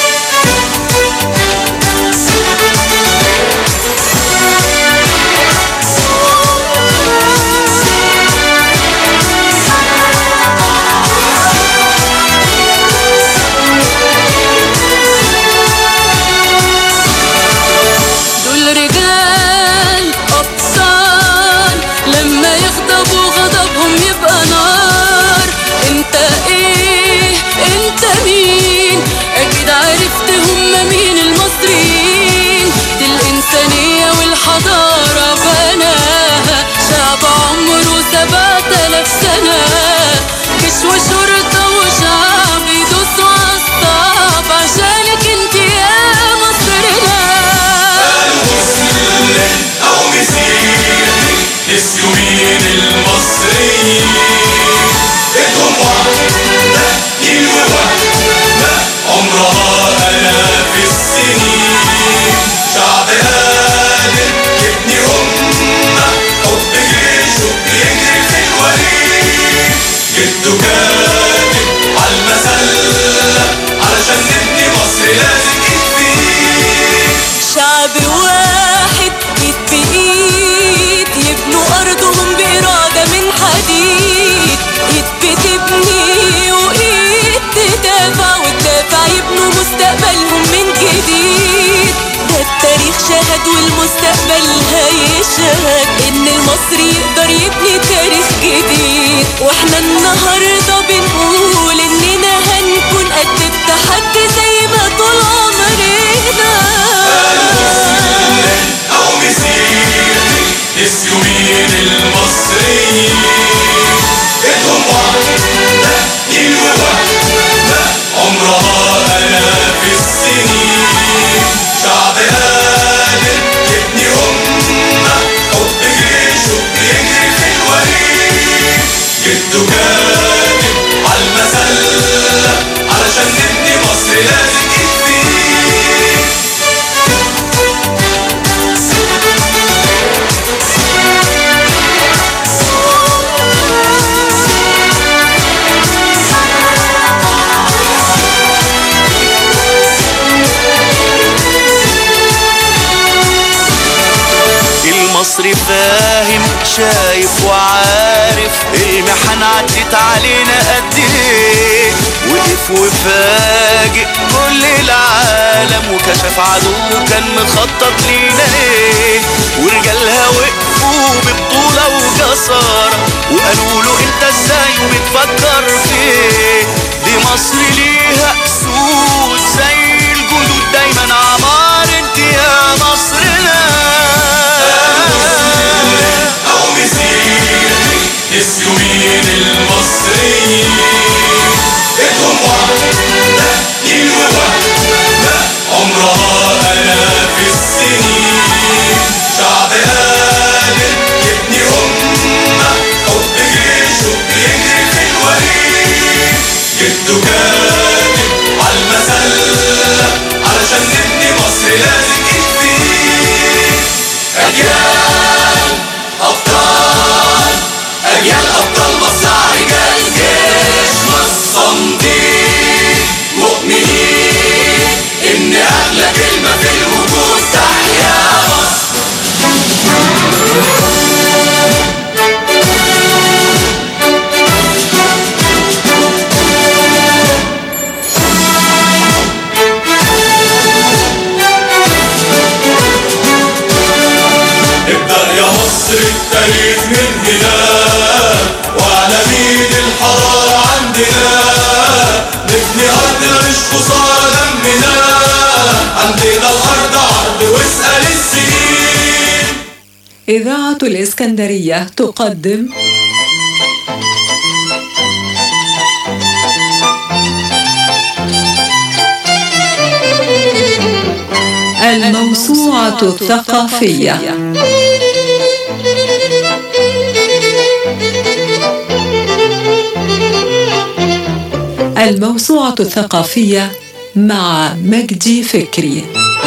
دول رجال أبطال لما يغضبوا غضبهم يبقى نار انت ايه انت مين اكيد عرفت هم مين المصريين دي الانسانية والحضارة بناها شعب عمره سبعة آلاف سنة جيش وشرطة وشعب يدوسوا عالصعب عشانك انت يا مصرنا مسلم جديد ده التاريخ شهد والمستقبل هيشهد ان المصري يقدر يبني تاريخ جديد واحنا النهارده بنقول اننا هنكون قد التحدي زي ما طول عمرنا أو مسيحي نسيوا مين المصريين إيدهم واحدة نيل ووحدة عمرها آلاف السنين شعب قادر يبني أمة حب جيشه بيجري في الوريد جده كاتب عالمسلة علشان نبني مصر لازم ايد في ايد المصري فاهم شايف وعارف المحن عدت علينا قد ايه وقف وفاجئ كل العالم وكشف عدو كان مخطط لينا ايه ورجالها وقفوا ببطولة وجسارة وقالوا له انت ازاي وبتفكر في ايه دي مصر ليها اسود زي الجدود دايما عمار انت يا مصرنا أو مسيحي نسيوا مين المصريين إيدهم واحدة نيل ووحدة عمرها آلاف السنين شعب قادر يبني أمة حب جيشه بيجري في الوريد جده كاتب عالمسلة علشان نبني مصر لازم ايد في ايد أجيال أبطال أجيال أبطال مصر رجال جيش مصر صامدين مؤمنين إن أغلى كلمة في الوجود تحيا مصر ابدأ يا مصر التاريخ من هنا وعلى مين الحضارة عندنا نبني أرضنا مش خسارة دمنا عندنا الأرض عرض واسأل السنين إذاعة الإسكندرية تقدم الموسوعة الثقافية الموسوعة الثقافية مع مجدي فكري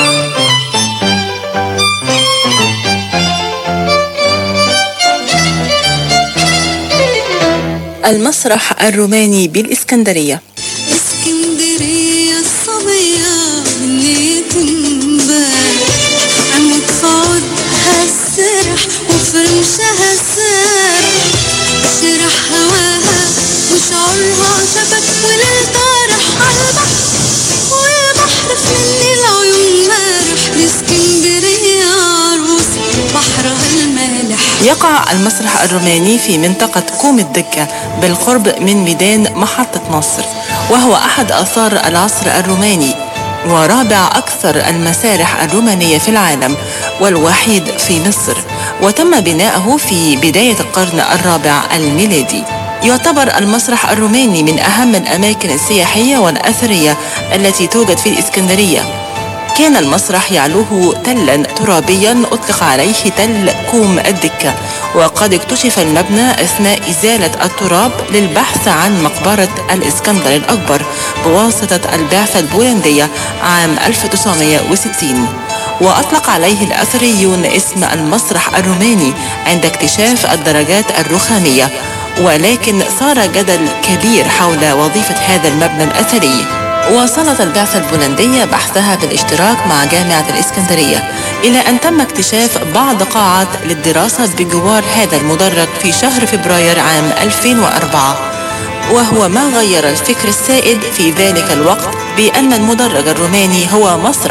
المسرح الروماني بالإسكندرية اسكندرية الصبية مني تنبان عمود فعود هالسرح وفرمشها سارح شرح هواها وشعورها شبك وللطارح عالبحر والبحر في مني العيون مارح الاسكندرية عروس بحرها المالح يقع المسرح الروماني في منطقة كوم الدكة بالقرب من ميدان محطة مصر وهو أحد آثار العصر الروماني ورابع أكثر المسارح الرومانية في العالم والوحيد في مصر وتم بناؤه في بداية القرن الرابع الميلادي يعتبر المسرح الروماني من أهم الأماكن السياحية والأثرية التي توجد في الإسكندرية كان المسرح يعلوه تلا ترابيا أطلق عليه تل كوم الدكة وقد اكتشف المبنى أثناء إزالة التراب للبحث عن مقبرة الإسكندر الأكبر بواسطة البعثة البولندية عام 1960 وأطلق عليه الأثريون اسم المسرح الروماني عند اكتشاف الدرجات الرخامية ولكن صار جدل كبير حول وظيفة هذا المبنى الأثري واصلت البعثة البولندية بحثها بالاشتراك مع جامعة الإسكندرية إلى أن تم اكتشاف بعض قاعات للدراسة بجوار هذا المدرج في شهر فبراير عام 2004 وهو ما غير الفكر السائد في ذلك الوقت بأن المدرج الروماني هو مسرح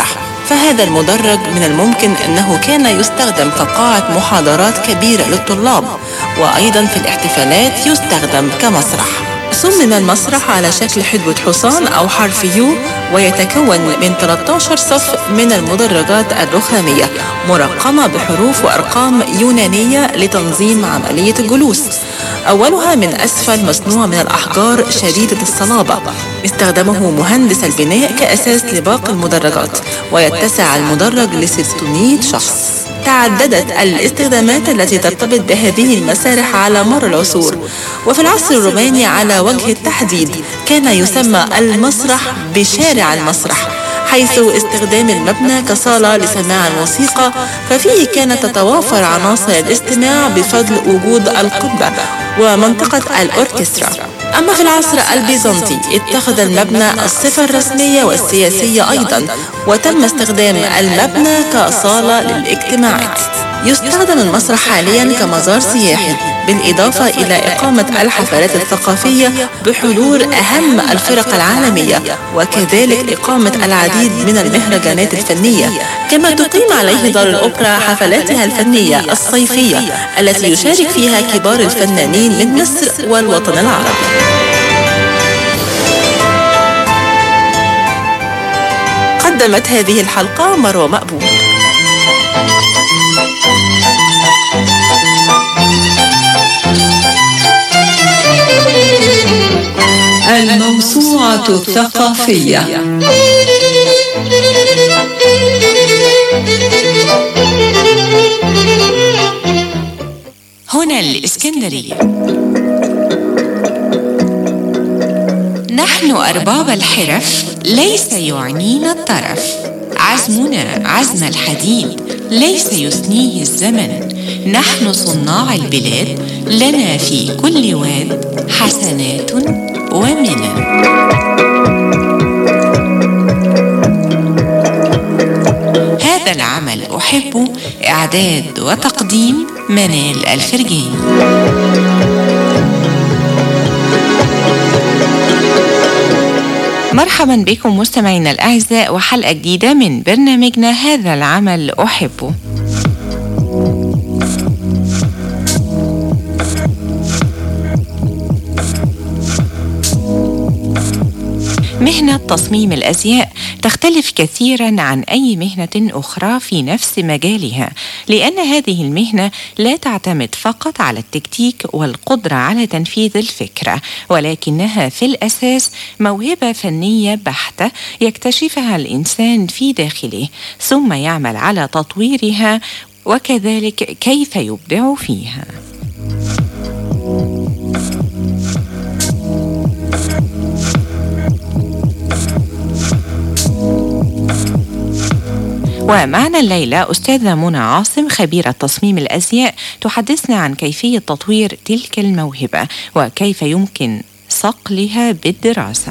فهذا المدرج من الممكن أنه كان يستخدم كقاعة محاضرات كبيرة للطلاب وأيضا في الاحتفالات يستخدم كمسرح صمم المسرح على شكل حدوة حصان أو حرف يو ويتكون من 13 صف من المدرجات الرخامية مرقمة بحروف وأرقام يونانية لتنظيم عملية الجلوس أولها من أسفل مصنوع من الأحجار شديدة الصلابة استخدمه مهندس البناء كأساس لباقي المدرجات ويتسع المدرج ل 600 شخص تعددت الاستخدامات التي ترتبط بهذه المسارح على مر العصور وفي العصر الروماني على وجه التحديد كان يسمى المسرح بشارع المسرح حيث استخدام المبنى كصالة لسماع الموسيقى ففيه كانت تتوافر عناصر الاستماع بفضل وجود القبة ومنطقة الأوركسترا أما في العصر البيزنطي اتخذ المبنى الصفة الرسمية والسياسية أيضا وتم استخدام المبنى كصالة للاجتماعات يستخدم المسرح حاليا كمزار سياحي بالإضافة إلى إقامة الحفلات الثقافية بحضور أهم الفرق العالمية وكذلك إقامة العديد من المهرجانات الفنية كما تقيم عليه دار الأوبرا حفلاتها الفنية الصيفية التي يشارك فيها كبار الفنانين من مصر والوطن العربي قدمت هذه الحلقة مروة مقبول الموسوعة الثقافية هنا الإسكندرية نحن أرباب الحرف ليس يعنينا الطرف عزمنا عزم الحديد ليس يثنيه الزمن نحن صناع البلاد لنا في كل واد حسنات ومنن هذا العمل أحبه إعداد وتقديم منال الفرجاني مرحبا بكم مستمعينا الأعزاء وحلقة جديدة من برنامجنا هذا العمل أحبه مهنة تصميم الأزياء تختلف كثيرا عن أي مهنة أخرى في نفس مجالها لأن هذه المهنة لا تعتمد فقط على التكتيك والقدرة على تنفيذ الفكرة ولكنها في الأساس موهبة فنية بحتة يكتشفها الإنسان في داخله ثم يعمل على تطويرها وكذلك كيف يبدع فيها ومعنا الليلة أستاذة منى عاصم خبيرة تصميم الأزياء تحدثنا عن كيفية تطوير تلك الموهبة وكيف يمكن صقلها بالدراسة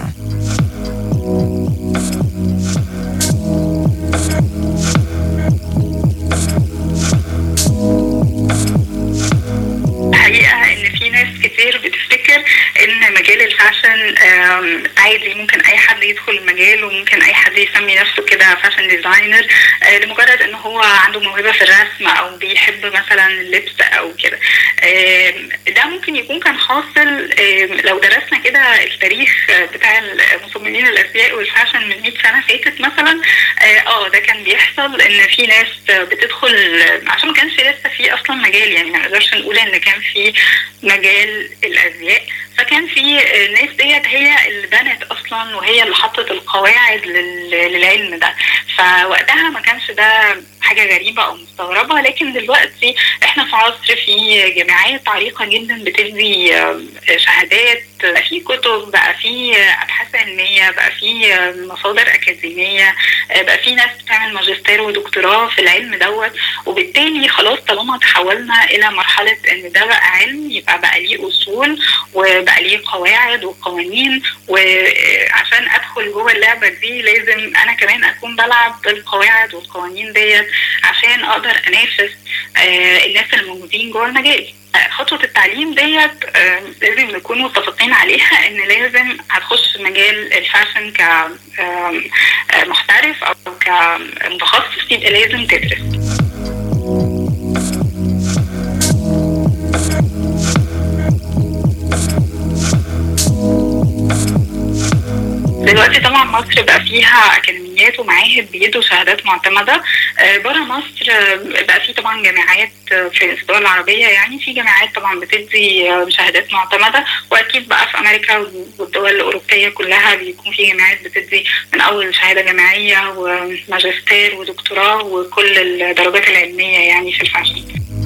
الحقيقة إن في ناس كتير بتفتكر إن مجال الفاشن آم، عادي ممكن أي حد يدخل المجال وممكن أي حد يسمي نفسه كده فاشن ديزاينر آه، لمجرد إن هو عنده موهبة في الرسم أو بيحب مثلا اللبس أو كده آم، ده ممكن يكون كان حاصل آم، لو درسنا كده التاريخ بتاع مصممين الأزياء والفاشن من 100 سنة فاتت مثلا اه آه، ده كان بيحصل إن في ناس بتدخل عشان ما كانش لسه في أصلا مجال يعني ما نقدرش نقول إن كان في مجال الازياء فكان في الناس ديت هي اللي بنت اصلا وهي اللي حطت القواعد لل- للعلم ده فوقتها ما كانش ده حاجه غريبه او مستغربه لكن دلوقتي احنا في عصر في جامعات عريقه جدا بتدي آه، شهادات بقى في كتب بقى في ابحاث علميه بقى في مصادر اكاديميه آه، بقى في ناس بتعمل ماجستير ودكتوراه في العلم دوت وبالتالي خلاص طالما تحولنا الى مرحله ان ده بقى علم يبقى بقى ليه اصول وبقى ليه قواعد وقوانين وعشان ادخل جوه اللعبه دي لازم انا كمان اكون بلعب بالقواعد والقوانين ديت عشان اقدر انافس آه، الناس الموجودين جوه المجال خطوة التعليم ديت آه، لازم نكون متفقين عليها ان لازم هتخش مجال الفاشن كمحترف او كمتخصص يبقى لازم تدرس دلوقتي طبعا مصر بقى فيها اكاديميات ومعاهد بيدوا شهادات معتمده بره مصر آه، بقى في طبعا جامعات آه، في الدول العربيه يعني في جامعات طبعا بتدي آه، شهادات معتمده واكيد بقى في امريكا والدول الاوروبيه كلها بيكون في جامعات بتدي من اول شهاده جامعيه وماجستير ودكتوراه وكل الدرجات العلميه يعني في الفاشن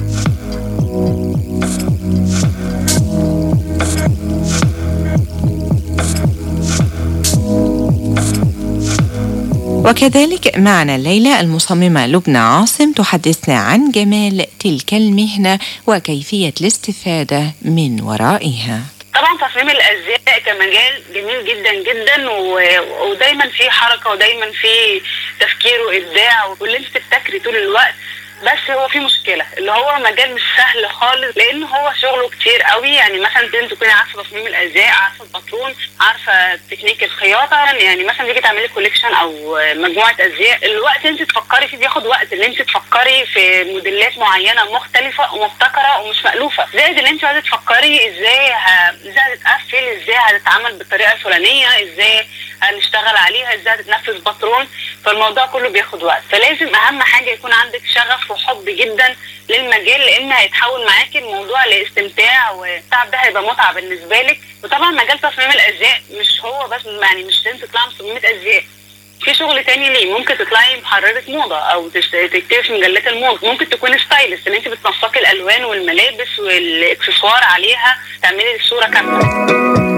وكذلك معنا الليلة المصممة لبنى عاصم تحدثنا عن جمال تلك المهنة وكيفية الاستفادة من ورائها طبعا تصميم الازياء كمجال جميل جدا جدا و... ودايما في حركه ودايما في تفكير وابداع واللي انت بتفتكري طول الوقت بس هو في مشكله اللي هو مجال مش سهل خالص لان هو شغله كتير قوي يعني مثلا انت تكوني عارفه تصميم الازياء عارفه الباترون عارفه تكنيك الخياطه يعني مثلا تيجي تعملي كوليكشن او مجموعه ازياء الوقت انت تفكري فيه بياخد وقت اللي انت تفكري في موديلات معينه مختلفه ومبتكره ومش مالوفه زائد ان انت عايزه تفكري ازاي ه... ازاي هتتقفل ازاي هتتعمل بالطريقه الفلانيه ازاي هنشتغل عليها ازاي هتتنفذ باترون فالموضوع كله بياخد وقت فلازم اهم حاجه يكون عندك شغف وحب جدا للمجال لان هيتحول معاكي الموضوع لاستمتاع والتعب ده هيبقى متعه بالنسبه لك وطبعا مجال تصميم الازياء مش هو بس يعني مش لازم تطلعي مصممه ازياء في شغل تاني ليه ممكن تطلعي محررة موضة او تش- تكتبي في مجلات الموضة ممكن تكوني ستايلست ان انت بتنسقي الالوان والملابس والاكسسوار عليها تعملي الصورة كاملة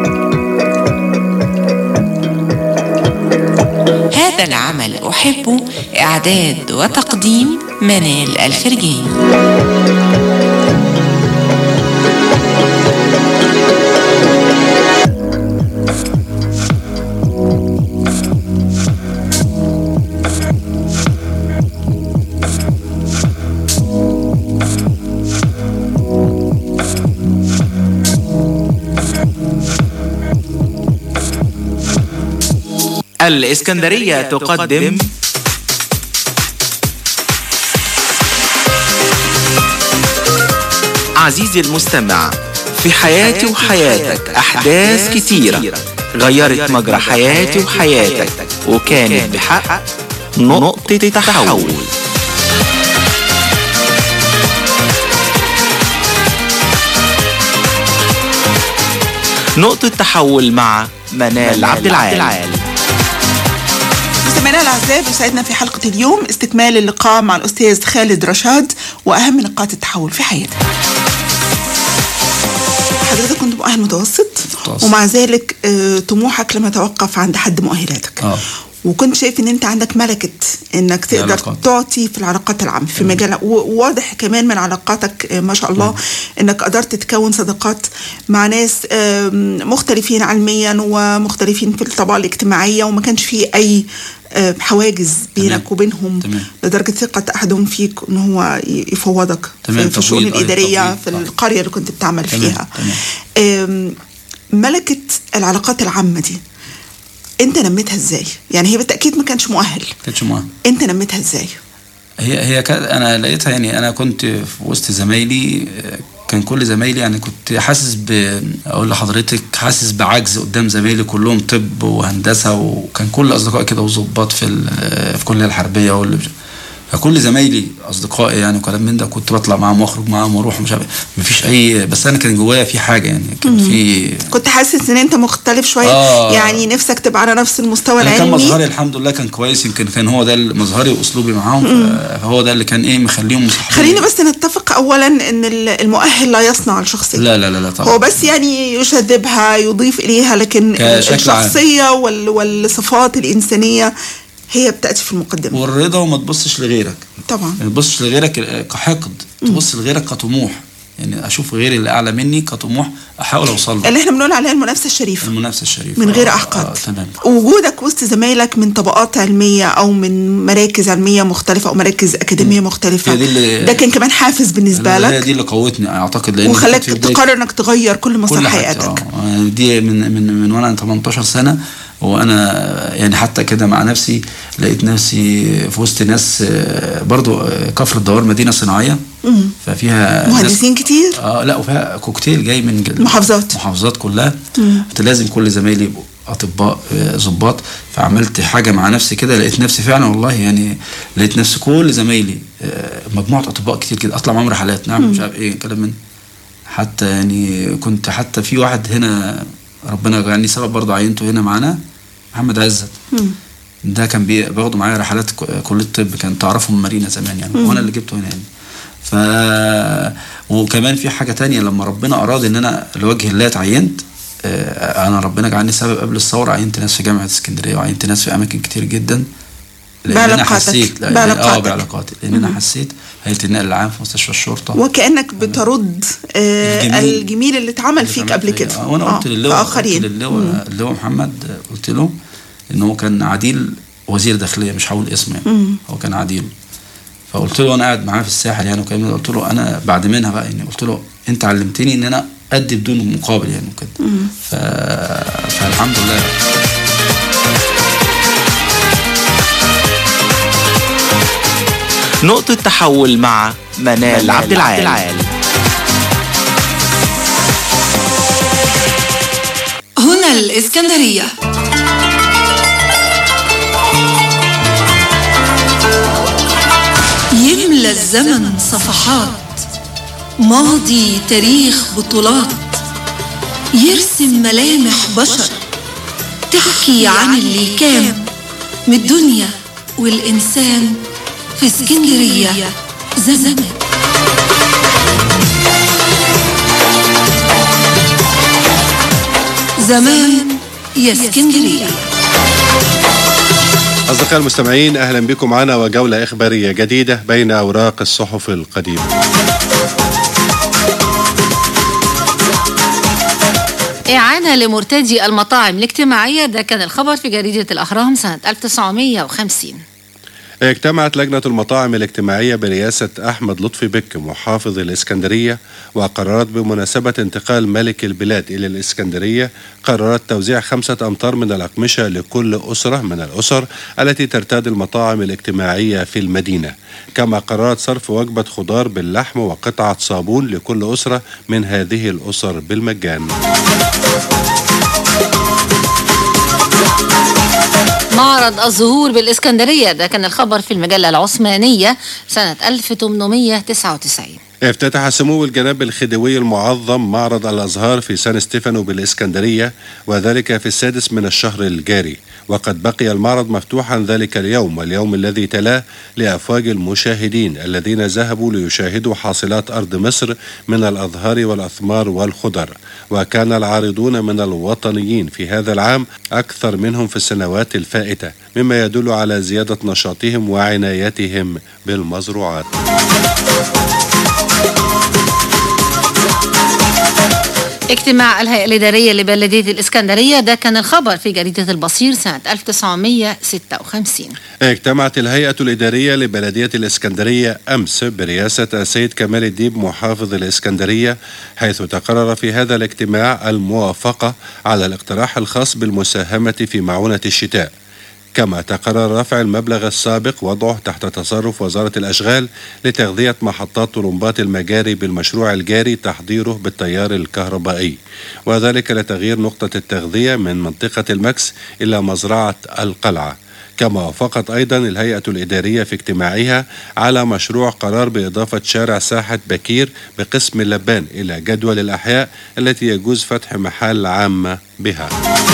هذا العمل أحبه إعداد وتقديم منال الفرجاني الإسكندرية تقدم عزيزي المستمع في حياتي وحياتك أحداث كتيرة غيرت مجرى حياتي وحياتك وكانت بحق نقطة تحول نقطة تحول مع منال عبد العال مستمعينا الاعزاء بيسعدنا في حلقه اليوم استكمال اللقاء مع الاستاذ خالد رشاد واهم نقاط التحول في حياتك. حضرتك كنت مؤهل متوسط ومع ذلك آه، طموحك لم يتوقف عند حد مؤهلاتك اه وكنت شايف ان انت عندك ملكه انك تقدر العلاقات. تعطي في العلاقات العامه في مجال وواضح كمان من علاقاتك آه، ما شاء الله انك قدرت تكون صداقات مع ناس آم، مختلفين علميا ومختلفين في الطبقه الاجتماعيه وما كانش في اي آه، حواجز بينك وبينهم تمام لدرجه ثقه احدهم فيك ان هو ي- يفوضك تمام، في- في الشؤون تفويض، أيوة، الاداريه تفويض، في القريه اللي كنت بتعمل تمام فيها تمام آم، ملكه العلاقات العامه دي انت نميتها ازاي يعني هي بالتاكيد ما كانش مؤهل كانتش مهم انت نميتها ازاي هي هي كانت انا لقيتها يعني انا كنت في وسط زمايلي آه، كان كل زمايلي يعني كنت حاسس ب اقول لحضرتك حاسس بعجز قدام زمايلي كلهم طب وهندسه وكان كل اصدقائي كده وظباط في ال- في الكليه الحربيه واللي فكل زمايلي اصدقائي يعني وكلام من ده كنت بطلع معاهم واخرج معاهم واروح ومش عارف مفيش اي بس انا كان جوايا في حاجه يعني كان مم. في كنت حاسس ان انت مختلف شويه آه. يعني نفسك تبقى على نفس المستوى انا كان العلمي مظهري الحمد لله كان كويس يمكن كان هو ده مظهري واسلوبي معاهم مم. فهو ده اللي كان ايه مخليهم مصاحبين خلينا بس نتفق اولا ان ال- المؤهل لا يصنع الشخصيه لا لا لا لا طبعا هو بس يعني يشذبها يضيف اليها لكن كشكل عام. الشخصيه وال- والصفات الانسانيه هي بتاتي في المقدمه والرضا وما تبصش لغيرك طبعا ما تبصش لغيرك كحقد تبص لغيرك كطموح يعني اشوف غيري اللي اعلى مني كطموح احاول اوصل له اللي احنا بنقول عليها المنافسه الشريفه المنافسه الشريفه من غير آه، احقاد. آه تمام وجودك وسط زمايلك من طبقات علميه او من مراكز علميه مختلفه او مراكز اكاديميه مختلفه هي دي اللي- ده كان كمان حافز بالنسبه لا، هي لك دي اللي قوتني اعتقد لان وخلاك كنت في بداية تقرر انك تغير كل مسار كل حاجة، حياتك آه. دي من من من وانا 18 سنه وانا يعني حتى كده مع نفسي لقيت نفسي في وسط ناس آه، برضو آه، كفر الدوار مدينه صناعيه مم. ففيها مهندسين كتير ناس اه لا وفيها كوكتيل جاي من جل- محافظات. محافظات كلها مم. كنت لازم كل زمايلي يبقوا اطباء آه، ضباط فعملت حاجه مع نفسي كده لقيت نفسي فعلا والله يعني لقيت نفسي كل زمايلي آه، مجموعه اطباء كتير كده اطلع معاهم رحلات نعم مم. مش عارف ايه كلام من حتى يعني كنت حتى في واحد هنا ربنا يجعلني سبب برضه عينته هنا معانا محمد عزت مم. ده كان بي- باخده معايا رحلات ك- كليه الطب كان تعرفه من مارينا زمان يعني مم. وانا اللي جبته هنا يعني ف وكمان في حاجه تانية لما ربنا اراد ان انا لوجه الله اتعينت آه، انا ربنا جعلني سبب قبل الثوره عينت ناس في جامعه اسكندريه وعينت ناس في اماكن كتير جدا لان انا بعلاقاتك. حسيت لا، اه بعلاقاتك. بعلاقاتي لان انا حسيت هيئه النقل العام في مستشفى الشرطه وكانك بترد آه الجميل. الجميل اللي اتعمل فيك قبل كده آه، وانا قلت آه، للواء قلت فآخرين. مم. للواء اللواء محمد آه، قلت له ان هو كان عديل وزير داخليه مش هقول اسمه يعني مم. هو كان عديل فقلت له وانا قاعد معاه في الساحل يعني وكلمني قلت له انا بعد منها بقى يعني قلت له انت علمتني ان انا ادي بدون مقابل يعني وكده مم. ف... فالحمد لله نقطة تحول مع منال عبد العال هنا الإسكندرية يملى الزمن صفحات ماضي تاريخ بطولات يرسم ملامح بشر تحكي عن اللي كان من الدنيا والإنسان في اسكندرية زمان زمان يا اسكندرية أصدقائي المستمعين أهلا بكم معنا وجولة إخبارية جديدة بين أوراق الصحف القديمة إعانة لمرتدي المطاعم الاجتماعية ده كان الخبر في جريدة الأهرام سنة 1950 اجتمعت لجنة المطاعم الاجتماعية برئاسة أحمد لطفي بك محافظ الإسكندرية وقررت بمناسبة انتقال ملك البلاد إلى الإسكندرية قررت توزيع خمسة أمتار من الأقمشة لكل أسرة من الأسر التي ترتاد المطاعم الاجتماعية في المدينة كما قررت صرف وجبة خضار باللحم وقطعة صابون لكل أسرة من هذه الأسر بالمجان معرض الزهور بالإسكندرية ده كان الخبر في المجلة العثمانية سنة 1899 افتتح سمو الجناب الخديوي المعظم معرض الأزهار في سان ستيفانو بالإسكندرية وذلك في السادس من الشهر الجاري وقد بقي المعرض مفتوحا ذلك اليوم واليوم الذي تلاه لأفواج المشاهدين الذين ذهبوا ليشاهدوا حاصلات أرض مصر من الأزهار والأثمار والخضر وكان العارضون من الوطنيين في هذا العام أكثر منهم في السنوات الفائتة مما يدل على زيادة نشاطهم وعنايتهم بالمزروعات اجتماع الهيئة الإدارية لبلدية الإسكندرية ده كان الخبر في جريدة البصير سنة 1956 اجتمعت الهيئة الإدارية لبلدية الإسكندرية أمس برئاسة السيد كمال الديب محافظ الإسكندرية حيث تقرر في هذا الاجتماع الموافقة على الاقتراح الخاص بالمساهمة في معونة الشتاء كما تقرر رفع المبلغ السابق وضعه تحت تصرف وزارة الأشغال لتغذية محطات طلمبات المجاري بالمشروع الجاري تحضيره بالتيار الكهربائي وذلك لتغيير نقطة التغذية من منطقة المكس إلى مزرعة القلعة كما وافقت أيضا الهيئة الإدارية في اجتماعها على مشروع قرار بإضافة شارع ساحة بكير بقسم اللبان إلى جدول الأحياء التي يجوز فتح محال عامة بها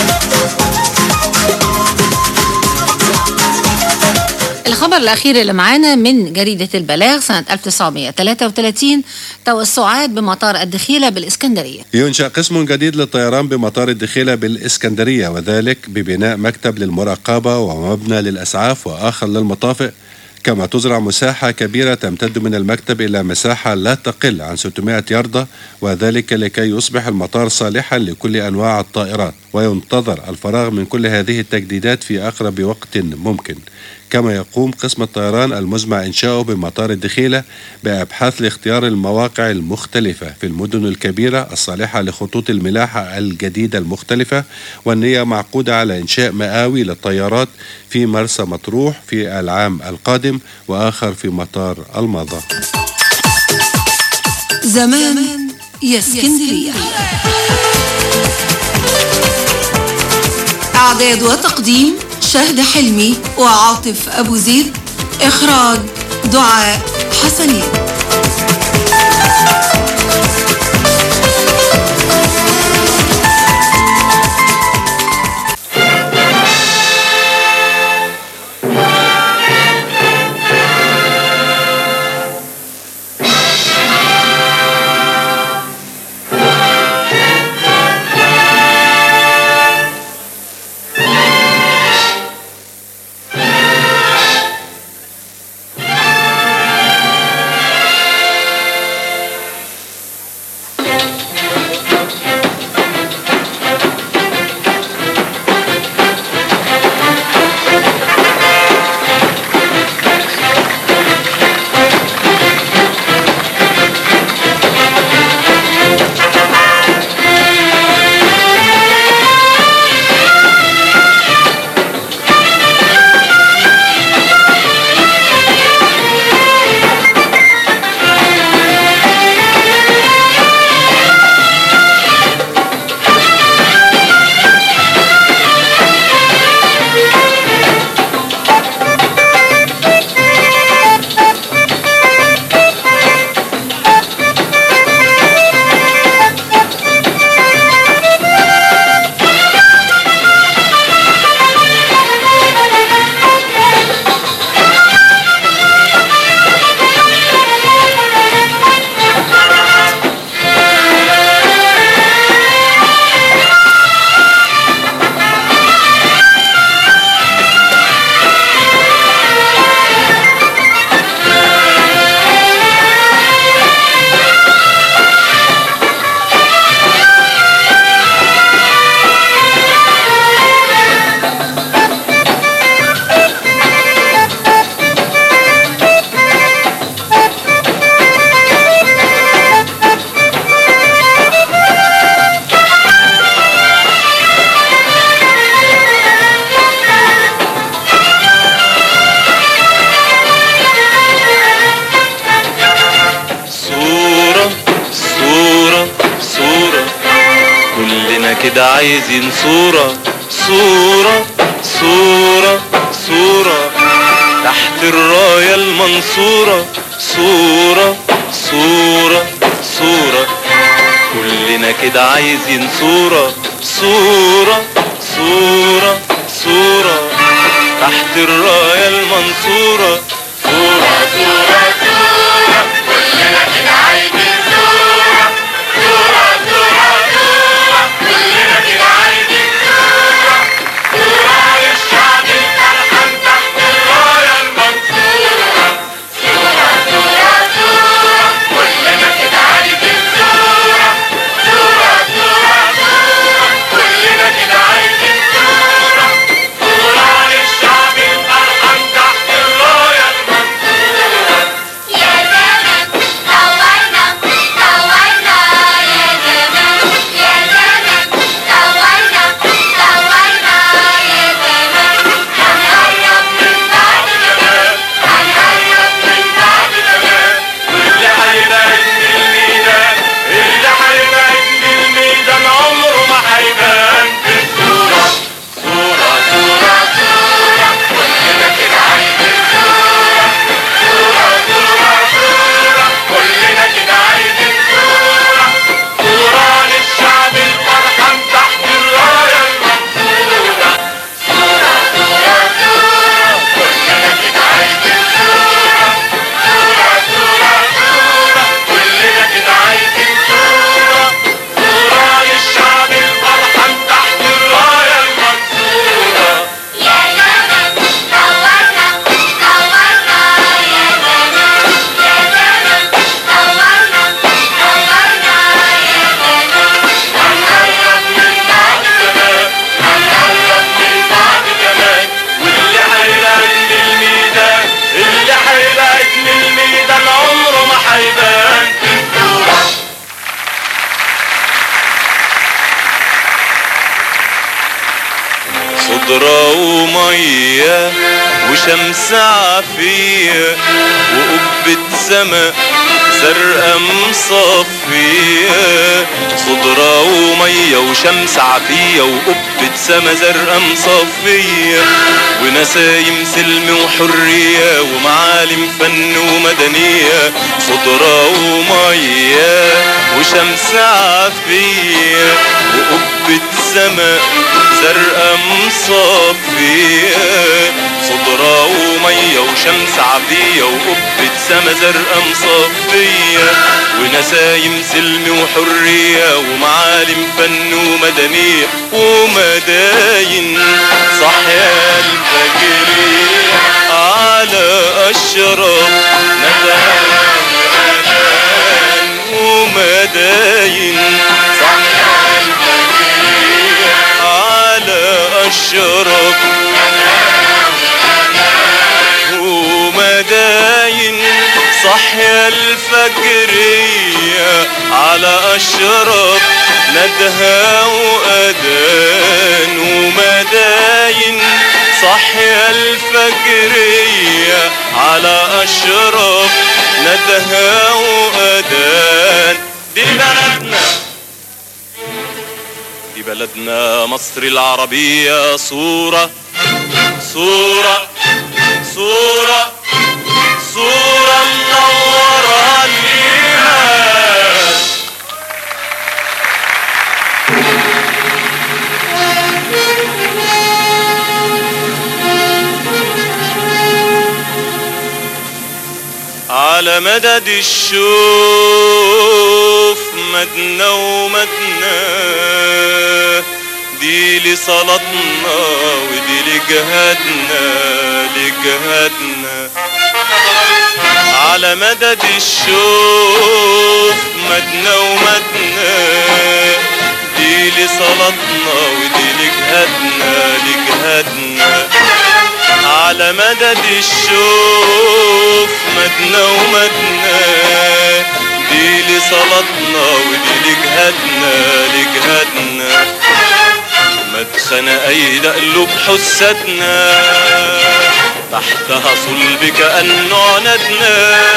الخبر الأخير اللي معانا من جريدة البلاغ سنة 1933 توسعات بمطار الدخيلة بالإسكندرية ينشأ قسم جديد للطيران بمطار الدخيلة بالإسكندرية وذلك ببناء مكتب للمراقبة ومبنى للأسعاف وآخر للمطافئ كما تزرع مساحة كبيرة تمتد من المكتب إلى مساحة لا تقل عن 600 ياردة وذلك لكي يصبح المطار صالحا لكل أنواع الطائرات وينتظر الفراغ من كل هذه التجديدات في أقرب وقت ممكن كما يقوم قسم الطيران المزمع إنشاؤه بمطار الدخيلة بأبحاث لاختيار المواقع المختلفة في المدن الكبيرة الصالحة لخطوط الملاحة الجديدة المختلفة والنية معقودة على إنشاء مآوي للطيارات في مرسى مطروح في العام القادم وآخر في مطار الماظة زمان يا اسكندرية إعداد وتقديم شهد حلمي وعاطف أبو زيد إخراج دعاء حسنين صورة صورة صورة كلنا كده عايزين صورة صورة صورة صورة تحت الراية المنصورة صورة صورة صورة كلنا كده عايزين صورة صورة صورة صورة تحت الراية المنصورة صورة صورة صورة كلنا كده عايزين صورة صورة صورة صورة كلنا كده عايزين صورة صورة للشعب الفرحان تحت الراية المنصورة صورة صورة صورة كلنا كده عايزين صورة صورة صورة صورة كلنا كده عايزين صورة صورة للشعب الفرحان تحت الراية المنصورة خضرة ومية وشمس عافية وقبة سما زرقاء مصفية خضرة ومية وشمس عافية وقبة سما زرقاء مصفية ونسايم سلم وحرية ومعالم فن ومدنية خضرة ومية وشمس عافية وقبة سما زرقاء مصفية خضرة ومية وشمس عافية وقبة سما زرقاء مصفية ونسايم سلم وحرية ومعالم فن ومدنية ومداين صحيا الفجرية على أشرف ندى ومداين صحيا الفجرية على أشرف ومداين صحيا الفجرية على أشرف ندها وأذان ومداين صحيا الفجرية على أشرف ندها وأذان دي بلدنا دي بلدنا مصر العربية صورة صورة صورة صورة منورة ليها على مدد الشوف مدنا ومدنا دي لصلاتنا ودي لجهادنا لجهادنا على مدد الشوف مدنا ومدنا دي لصلاتنا ودي لجهادنا لجهادنا على مدد الشوف مدنا ومدنا دي لصلاتنا ودي لجهادنا لجهادنا مدخنا أيد قلوب حسدنا تحتها صلب كأنه ندنا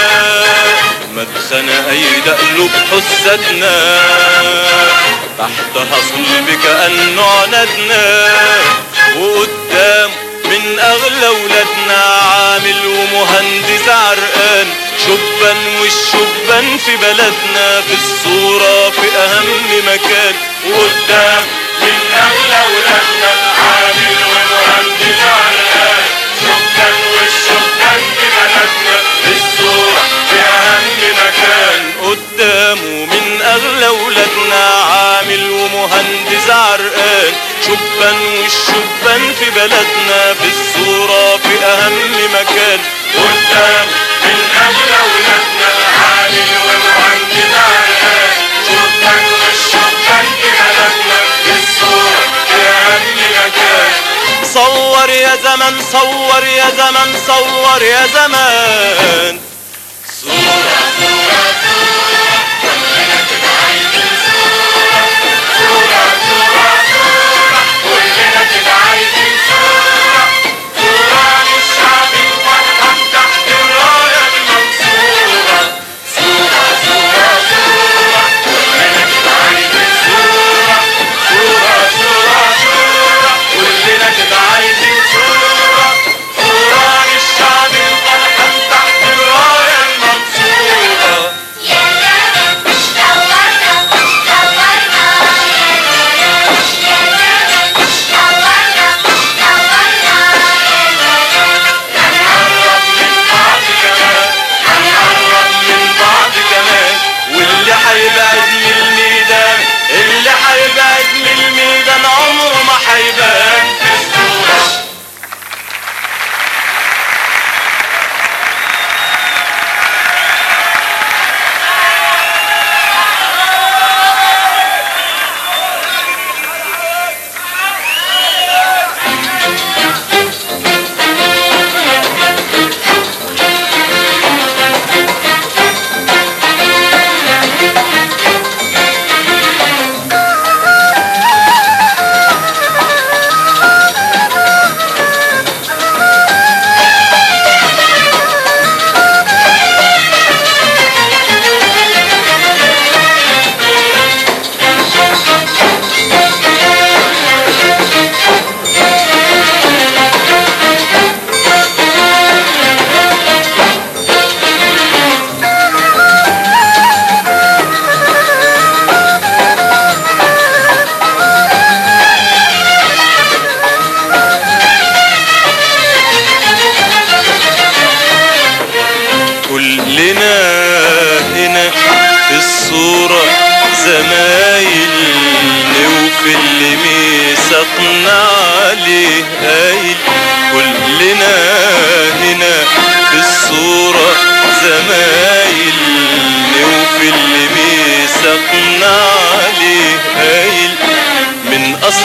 مدخنا أيد قلوب حسدنا تحتها صلب كأنه ندنا وقدام من أغلى ولادنا عامل ومهندس عرقان شبان والشبان في بلدنا في الصورة في أهم مكان وقدام من أغلى ولادنا عامل ومهندس عرقان شبان والشبان في بلدنا في الصورة في أهم مكان قدامه من أغلى ولادنا عامل ومهندس عرقان شبان والشبان في بلدنا في الصورة في أهم مكان قدام من أغلى ولادنا عامل ومهندس عرقان شبان والشبان في بلدنا في الصورة في أهم مكان صور يا زمن صور يا زمن صور يا زمان صورة صورة صورة كلنا كده عايزين صورة صورة صورة صورة كلنا كده عايزين صورة صورة للشعب الوطن تحت الراية المنصورة صورة صورة صورة كلنا كده عايزين صورة صورة صورة صورة كلنا كده عايزين صورة صورة للشعب الوطن تحت الراية المنصورة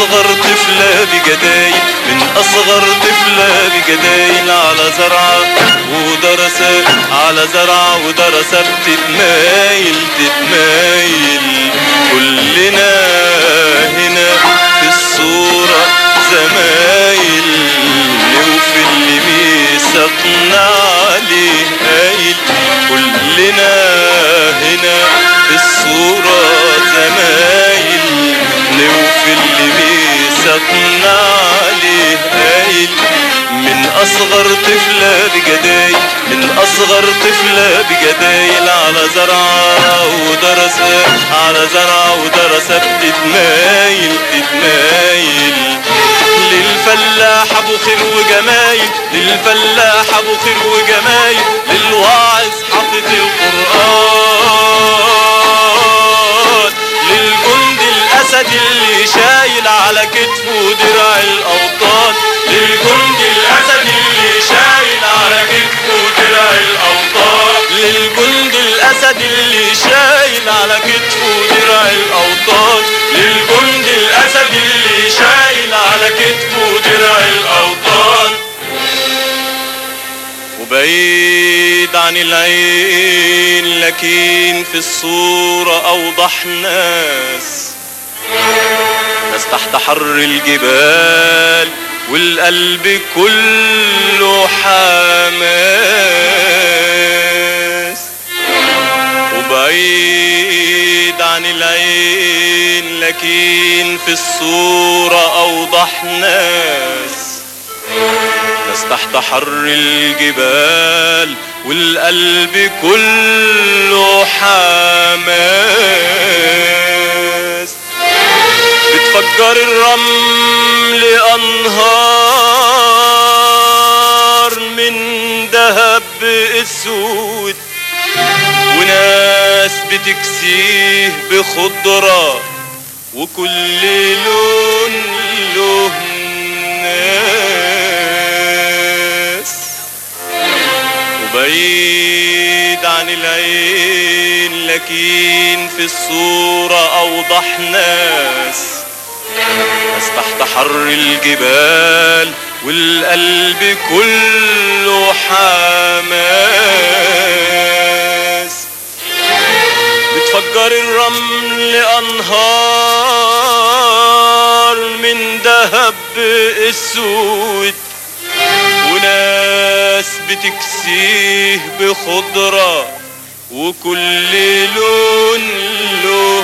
أصغر طفلة بجدايل من أصغر طفلة بجدايل على زرعة ودرسة على زرعة ودرسة بتتمايل تتمايل كلنا هنا في الصورة زمايل وفي اللي ميثاقنا عليه قايل كلنا هنا في الصورة زمايل نوفي اللي ميثاقنا عليه قايل من أصغر طفلة بجدايل من أصغر طفلة بجدايل على زرعة ودرسة على زرعة ودرسة بتتمايل تتمايل للفلاح ابو خير وجمايل للفلاح ابو خير وجمايل للواعظ حافظ القرآن للجند الاسد اللي شايل على كتفه درع الاوطان للجند الاسد اللي شايل على كتفه درع الاوطان للجند الاسد اللي شايل على كتفه درع الاوطان للجند الاسد اللي شايل على كتفه درع الاوطان وبعيد عن العين لكن في الصورة أوضح ناس ناس تحت حر الجبال والقلب كله حماس وبعيد عن العين لكن في الصورة أوضح ناس ناس تحت حر الجبال والقلب كله حماس بتفجر الرمل أنهار من دهب اسود وناس بتكسيه بخضرة وكل لون له ناس وبعيد عن العين لكن في الصورة أوضح ناس ناس تحت حر الجبال والقلب كله حماس بتفجر الرمل أنهار من دهب اسود وناس بتكسيه بخضرة وكل لون له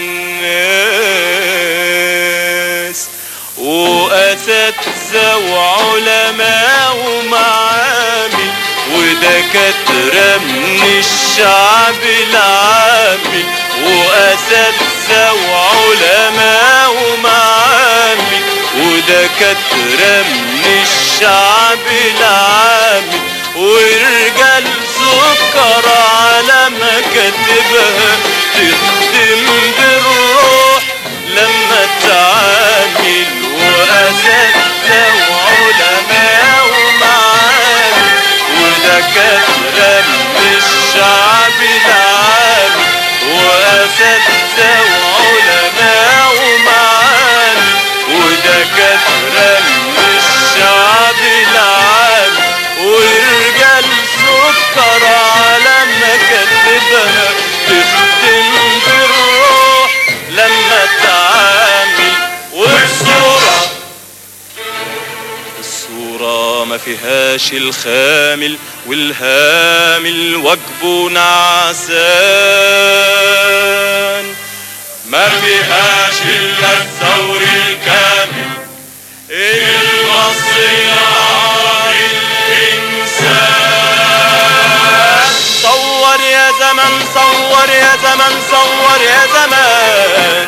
ناس وأساتذة وعلماء ومعامل ودكاترة من الشعب العامل وأساتذة وعلماء ومعامل ودكاترة من الشعب العامل ورجال سكر على مكاتبها تخدم بالروح لما تعامل وأساتذة وعلماء ومعامل ودكاترة من الشعب العامل وأساتذة وعلماء ومعامل ودكاترة من الشعب العامل ورجال سكر على مكاتبها تخدم بالروح لما تعامل والصورة الصورة ما فيهاش الخامل والهامل واجبه نعسان ما فيهاش إلا الثور الكامل المصري العربي الإنسان صور يا زمن صور يا زمن صور يا زمان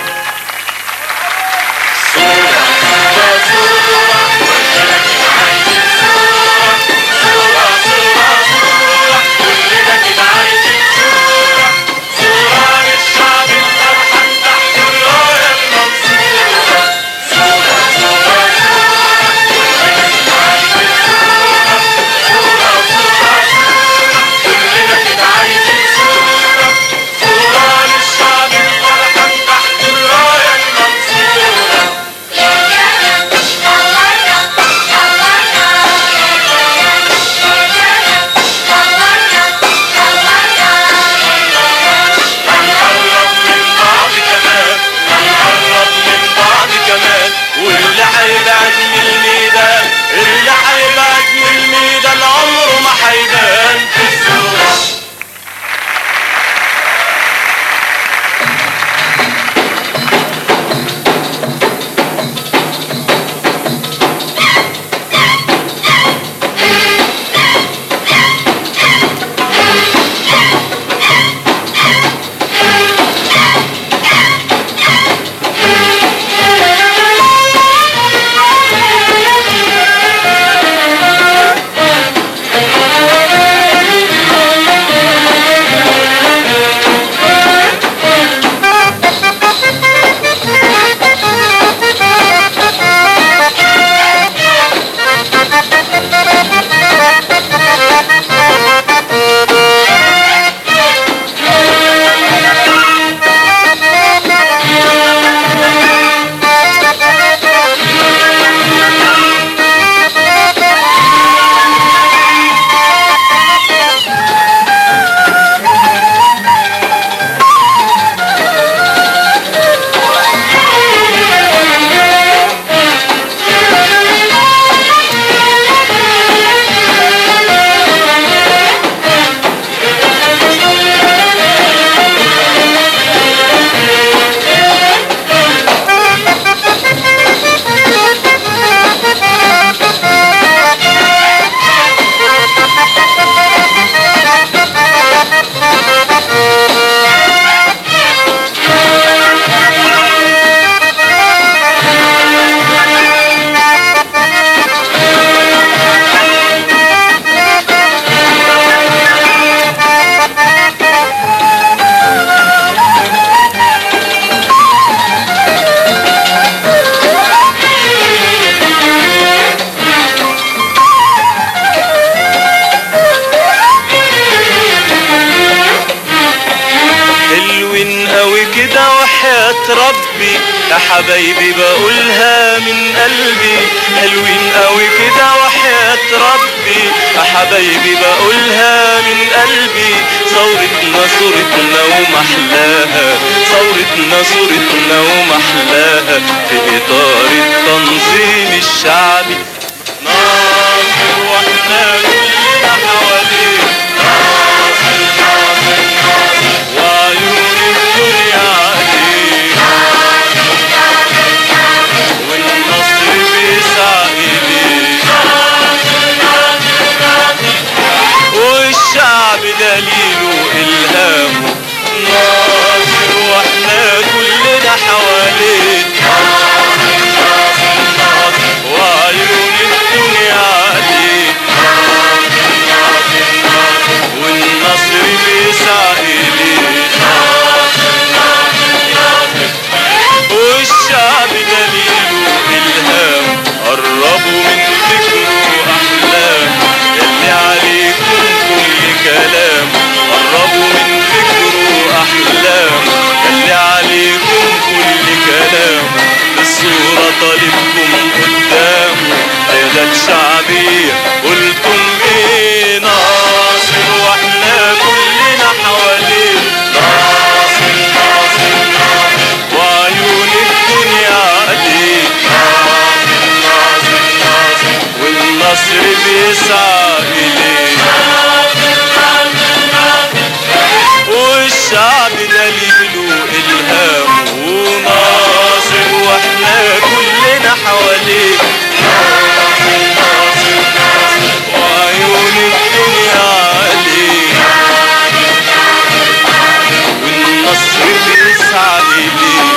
ربي يا حبايبي بقولها من قلبي حلوين قوي كده وحياة ربي يا حبايبي بقولها من قلبي ثورتنا صورتنا ومحلاها ثورتنا صورتنا ومحلاها في إطار التنظيم الشعبي ناصر واحنا كلنا حواليه ناصر ناصر ناصر وعيون الدنيا عليه والنصر بيسعى إليه والشعب دليله إلهامه ناصر واحنا كلنا حواليه ناصر ناصر ناصر وعيون الدنيا عليه ناصر ناصر ناصر والنصر بيسعى إليه ناصر ناصر ناصر والشعب دليله إلهام قربوا من فكره أحلام يلي عليكم كل كلام قربوا من فكره أحلام يلي عليكم كل كلام الصورة طالبكم قدامه قيادات شعبية قلتم ايه ناصر واحنا كلنا حواليه ناصر ناصر ناصر وعيون الدنيا عليه ناصر ناصر ناصر والنصر بيسعى إليه والشعب دليله إلهامه وناصر واحنا كلنا حواليه ناصر ناصر ناصر وعيون الدنيا عليه والنصر بيسعى إليه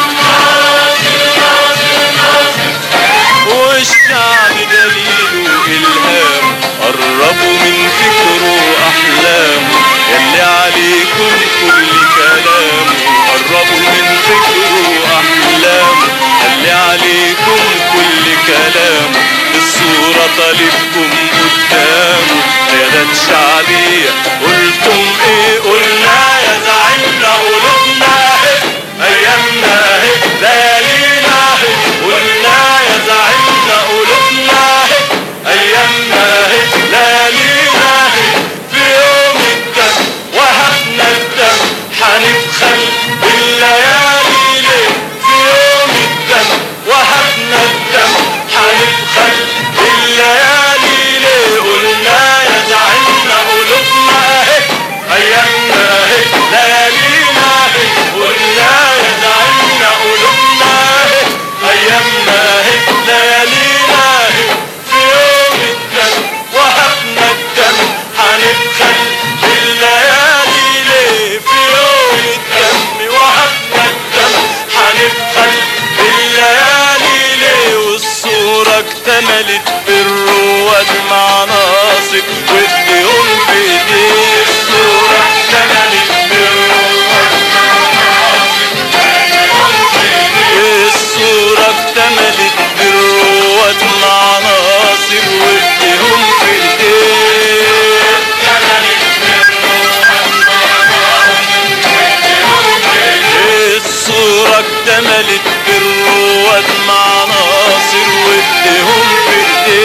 والشعب دليله إلهام قربوا من فكره أحلام يلي عليكم كل كلام قربوا من فكره أحلام يلي عليكم كل كلام الصورة طالبكم قدامه قيادات شعبية قلتم ايه قلنا يا زعيمنا قلوبنا اهي ايامنا اهي ليالينا اهي قلنا يا زعيمنا قلوبنا اهي ايامنا اهي ليالينا اهي في يوم الدم وهبنا الدم حنبخل بالليالي ليه في يوم الدم وهبنا الدم حنبخل بالليالي ليه قلنا يا زعيمنا قلوبنا اهي ايامنا اهي ليالينا اهي قلنا يا زعيمنا قلوبنا اهي ايامنا اهي ليالينا اهي في يوم الدم وهبنا الدم حنبخل بالليالي ليه في يوم الدم وهبنا الدم حنبخل بالليالي ليه والصورة اكتملت بالرواد مع ناصر وايديهم في ايديه الصورة اكتملت بالرواد مع ناصر وايديهم في ايديه الصورة اكتملت بالرواد مع ناصر وايديهم في ايديه اكتملت بالرواد مع ناصر وايديهم في ايديه الصورة اكتملت بالرواد مع ناصر وايديهم في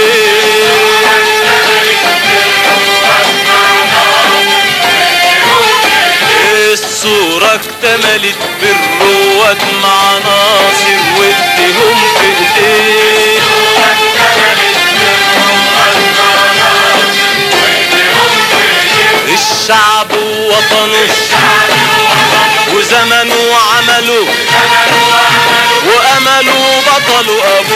ايديه الصورة اكتملت بالرواد مع ناصر وايديهم في ايديه الشعب ووطنه وزمنه وعمله وأمله بطله أبو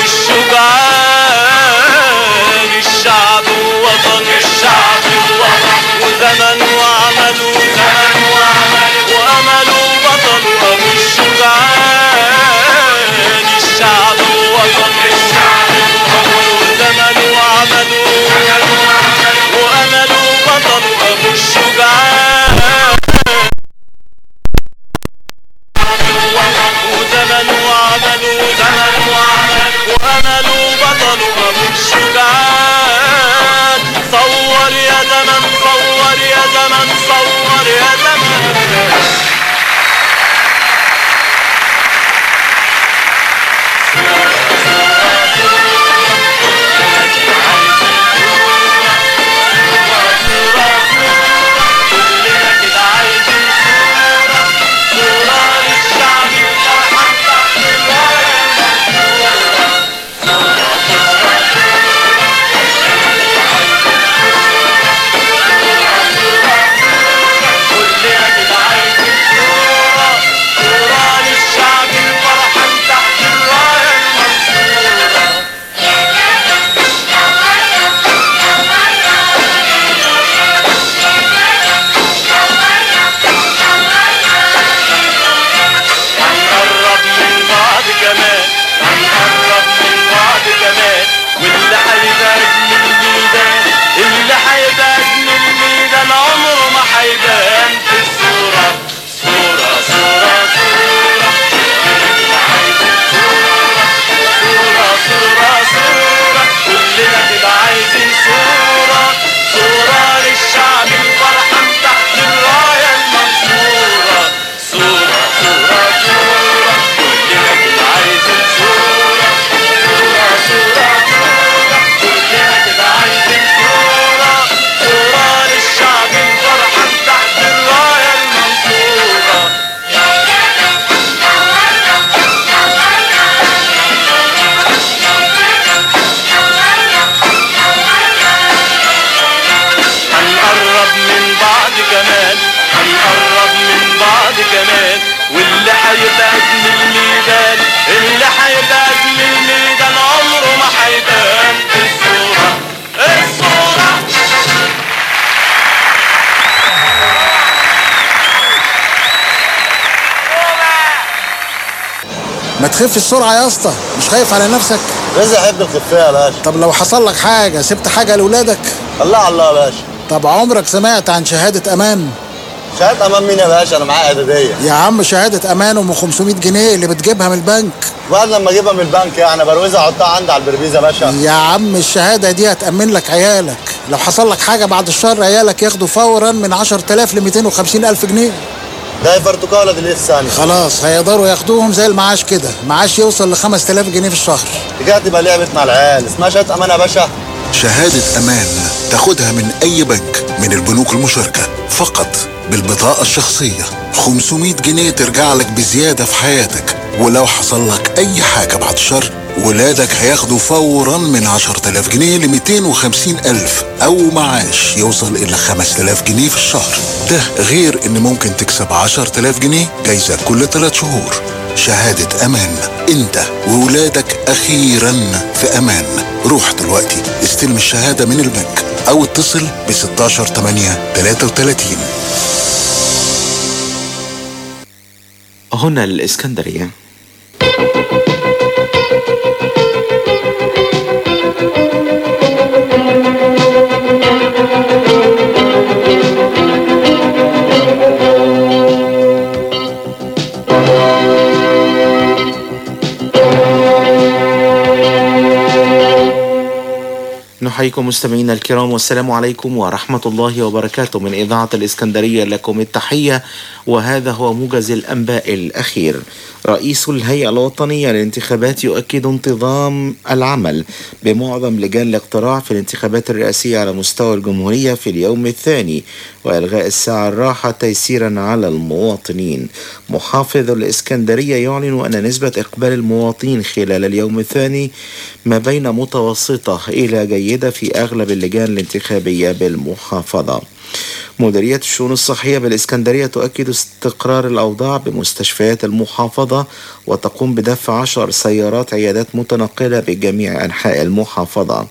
الشجعان الشعب ووطنه الشعب وزمنه وعمله زمن وعمله وأمله بطله أبو الشجعان الشعب ووطنه الشعب وزمن وعمله وأمله بطله أبو الشجعان وزمن وعمله زمن وعمل وأمله بطل أبو الشجعان صور يا زمن صور يا زمن صور يا زمن واللي هيبقى ابن الميدان اللي هيبقى ابن الميدان عمره ما هيبان الصورة الصورة ما تخف السرعة يا اسطى مش خايف على نفسك رزق يحب الخفية يا باشا طب لو حصل لك حاجة سبت حاجة لأولادك الله على الله يا باشا طب عمرك سمعت عن شهادة أمان شهادة أمان مين يا باشا أنا معايا إعدادية يا عم شهادة أمان أم 500 جنيه اللي بتجيبها من البنك بعد لما أجيبها من البنك يعني بروزها أحطها عندي على البربيز يا باشا يا عم الشهادة دي هتأمن لك عيالك لو حصل لك حاجة بعد الشر عيالك ياخدوا فورا من 10000 ل 250 ألف جنيه ده فرتقالة دي ليه الثانية خلاص هيقدروا ياخدوهم زي المعاش كده معاش يوصل ل 5000 جنيه في الشهر دي كده تبقى لعبة مع العيال اسمها شهادة أمان يا باشا شهادة أمان تاخدها من أي بنك من البنوك المشاركة فقط بالبطاقة الشخصية 500 جنيه ترجع لك بزيادة في حياتك ولو حصل لك أي حاجة بعد الشر ولادك هياخدوا فورا من 10000 جنيه ل 250 ألف أو معاش يوصل إلى 5000 جنيه في الشهر ده غير إن ممكن تكسب 10000 جنيه جايزة كل 3 شهور شهادة أمان أنت وولادك أخيرا في أمان روح دلوقتي استلم الشهادة من البنك أو اتصل ب 16 8 33 هنا الإسكندرية نحييكم مستمعينا الكرام والسلام عليكم ورحمة الله وبركاته من إذاعة الإسكندرية لكم التحية وهذا هو موجز الأنباء الأخير رئيس الهيئة الوطنية للانتخابات يؤكد انتظام العمل بمعظم لجان الاقتراع في الانتخابات الرئاسية على مستوى الجمهورية في اليوم الثاني وإلغاء الساعة الراحة تيسيرا على المواطنين محافظ الإسكندرية يعلن أن نسبة إقبال المواطنين خلال اليوم الثاني ما بين متوسطة إلى جيدة في أغلب اللجان الانتخابية بالمحافظة مديرية الشؤون الصحية بالإسكندرية تؤكد استقرار الأوضاع بمستشفيات المحافظة وتقوم بدفع عشر سيارات عيادات متنقلة بجميع أنحاء المحافظة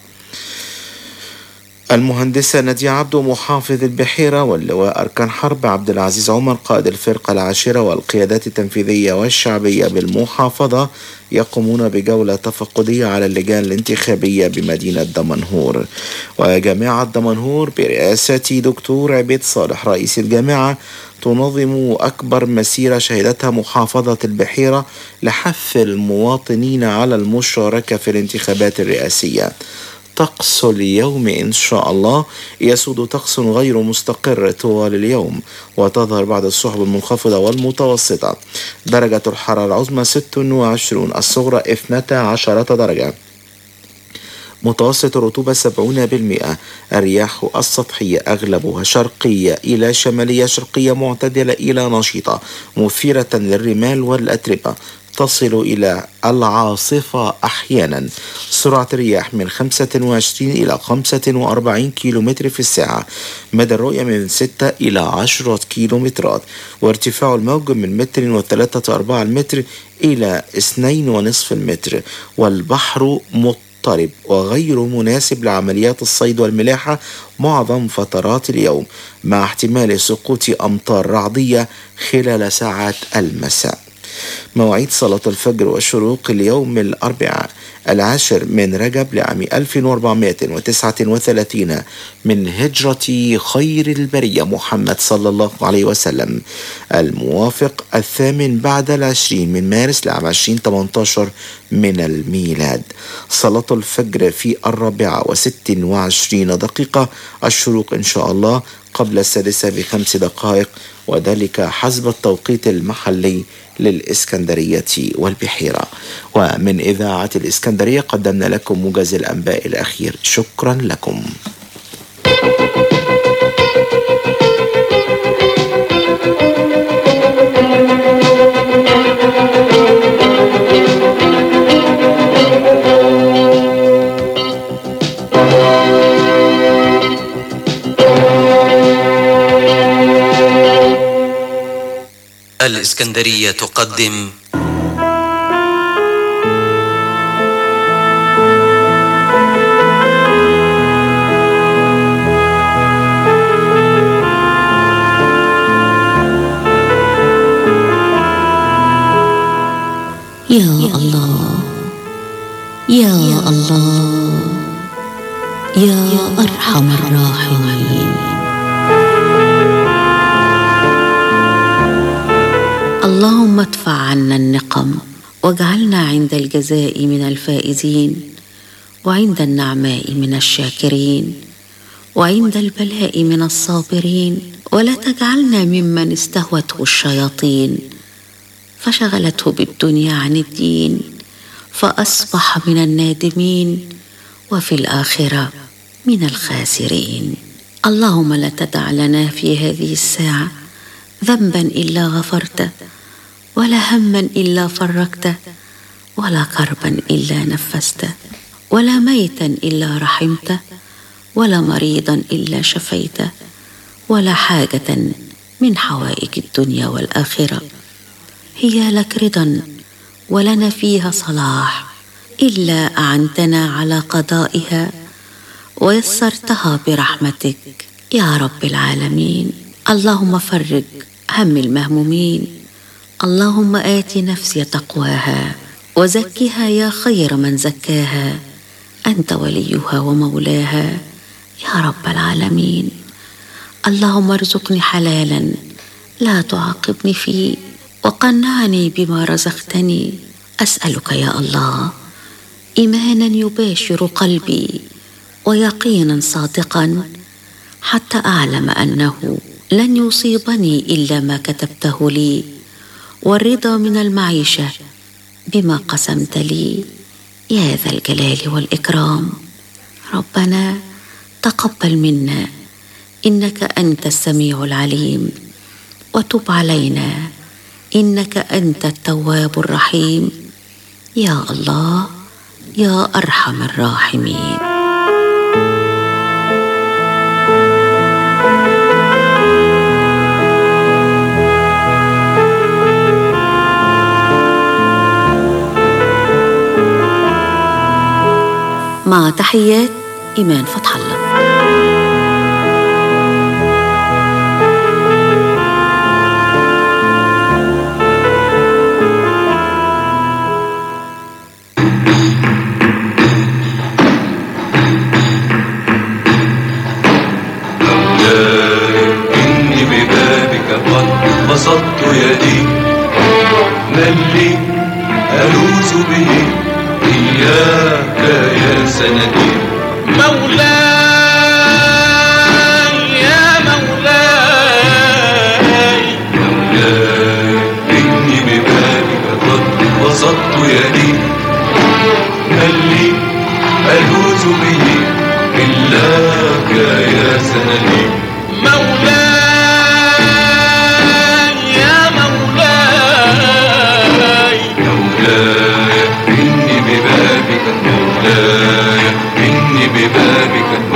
المهندسة نادية عبدو محافظ البحيرة واللواء أركان حرب عبد العزيز عمر قائد الفرقة العاشرة والقيادات التنفيذية والشعبية بالمحافظة يقومون بجولة تفقدية على اللجان الانتخابية بمدينة دمنهور وجامعة دمنهور برئاسة دكتور عبيد صالح رئيس الجامعة تنظم أكبر مسيرة شهدتها محافظة البحيرة لحث المواطنين على المشاركة في الانتخابات الرئاسية طقس اليوم إن شاء الله يسود طقس غير مستقر طوال اليوم وتظهر بعض السحب المنخفضة والمتوسطة درجة الحرارة العظمى 26 الصغرى 12 درجة متوسط الرطوبة 70% الرياح السطحية أغلبها شرقية إلى شمالية شرقية معتدلة إلى نشيطة مثيرة للرمال والأتربة تصل إلى العاصفة أحيانا سرعة الرياح من 25 إلى 45 كيلومتر في الساعة مدى الرؤية من 6 إلى 10 كيلومترات وارتفاع الموج من متر وثلاثة أرباع المتر إلى اثنين ونصف المتر والبحر مضطرب وغير مناسب لعمليات الصيد والملاحة معظم فترات اليوم مع احتمال سقوط أمطار رعدية خلال ساعات المساء مواعيد صلاة الفجر والشروق اليوم الأربعاء العاشر من رجب لعام 1439 من هجرة خير البرية محمد صلى الله عليه وسلم الموافق الثامن بعد العشرين من مارس لعام 2018 من الميلاد صلاة الفجر في الرابعة وست وعشرين دقيقة الشروق إن شاء الله قبل السادسة بخمس دقائق وذلك حسب التوقيت المحلي للإسكندرية والبحيرة ومن إذاعة الإسكندرية قدمنا لكم موجز الأنباء الأخير شكرا لكم الإسكندرية الإسكندرية تقدم يا الله يا الله يا أرحم الراحمين اللهم ادفع عنا النقم واجعلنا عند الجزاء من الفائزين وعند النعماء من الشاكرين وعند البلاء من الصابرين ولا تجعلنا ممن استهوته الشياطين فشغلته بالدنيا عن الدين فاصبح من النادمين وفي الاخره من الخاسرين اللهم لا تدع لنا في هذه الساعه ذنبا الا غفرته ولا هما الا فرجته ولا كربا الا نفسته ولا ميتا الا رحمته ولا مريضا الا شفيته ولا حاجه من حوائج الدنيا والاخره هي لك رضا ولنا فيها صلاح الا اعنتنا على قضائها ويسرتها برحمتك يا رب العالمين اللهم فرج هم المهمومين اللهم ات نفسي تقواها وزكها يا خير من زكاها انت وليها ومولاها يا رب العالمين اللهم ارزقني حلالا لا تعاقبني فيه وقنعني بما رزقتني اسالك يا الله ايمانا يباشر قلبي ويقينا صادقا حتى اعلم انه لن يصيبني الا ما كتبته لي والرضا من المعيشه بما قسمت لي يا ذا الجلال والاكرام ربنا تقبل منا انك انت السميع العليم وتب علينا انك انت التواب الرحيم يا الله يا ارحم الراحمين مع تحيات ايمان فتح الله إني ببابك قد بسطت يدي من لي ألوذ به إياك يا سندي مولاي يا مولاي مولاي إني ببابك قد بسطت يدي من لي ألوذ به إلاك يا سندي مولاي يا مولاي مولاي إني ببابك مولاي إني ببابك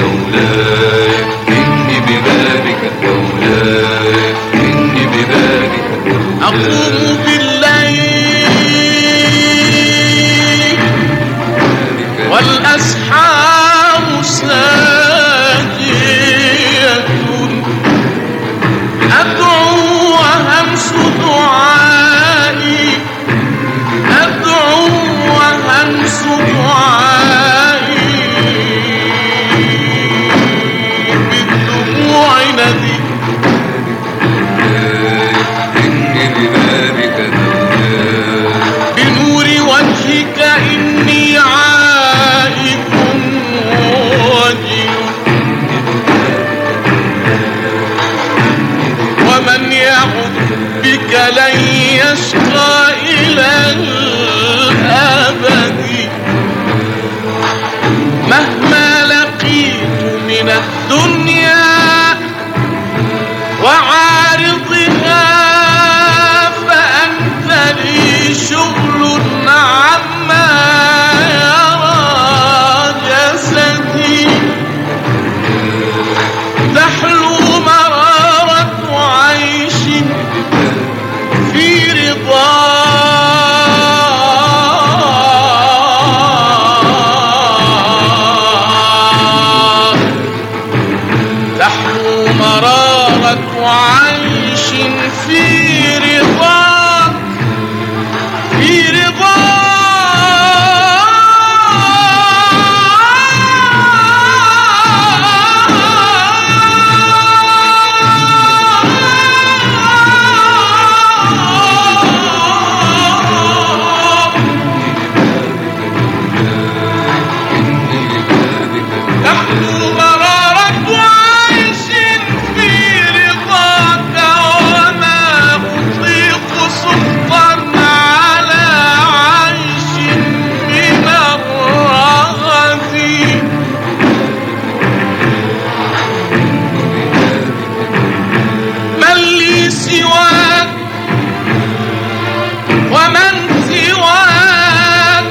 ومن سواك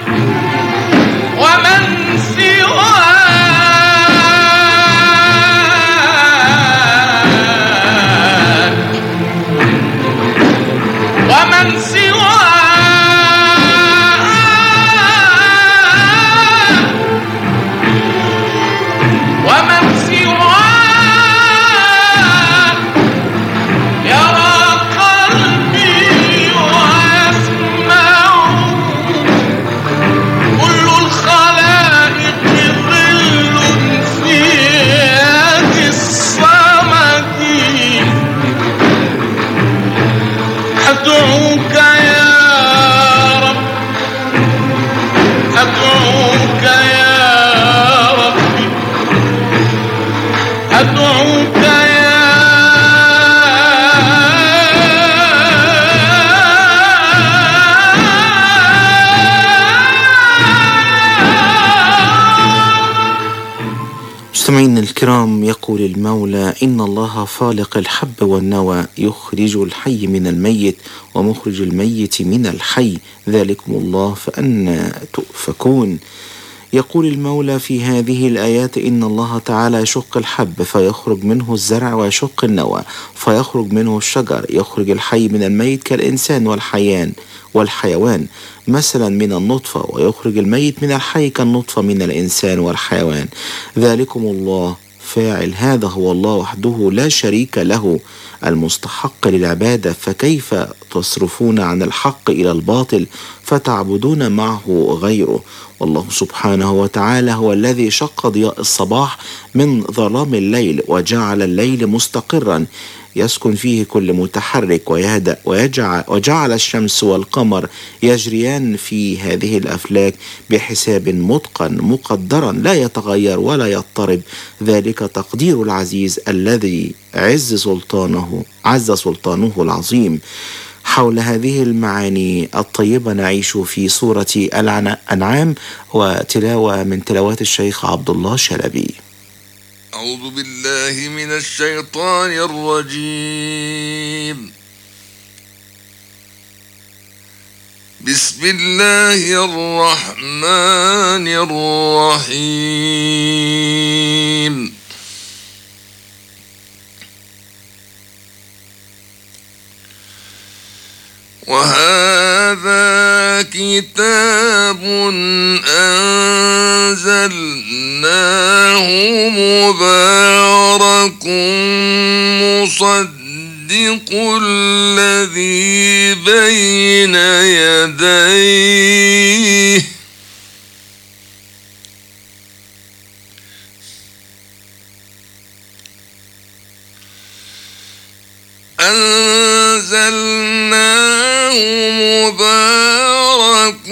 ومن سواك ومن سواك ومن سواك يرى قلبي ويسمع كل الخلائق ظل في يد الصمد أدعوك يا رب أدعوك يا ربي أدعوك يا مستمعينا الكرام يقول المولى إن الله فالق الحب والنوى يخرج الحي من الميت ومخرج الميت من الحي ذلكم الله فأنا تؤفكون يقول المولى في هذه الآيات إن الله تعالى يشق الحب فيخرج منه الزرع ويشق النوى فيخرج منه الشجر يخرج الحي من الميت كالإنسان والحيان والحيوان مثلا من النطفة ويخرج الميت من الحي كالنطفة من الإنسان والحيوان ذلكم الله فاعل هذا هو الله وحده لا شريك له المستحق للعبادة فكيف تصرفون عن الحق إلى الباطل فتعبدون معه غيره والله سبحانه وتعالى هو الذي شق ضياء الصباح من ظلام الليل وجعل الليل مستقرا يسكن فيه كل متحرك ويهدأ ويجعل, وجعل الشمس والقمر يجريان في هذه الأفلاك بحساب متقن مقدرا لا يتغير ولا يضطرب ذلك تقدير العزيز الذي عز سلطانه عز سلطانه العظيم حول هذه المعاني الطيبة نعيش في سورة الأنعام وتلاوة من تلاوات الشيخ عبد الله شلبي أعوذ بالله من الشيطان الرجيم بسم الله الرحمن الرحيم وهذا كتاب أنزلناه مبارك مصدق الذي بين يديه أنزلناه مبارك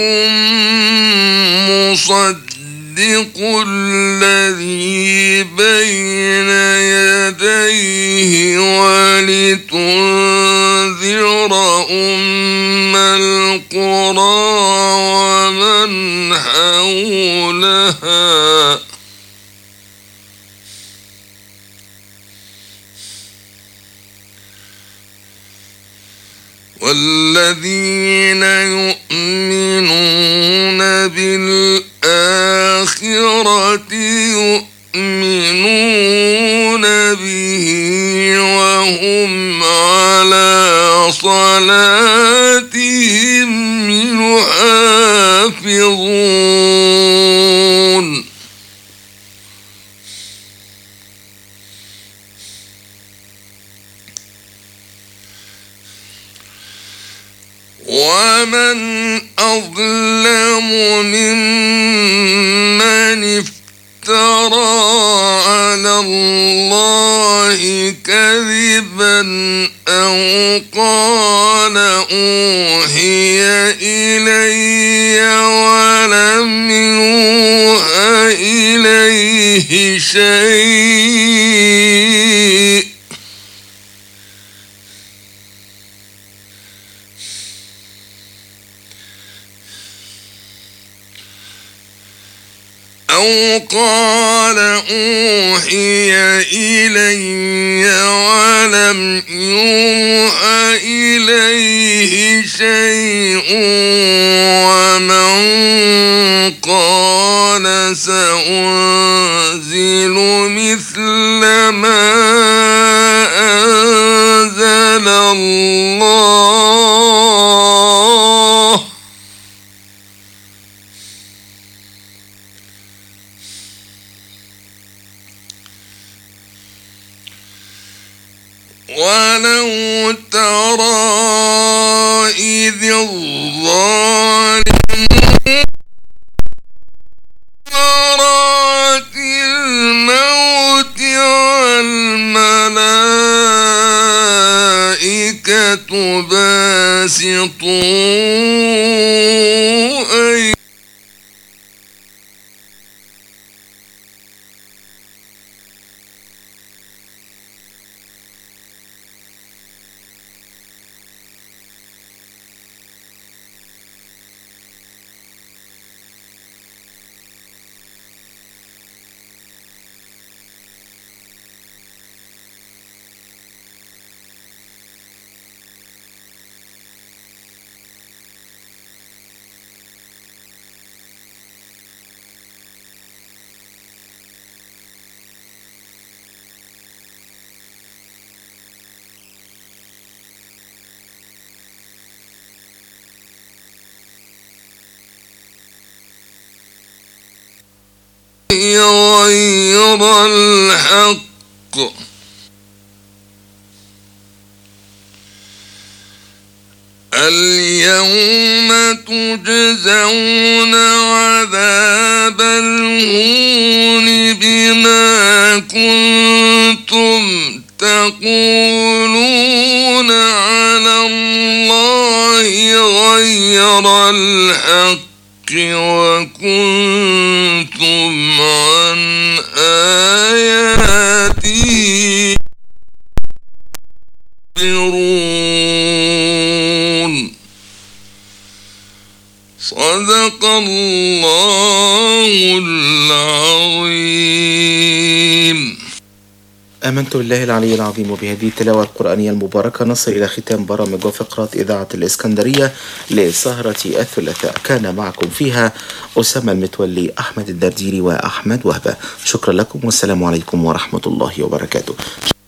مصدق الذي بين يديه ولتنذر أم القرى ومن حولها والذين يؤمنون بالآخرة يؤمنون به وهم على صلاتهم يحافظون ومن أظلم ممن افترى على الله كذبا أو قال أوحي إلي ولم يوحى إليه شيء أو قال أوحي إلي ولم يوحى إليه شيء ومن قال سأنزل مثل ما أنزل الله ولو ترى إذ الظالمون غمرات الموت والملائكة باسطوا أيديهم غير الحق اليوم تجزون عذاب الهون بما كنتم تقولون على الله غير الحق وكنتم عن آياته تستكبرون صدق الله العظيم آمنت بالله العلي العظيم وبهذه التلاوة القرآنية المباركة نصل إلى ختام برامج وفقرات إذاعة الإسكندرية لسهرة الثلاثاء كان معكم فيها أسامة المتولي أحمد الدرديري وأحمد وهبة شكرا لكم والسلام عليكم ورحمة الله وبركاته